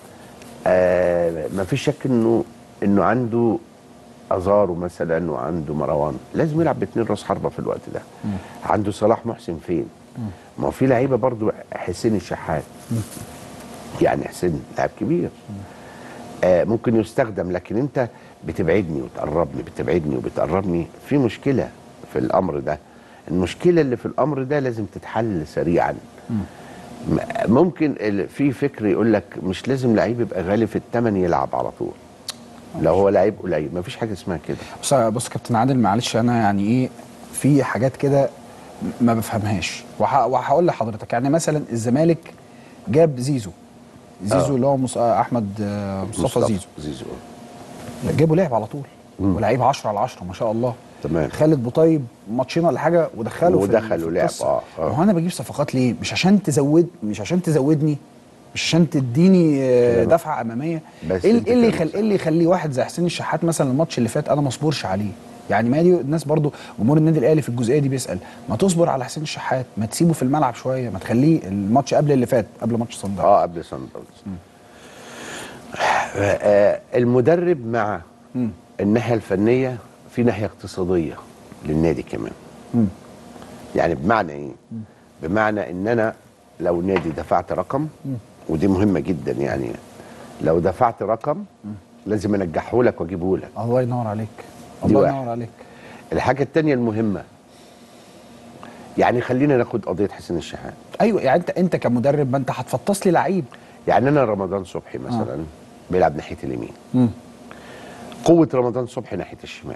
آه ما فيش شك انه انه عنده ازارو مثلا وعنده مروان لازم يلعب باثنين راس حربه في الوقت ده عنده صلاح محسن فين ما هو في لعيبه برضو حسين الشحات يعني حسين لاعب كبير آه ممكن يستخدم لكن انت بتبعدني وتقربني بتبعدني وبتقربني في مشكله في الامر ده المشكله اللي في الامر ده لازم تتحل سريعا م- ممكن ال- في فكر يقول لك مش لازم لعيب يبقى غالي في الثمن يلعب على طول لو هو لعيب قليل مفيش حاجه اسمها كده بص بص يا كابتن عادل معلش انا يعني ايه في حاجات كده ما بفهمهاش وه- وهقول لحضرتك يعني مثلا الزمالك جاب زيزو زيزو آه. اللي هو مص... آه، احمد آه، مصطفى زيزو زيزو جابوا لعب على طول مم. ولعيب 10 على 10 ما شاء الله تمام خالد بوطيب ماتشين ولا حاجه ودخله في ال- ودخلوا في لعب، القصة. آه، آه. ما هو انا بجيب صفقات ليه مش عشان تزود مش عشان تزودني مش عشان تديني آه، كده. دفعه اماميه بس ايه أنت إيه اللي كده يخلي ايه اللي يخلي واحد زي حسين الشحات مثلا الماتش اللي فات انا ما اصبرش عليه يعني ما دي الناس برضو جمهور النادي الاهلي في الجزئيه دي بيسال ما تصبر على حسين الشحات ما تسيبه في الملعب شويه ما تخليه الماتش قبل اللي فات قبل ماتش صن داونز اه قبل سان داونز آه المدرب مع مم. الناحيه الفنيه في ناحيه اقتصاديه للنادي كمان مم. يعني بمعنى ايه بمعنى ان انا لو نادي دفعت رقم ودي مهمه جدا يعني لو دفعت رقم لازم انجحه لك واجيبه لك الله ينور عليك دي الله واحد. ينور عليك الحاجه الثانيه المهمه يعني خلينا ناخد قضيه حسين الشحات ايوه يعني انت انت كمدرب ما انت هتفطس لي لعيب يعني انا رمضان صبحي مثلا بيلعب ناحيه اليمين مم. قوه رمضان صبحي ناحيه الشمال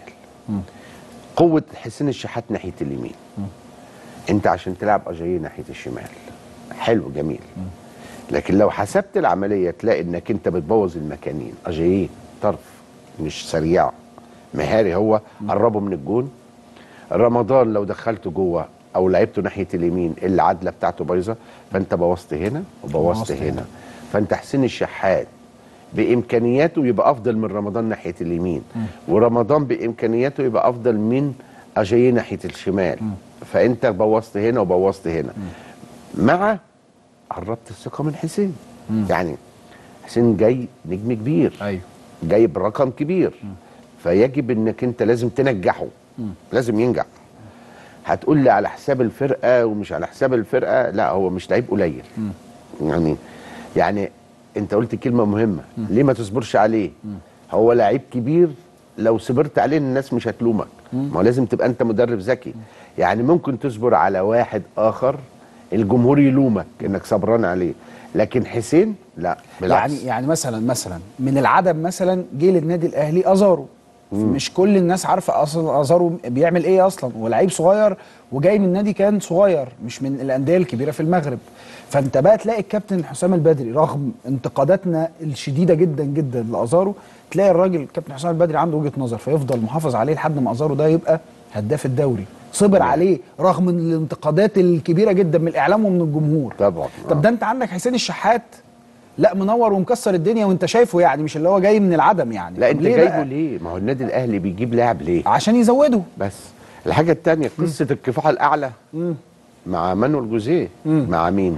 قوه حسين الشحات ناحيه اليمين انت عشان تلعب اجاييه ناحيه الشمال حلو جميل لكن لو حسبت العمليه تلاقي انك انت بتبوظ المكانين اجاييه طرف مش سريع مهاري هو قربه من الجون رمضان لو دخلته جوه او لعبته ناحيه اليمين العدله بتاعته بايظه فانت بوظت هنا وبوظت بوظت هنا. هنا فانت حسين الشحات بامكانياته يبقى افضل من رمضان ناحيه اليمين ورمضان بامكانياته يبقى افضل من اجاييه ناحيه الشمال فانت بوظت هنا وبوظت هنا مع قربت الثقه من حسين يعني حسين جاي نجم كبير ايوه جايب رقم كبير فيجب انك انت لازم تنجحه لازم ينجح هتقول لي على حساب الفرقه ومش على حساب الفرقه لا هو مش لعيب قليل يعني يعني انت قلت كلمه مهمه ليه ما تصبرش عليه هو لعيب كبير لو صبرت عليه الناس مش هتلومك ما هو لازم تبقى انت مدرب ذكي يعني ممكن تصبر على واحد اخر الجمهور يلومك انك صبران عليه لكن حسين لا بالعكس يعني يعني مثلا مثلا من العدم مثلا جه للنادي الاهلي ازارو مش كل الناس عارفه اصلا ازارو بيعمل ايه اصلا هو لعيب صغير وجاي من نادي كان صغير مش من الانديه الكبيره في المغرب فانت بقى تلاقي الكابتن حسام البدري رغم انتقاداتنا الشديده جدا جدا لازارو تلاقي الراجل الكابتن حسام البدري عنده وجهه نظر فيفضل محافظ عليه لحد ما ازارو ده يبقى هداف الدوري صبر عليه رغم الانتقادات الكبيره جدا من الاعلام ومن الجمهور طبعا طب ده انت عندك حسين الشحات لا منور ومكسر الدنيا وانت شايفه يعني مش اللي هو جاي من العدم يعني لا طب انت ليه جايبه بقى؟ ليه ما هو النادي الاهلي بيجيب لاعب ليه عشان يزوده بس الحاجه الثانيه قصه الكفاح الاعلى مم. مع مانويل جوزيه مم. مع مين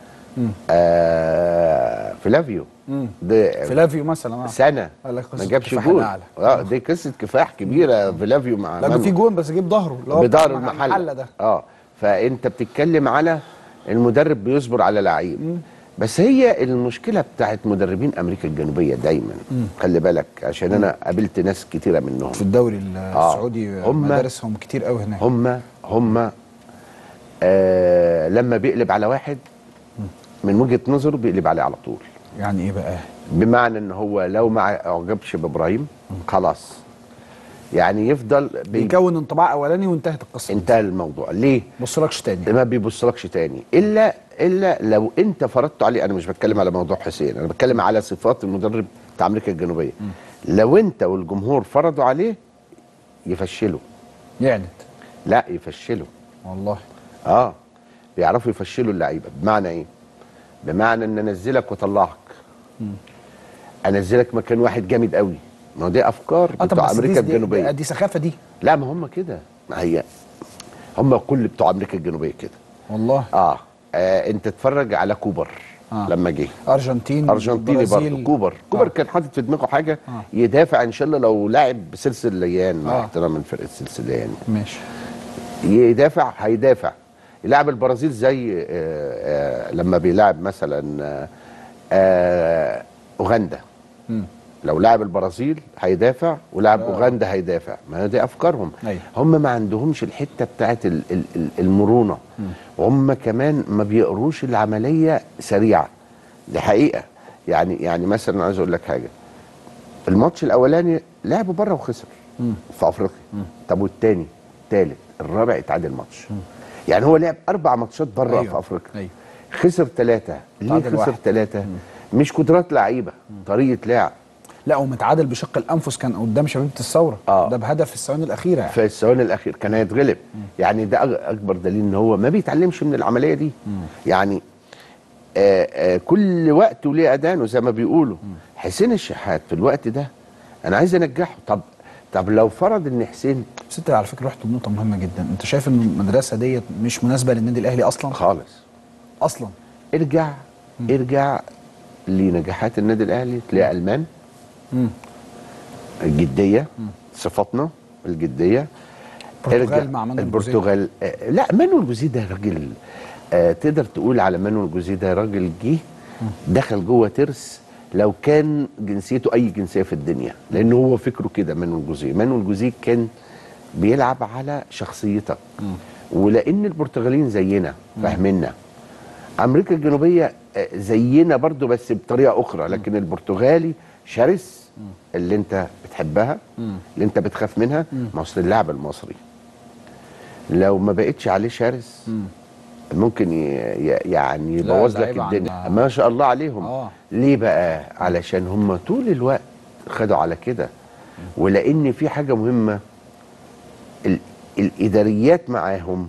آه فلافيو مم. ده فلافيو مثلا اه سنه قال لك قصة ما جابش كفاح جول الأعلى. اه دي قصه كفاح كبيره فلافيو مع لا ده في مانويل. جون بس جيب ظهره اللي هو بتاع بدار مع المحله ده اه فانت بتتكلم على المدرب بيصبر على لعيب بس هي المشكله بتاعت مدربين امريكا الجنوبيه دايما خلي بالك عشان انا قابلت ناس كتيره منهم في الدوري السعودي هم- مدارسهم كتير قوي هناك هم هم آه لما بيقلب على واحد من وجهه نظره بيقلب عليه على طول يعني ايه بقى بمعنى ان هو لو ما اعجبش بابراهيم خلاص يعني يفضل بي... بيكون انطباع اولاني وانتهت القصه انتهى الموضوع ليه بصلكش تاني ما بيبصلكش تاني الا الا لو انت فرضت عليه انا مش بتكلم على موضوع حسين انا بتكلم على صفات المدرب بتاع امريكا الجنوبيه لو انت والجمهور فرضوا عليه يفشلوا يعند لا يفشلوا والله اه بيعرفوا يفشلوا اللعيبه بمعنى ايه بمعنى ان انزلك واطلعك انزلك مكان واحد جامد قوي ما هو دي افكار اه طب بتوع بس دي- امريكا دي, الجنوبيه دي, دي سخافه دي لا ما هم كده ما هي هم كل بتوع امريكا الجنوبيه كده والله اه, آه انت اتفرج على كوبر آه. آه. لما جه ارجنتين ارجنتيني برازيل. برضه كوبر كوبر آه. كان حاطط في دماغه حاجه آه. يدافع ان شاء الله لو لاعب بسلسل ليان مع آه. احترام من فرقه سلسل ليان ماشي يدافع هيدافع يلعب البرازيل زي آه آه لما بيلعب مثلا آه آه اوغندا مم. لو لاعب البرازيل هيدافع ولاعب اوغندا هيدافع ما هي دي افكارهم أيوة. هم ما عندهمش الحته بتاعت ال- ال- ال- المرونه وهم كمان ما بيقروش العمليه سريعه دي حقيقه يعني يعني مثلا عايز اقول لك حاجه الماتش الاولاني لعبوا بره وخسر في افريقيا طب والتاني التالت الرابع اتعادل ماتش يعني هو لعب اربع ماتشات بره أيوة. في افريقيا أيوة. خسر ثلاثه ليه تعادل خسر واحد. ثلاثه مش قدرات لعيبه طريقه لعب لا ومتعادل بشق الانفس كان قدام شبيبه الثوره آه. ده بهدف في الثواني الاخيره يعني. في الثواني الاخير كان هيتغلب يعني ده أج- اكبر دليل ان هو ما بيتعلمش من العمليه دي يعني آه آه كل وقت وليه اذانه زي ما بيقولوا حسين الشحات في الوقت ده انا عايز انجحه طب طب لو فرض ان حسين بس انت على فكره رحت لنقطه مهمه جدا انت شايف ان المدرسه ديت مش مناسبه للنادي الاهلي اصلا خالص اصلا ارجع ارجع لنجاحات النادي الاهلي تلاقي المان مم. الجديه صفاتنا الجديه البرتغال ارجع- مع مانويل البرتغال آه، لا مانويل جوزيه ده راجل آه تقدر تقول على مانويل جوزيه ده راجل جه دخل جوه ترس لو كان جنسيته اي جنسيه في الدنيا لان هو فكره كده مانويل جوزيه مانويل جوزيه كان بيلعب على شخصيتك ولان البرتغاليين زينا فاهميننا امريكا الجنوبيه آه، زينا برضو بس بطريقه اخرى لكن البرتغالي شرس اللي انت بتحبها اللي انت بتخاف منها ما اصل اللاعب المصري لو ما بقتش عليه شرس ممكن ي- ي- يعني لا، يبوظ لك اللعيبة الدنيا عندها- ما شاء الله عليهم آه. ليه بقى علشان هم طول الوقت خدوا على كده ولان في حاجه مهمه ال- الاداريات معاهم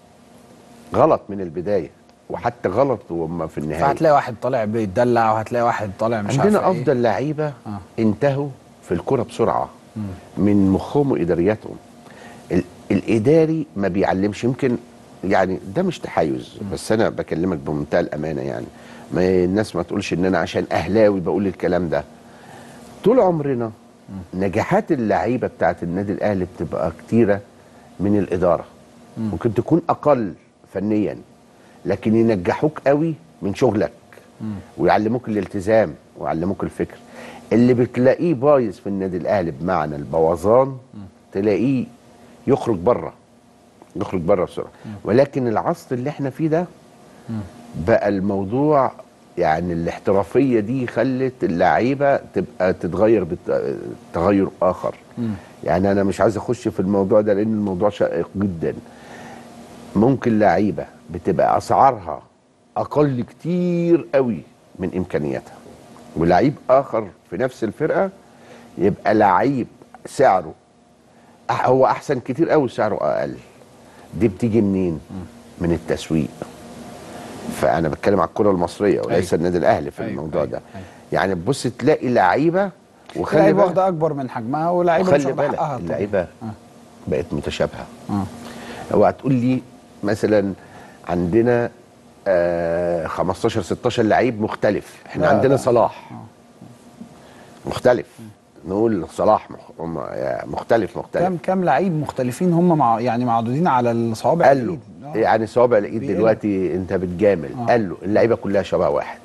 غلط من البدايه وحتى غلط وهم في النهايه فهتلاقي واحد طالع بيتدلع وهتلاقي واحد طالع مش عندنا عارف إيه. افضل لعيبه انتهوا في الكره بسرعه من مخهم وادارياتهم ال- الاداري ما بيعلمش يمكن يعني ده مش تحيز بس انا بكلمك بمنتهى الامانه يعني ما الناس ما تقولش ان انا عشان اهلاوي بقول الكلام ده طول عمرنا نجاحات اللعيبه بتاعت النادي الاهلي بتبقى كتيره من الاداره ممكن تكون اقل فنيا لكن ينجحوك قوي من شغلك ويعلموك الالتزام ويعلموك الفكر اللي بتلاقيه بايظ في النادي الاهلي بمعنى البوظان تلاقيه يخرج بره يخرج بره بسرعه ولكن العصر اللي احنا فيه ده بقى الموضوع يعني الاحترافيه دي خلت اللعيبه تبقى تتغير بتغير اخر يعني انا مش عايز اخش في الموضوع ده لان الموضوع شائك جدا ممكن لعيبه بتبقى اسعارها اقل كتير قوي من امكانياتها ولعيب اخر في نفس الفرقه يبقى لعيب سعره أح- هو احسن كتير قوي سعره اقل دي بتيجي منين من التسويق فانا بتكلم على الكره المصريه وليس أيوة. النادي الاهلي في أيوة، الموضوع أيوة، ده أيوة. يعني بص تلاقي لعيبه وخلي لعيبه بالك واخده اكبر من حجمها ولاعيبه مش وخلي واخده بالك حقها طبعاً. اللعيبه بقت متشابهه آه. اوعى تقول لي مثلا عندنا آه 15 16 لعيب مختلف احنا لا، عندنا لا. صلاح مختلف نقول صلاح مخ- م- مختلف مختلف كام كام لعيب مختلفين هم مع يعني معدودين على الصوابع قال له الإيد. آه. يعني صوابع الايد بيقل. دلوقتي انت بتجامل آه. قال له اللعيبه كلها شبه واحد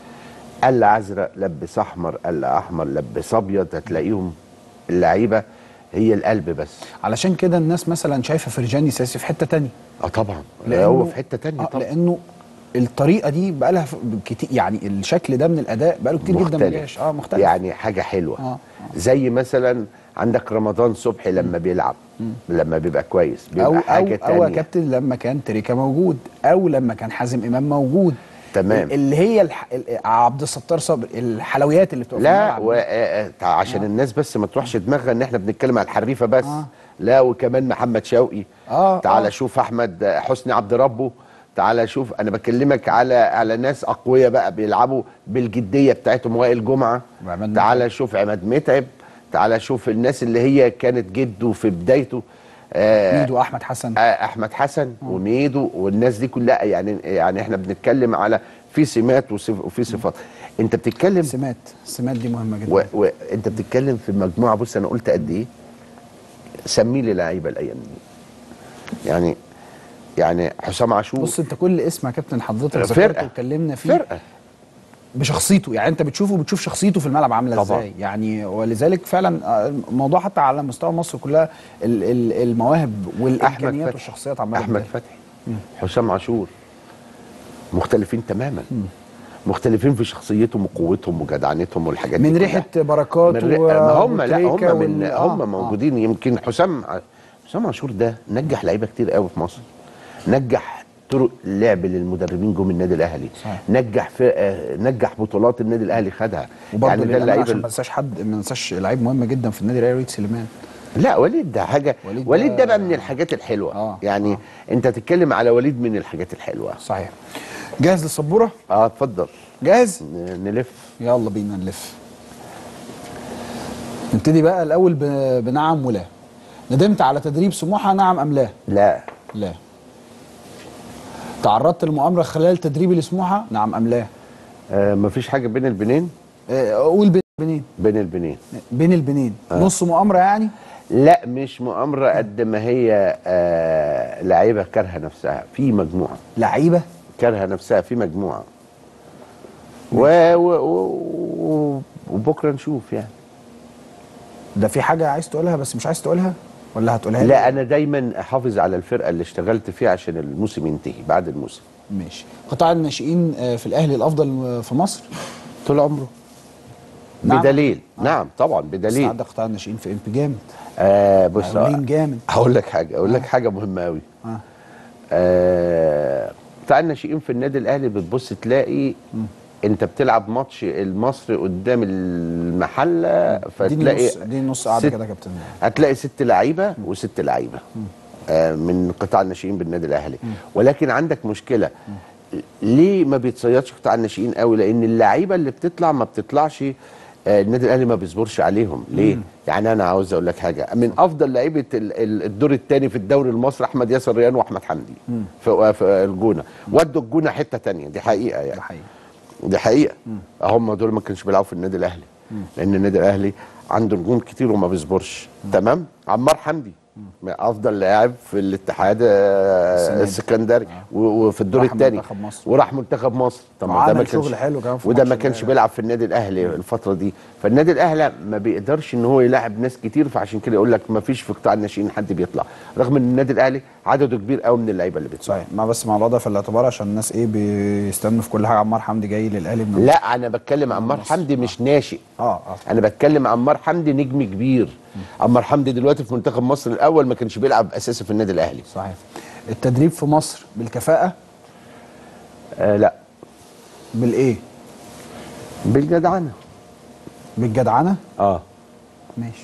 قال ازرق لبس احمر قال احمر لبس ابيض هتلاقيهم اللعيبه هي القلب بس علشان كده الناس مثلا شايفه فرجاني ساسي في حته تانية اه طبعا لأنه- هو في حته تانية آه طبعا لانه الطريقه دي بقى لها كتير يعني الشكل ده من الاداء بقى له كتير جدا ما مختلف. جاش اه مختلف يعني حاجه حلوه آه، زي مثلا عندك رمضان صبحي لما بيلعب لما بيبقى كويس بيبقى او او حاجه او يا تانية كابتن لما كان تريكا موجود او لما كان حازم امام موجود تمام. اللي هي الح... ال- عبد الستار صبري الحلويات اللي بتبقى في لا الملعب و... دي. آه، آه، تع- عشان الناس بس ما تروحش دماغها ان احنا بنتكلم على الحريفه بس آه. لا وكمان محمد شوقي آه، تعال آه. شوف احمد آه، حسني عبد ربه تعال شوف انا بكلمك على على ناس اقوياء بقى بيلعبوا بالجديه بتاعتهم وائل جمعه وعماد تعال شوف عماد متعب تعال شوف الناس اللي هي كانت جده في بدايته آه، ميدو احمد حسن آه، احمد حسن وميدو والناس دي كلها يعني يعني احنا بنتكلم على في سمات وصف- وفي صفات انت بتتكلم سمات السمات دي مهمه جدا و... وانت بتتكلم في مجموعه بص انا قلت قد ايه سمي لي لعيبه الايام دي يعني يعني حسام عاشور بص انت كل اسم يا كابتن حضرتك ذكرته فرقه واتكلمنا فيه فرقه بشخصيته يعني انت بتشوفه بتشوف شخصيته في الملعب عامله طبعاً. ازاي يعني ولذلك فعلا آه، الموضوع حتى على مستوى مصر كلها ال- ال- المواهب والامكانيات فتحي. والشخصيات عماله احمد بتزداد. فتحي حسام عاشور مختلفين تماما مختلفين في شخصيتهم وقوتهم وجدعنتهم والحاجات دي من كلها. ريحه بركات من ري... ما هم لا هم وتريكا من وال- هم آه، موجودين يمكن حسام ع- حسام عاشور ده نجح لعيبه كتير قوي في مصر نجح طرق اللعب للمدربين جم النادي الاهلي صحيح. نجح في آه، نجح بطولات النادي الاهلي خدها وبرضه يعني ده للأمانة اللعيب عشان ما ال- ننساش حد ما ننساش لعيب مهم جدا في النادي الاهلي وليد سليمان لا وليد ده حاجه وليد ده- وليد ده بقى من الحاجات الحلوه آه، يعني آه. انت تتكلم على وليد من الحاجات الحلوه صحيح جاهز للسبوره اه اتفضل جاهز ن- نلف يلا بينا نلف نبتدي بقى الاول ب- بنعم ولا ندمت على تدريب سموحه نعم ام لا لا لا تعرضت لمؤامره خلال تدريبي لسموحه نعم ام لا آه مفيش حاجه بين البنين آه، قول بين البنين بين البنين بين البنين نص مؤامره يعني لا مش مؤامره قد ما هي آه لعيبه كارهه نفسها في مجموعه لعيبه كارهه نفسها في مجموعه و... و... و... وبكره نشوف يعني ده في حاجه عايز تقولها بس مش عايز تقولها ولا هتقولها لي؟ لا انا دايما احافظ على الفرقه اللي اشتغلت فيها عشان الموسم ينتهي بعد الموسم ماشي قطاع الناشئين آه، في الاهلي الافضل آه، في مصر طول عمره نعم. بدليل نعم طبعا بدليل استعد قطاع الناشئين في امبي جامد آه بص مقاولين جامد هقول لك حاجه اقول لك حاجه مهمه قوي آه. آه بتاع الناشئين في النادي الاهلي بتبص تلاقي انت بتلعب ماتش المصري قدام المحله اديني فتلاقي نص اديني نص قاعده ست- كده يا كابتن هتلاقي ست لعيبه وست لعيبه آه من قطاع الناشئين بالنادي الاهلي ولكن عندك مشكله ليه ما بيتصيدش قطاع الناشئين قوي لان اللعيبه اللي بتطلع ما بتطلعش آه، النادي الاهلي ما بيصبرش عليهم ليه يعني انا عاوز اقول لك حاجه من افضل لعيبه ال- ال- الدور الثاني في الدوري المصري احمد ياسر ريان واحمد حمدي في, في الجونه ودوا الجونه حته تانية دي حقيقه يعني ده حقيقي دي حقيقه هم دول ما كانش بيلعبوا في النادي الاهلي لان النادي الاهلي عنده نجوم كتير وما بيصبرش تمام عمار حمدي من افضل لاعب في الاتحاد آه، السنة دي. السكندري و- وفي الدور راح الثاني منتخب مصر. وراح منتخب مصر طب ما ده وعمل ما كانش شغل حلو كمان في وده ماتش ما كانش ال- بيلعب في النادي الاهلي الفتره دي فالنادي الاهلي ما بيقدرش ان هو يلاعب ناس كتير فعشان كده يقول لك ما فيش في قطاع الناشئين حد بيطلع رغم ان النادي الاهلي عدده كبير قوي من اللعيبه اللي بيطلع صحيح ما بس مع الوضع في الاعتبار عشان الناس ايه بيستنوا في كل حاجه عمار حمدي جاي للاهلي من لا انا بتكلم عمار حمدي مش ناشئ اه اه انا بتكلم عمار حمدي نجم كبير عمار حمدي دلوقتي في منتخب مصر الاول ما كانش بيلعب اساسي في النادي الاهلي صحيح التدريب في مصر بالكفاءه آه لا بالايه بالجدعنه بالجدعنه اه ماشي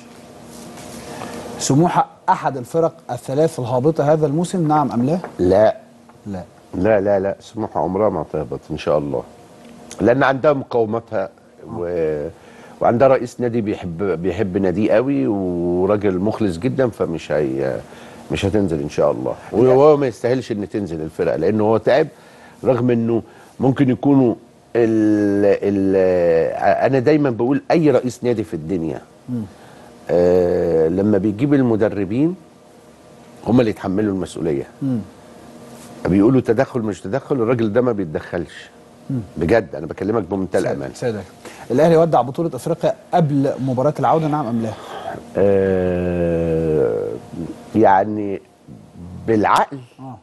سموحه احد الفرق الثلاث الهابطه هذا الموسم نعم ام لا لا لا لا لا لا سموحه عمرها ما تهبط ان شاء الله لان عندها مقاومتها و... وعندها رئيس نادي بيحب بيحب ناديه قوي وراجل مخلص جدا فمش هي مش هتنزل ان شاء الله وهو ما يستاهلش ان تنزل الفرقه لانه هو تعب رغم انه ممكن يكونوا ال... ال... انا دايما بقول اي رئيس نادي في الدنيا آه لما بيجيب المدربين هم اللي يتحملوا المسؤوليه بيقولوا تدخل مش تدخل الراجل ده ما بيتدخلش بجد انا بكلمك بمنتهى الامان سيدك الاهلي ودع بطوله افريقيا قبل مباراه العوده نعم ام لا آه يعني بالعقل اه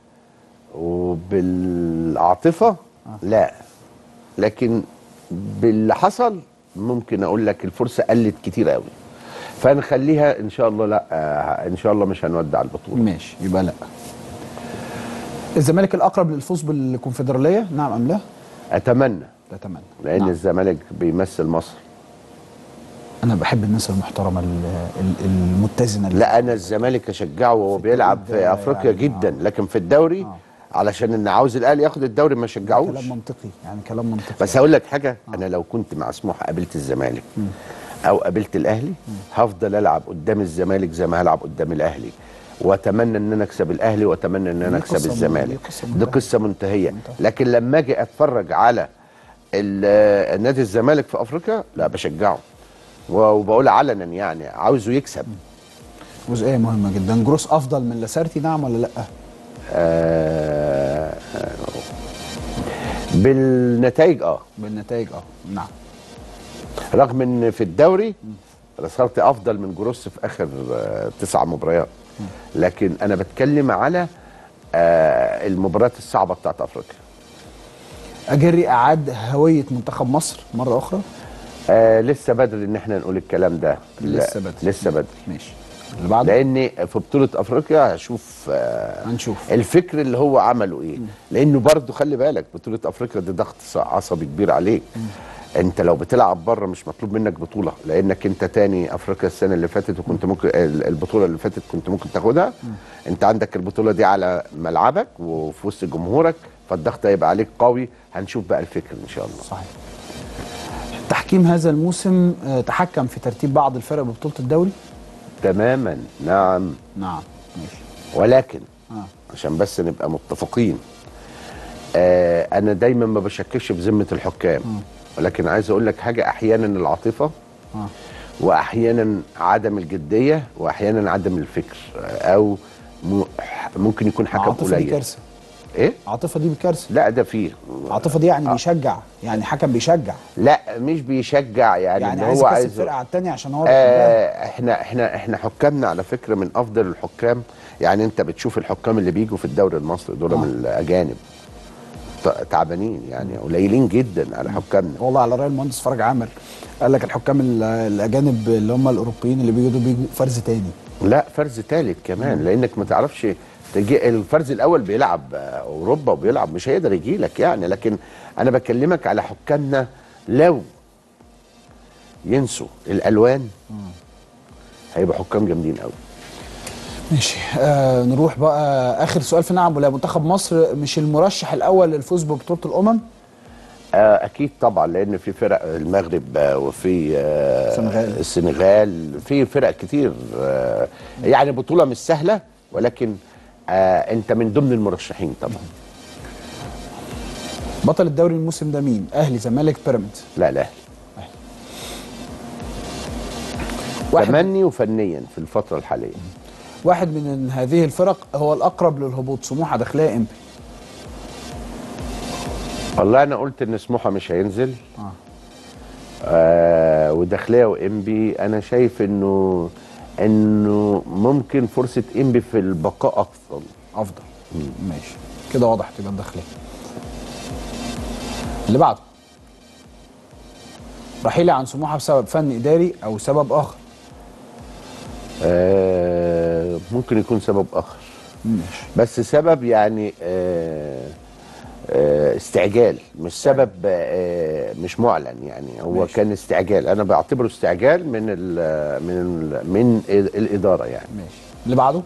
وبالعاطفه لا لكن باللي حصل ممكن اقول لك الفرصه قلت كتير قوي فنخليها ان شاء الله لا آه ان شاء الله مش هنودع البطوله ماشي يبقى لا الزمالك الاقرب للفوز بالكونفدراليه نعم ام لا اتمنى اتمنى لان نعم. الزمالك بيمثل مصر انا بحب الناس المحترمه ال- ال- المتزنه اللي- لا انا الزمالك اشجعه وهو بيلعب التوقيت في ده افريقيا يعني جدا آه. لكن في الدوري آه. علشان ان عاوز الاهلي ياخد الدوري ما شجعوش كلام منطقي يعني كلام منطقي بس هقول لك حاجه انا لو كنت مع سموحه قابلت الزمالك او قابلت الاهلي هفضل العب قدام الزمالك زي ما هلعب قدام الاهلي واتمنى ان انا اكسب الاهلي واتمنى ان انا دي اكسب قصة من- الزمالك دي قصة دي منتهية. قصه منتهيه منتهية. لكن لما اجي اتفرج على ال- نادي الزمالك في افريقيا لا بشجعه وبقول علنا يعني عاوزه يكسب جزئيه مهمه جدا جروس افضل من لاسارتي نعم ولا لا آه بالنتائج اه بالنتائج اه نعم رغم ان في الدوري رسالتي افضل من جروس في اخر آه تسع مباريات لكن انا بتكلم على آه المباريات الصعبه بتاعت افريقيا اجري اعاد هويه منتخب مصر مره اخرى آه لسه بدري ان احنا نقول الكلام ده لا، لسه بدري. لسه بدري ماشي اللي بعده لان في بطوله افريقيا هشوف آه هنشوف الفكر اللي هو عمله ايه لانه برضه خلي بالك بطوله افريقيا دي ضغط عصبي كبير عليك انت لو بتلعب بره مش مطلوب منك بطوله لانك انت تاني افريقيا السنه اللي فاتت وكنت ممكن ال- البطوله اللي فاتت كنت ممكن تاخدها انت عندك البطوله دي على ملعبك وفي وسط جمهورك فالضغط هيبقى عليك قوي هنشوف بقى الفكر ان شاء الله صحيح تحكيم هذا الموسم آه، تحكم في ترتيب بعض الفرق ببطوله الدوري تماما نعم نعم ماشي ولكن اه عشان بس نبقى متفقين آه انا دايما ما بشككش في ذمه الحكام ولكن عايز اقول لك حاجه احيانا العاطفه اه واحيانا عدم الجديه واحيانا عدم الفكر آه، او م- ممكن يكون حكم عاطفة دي قليل كارثه ايه عاطفه دي بكارثه لا ده فيه عاطفه دي يعني بيشجع يعني حكم بيشجع لا مش بيشجع يعني, يعني اللي عايز هو يكسب عايز فرقه على الثانيه عشان هو بيحبها. آه احنا احنا احنا حكامنا على فكره من افضل الحكام يعني انت بتشوف الحكام اللي بيجوا في الدوري المصري دول آه. من الاجانب ط- تعبانين يعني قليلين جدا على حكامنا والله على راي المهندس فرج عامر قال لك الحكام ال- الاجانب اللي هم الاوروبيين اللي بيجوا دول بيجوا فرز تاني لا فرز ثالث كمان لانك ما تعرفش تجي الفرز الاول بيلعب آه، اوروبا وبيلعب مش هيقدر يجي لك يعني لكن انا بكلمك على حكامنا لو ينسوا الالوان هيبقى حكام جامدين قوي ماشي آه نروح بقى اخر سؤال في نعم ولا منتخب مصر مش المرشح الاول للفوز ببطوله الامم آه، اكيد طبعا لان في فرق المغرب آه، وفي آه، السنغال. السنغال في فرق كتير آه، يعني بطوله مش سهله ولكن آه، انت من ضمن المرشحين طبعا بطل الدوري الموسم ده مين اهلي زمالك بيراميدز لا لا واحد تمني وفنيا في الفتره الحاليه واحد من هذه الفرق هو الاقرب للهبوط سموحه داخليه امبي والله انا قلت ان سموحه مش هينزل آه. آه وداخليه وانبي انا شايف انه انه ممكن فرصه انبي في البقاء افضل افضل ماشي كده واضح تبقى الداخليه اللي بعده رحيلي عن سموحه بسبب فن اداري او سبب اخر آه ممكن يكون سبب اخر ماشي بس سبب يعني آه آه استعجال مش سبب آه مش معلن يعني هو ماشي. كان استعجال انا بعتبره استعجال من ال من ال من الاداره يعني ماشي اللي بعده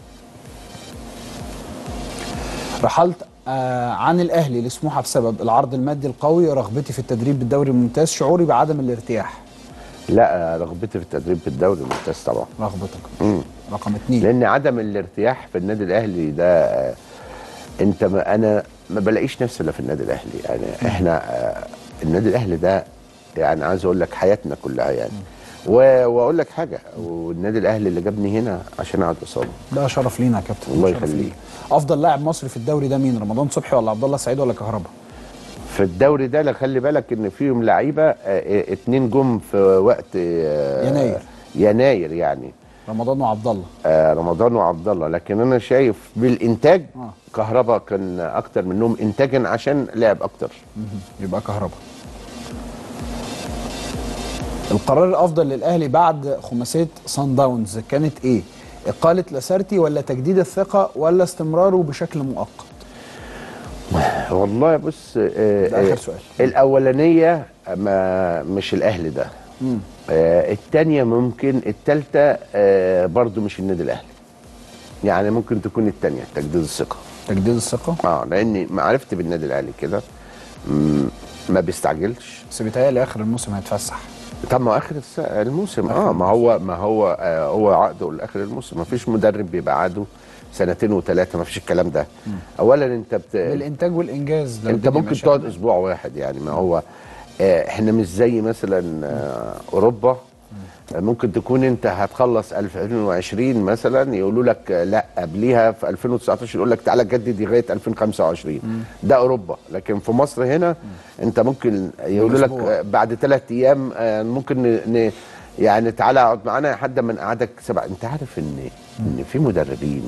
رحلت آه عن الاهلي لسموحه بسبب العرض المادي القوي رغبتي في التدريب بالدوري الممتاز شعوري بعدم الارتياح لا رغبتي في التدريب في الدوري الممتاز طبعا رغبتك مم. رقم اتنين لان عدم الارتياح في النادي الاهلي ده آه، انت ما انا ما بلاقيش نفسي الا في النادي الاهلي يعني احنا آه، النادي الاهلي ده يعني عايز اقول لك حياتنا كلها يعني و- واقول لك حاجه والنادي الاهلي اللي جابني هنا عشان اقعد قصاده ده شرف لينا يا كابتن الله شرف يخليك. لينا. افضل لاعب مصري في الدوري ده مين رمضان صبحي ولا عبد الله السعيد ولا كهربا في الدوري ده لا خلي بالك ان فيهم لعيبه آه، آه، اتنين جم في وقت آه، يناير. يناير يعني رمضان وعبد الله آه، رمضان وعبد الله لكن انا شايف بالانتاج آه. كهربا كان اكتر منهم انتاجا عشان لعب اكتر يبقى كهربا القرار الافضل للاهلي بعد خماسيه سان داونز كانت ايه اقاله لاسارتي ولا تجديد الثقه ولا استمراره بشكل مؤقت والله بص آه، ده آخر آه، سؤال. الاولانيه ما مش الاهلي ده آه الثانيه ممكن الثالثه آه برضو مش النادي الاهلي يعني ممكن تكون الثانيه تجديد الثقه تجديد الثقه اه لاني معرفتي بالنادي الاهلي كده مم، ما بيستعجلش بس بيتهيألي اخر الموسم هيتفسح طب ما اخر الس- الموسم آخر اه ما هو ما هو آه هو عقده لاخر الموسم ما فيش مدرب بيبقى عقده سنتين وثلاثه ما فيش الكلام ده اولا انت بت... بالانتاج والانجاز لو انت الدنيا ممكن ماشية. تقعد اسبوع واحد يعني ما هو آه، احنا مش زي مثلا آه، اوروبا آه، ممكن تكون انت هتخلص 2020 مثلا يقولوا لك آه، لا قبليها في 2019 يقول لك تعالى جدد لغايه 2025 ده اوروبا لكن في مصر هنا انت ممكن يقولوا لك أسبوع. آه، بعد ثلاث ايام آه، ممكن ن- ن- يعني تعالى اقعد معانا لحد ما نقعدك سبع انت عارف ان ان في مدربين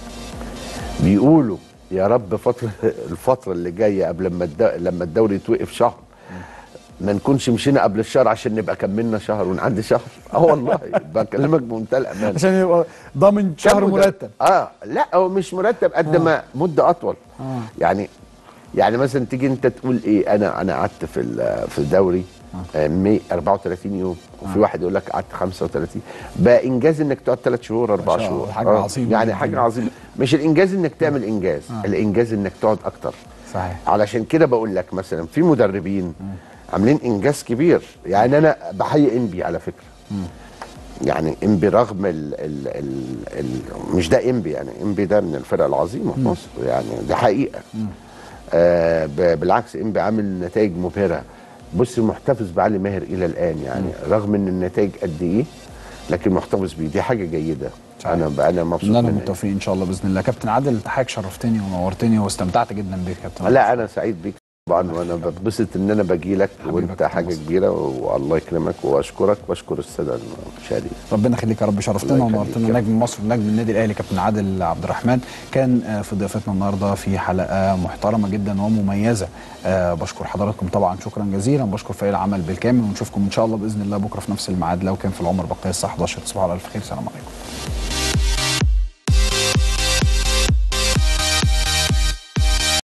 بيقولوا يا رب فترة الفترة اللي جاية قبل لما الد- لما الدوري يتوقف شهر ما نكونش مشينا قبل الشهر عشان نبقى كملنا شهر ونعدي شهر اه والله بكلمك بمنتهى الأمان عشان يبقى ضامن شهر كم مد- مرتب اه لا هو مش مرتب قد ما مدة أطول آه. يعني يعني مثلا تيجي انت تقول ايه انا انا قعدت في ال- في الدوري آه. مي 34 يوم وفي واحد يقول لك قعدت 35 بقى انجاز انك تقعد ثلاث شهور اربع شاء الله، شهور حاجة عظيمة يعني جداً. حاجه عظيمه مش الانجاز انك تعمل انجاز آه. الانجاز انك تقعد اكتر صحيح علشان كده بقول لك مثلا في مدربين عاملين انجاز كبير يعني انا بحيي انبي على فكره يعني انبي رغم ال ال ال ال مش ده انبي يعني انبي ده من الفرق العظيمه في مصر يعني دي حقيقه آه ب- بالعكس انبي عامل نتائج مبهره بص محتفظ بعلي ماهر الى الان يعني رغم ان النتائج قد ايه لكن محتفظ بيه دي حاجه جيده انا انا مبسوط كلنا منها متوفقين ان شاء الله باذن الله كابتن عادل تحياتك شرفتني ونورتني واستمتعت جدا بيك يا كابتن لا انا سعيد بيك طبعا وانا بتبسط ان انا باجي لك وانت حاجه كبيره والله يكرمك واشكرك واشكر الساده المشاهدين ربنا يخليك يا رب شرفتنا الله يخليك ونورتنا يا نجم مصر ونجم النادي الاهلي كابتن عادل عبد الرحمن كان آه، في ضيافتنا النهارده في حلقه محترمه جدا ومميزه آه، بشكر حضراتكم طبعا شكرا جزيلا بشكر فريق العمل بالكامل ونشوفكم ان شاء الله باذن الله بكره في نفس الميعاد لو كان في العمر بقيه الساعه 11 تصبحوا على الف خير سلام عليكم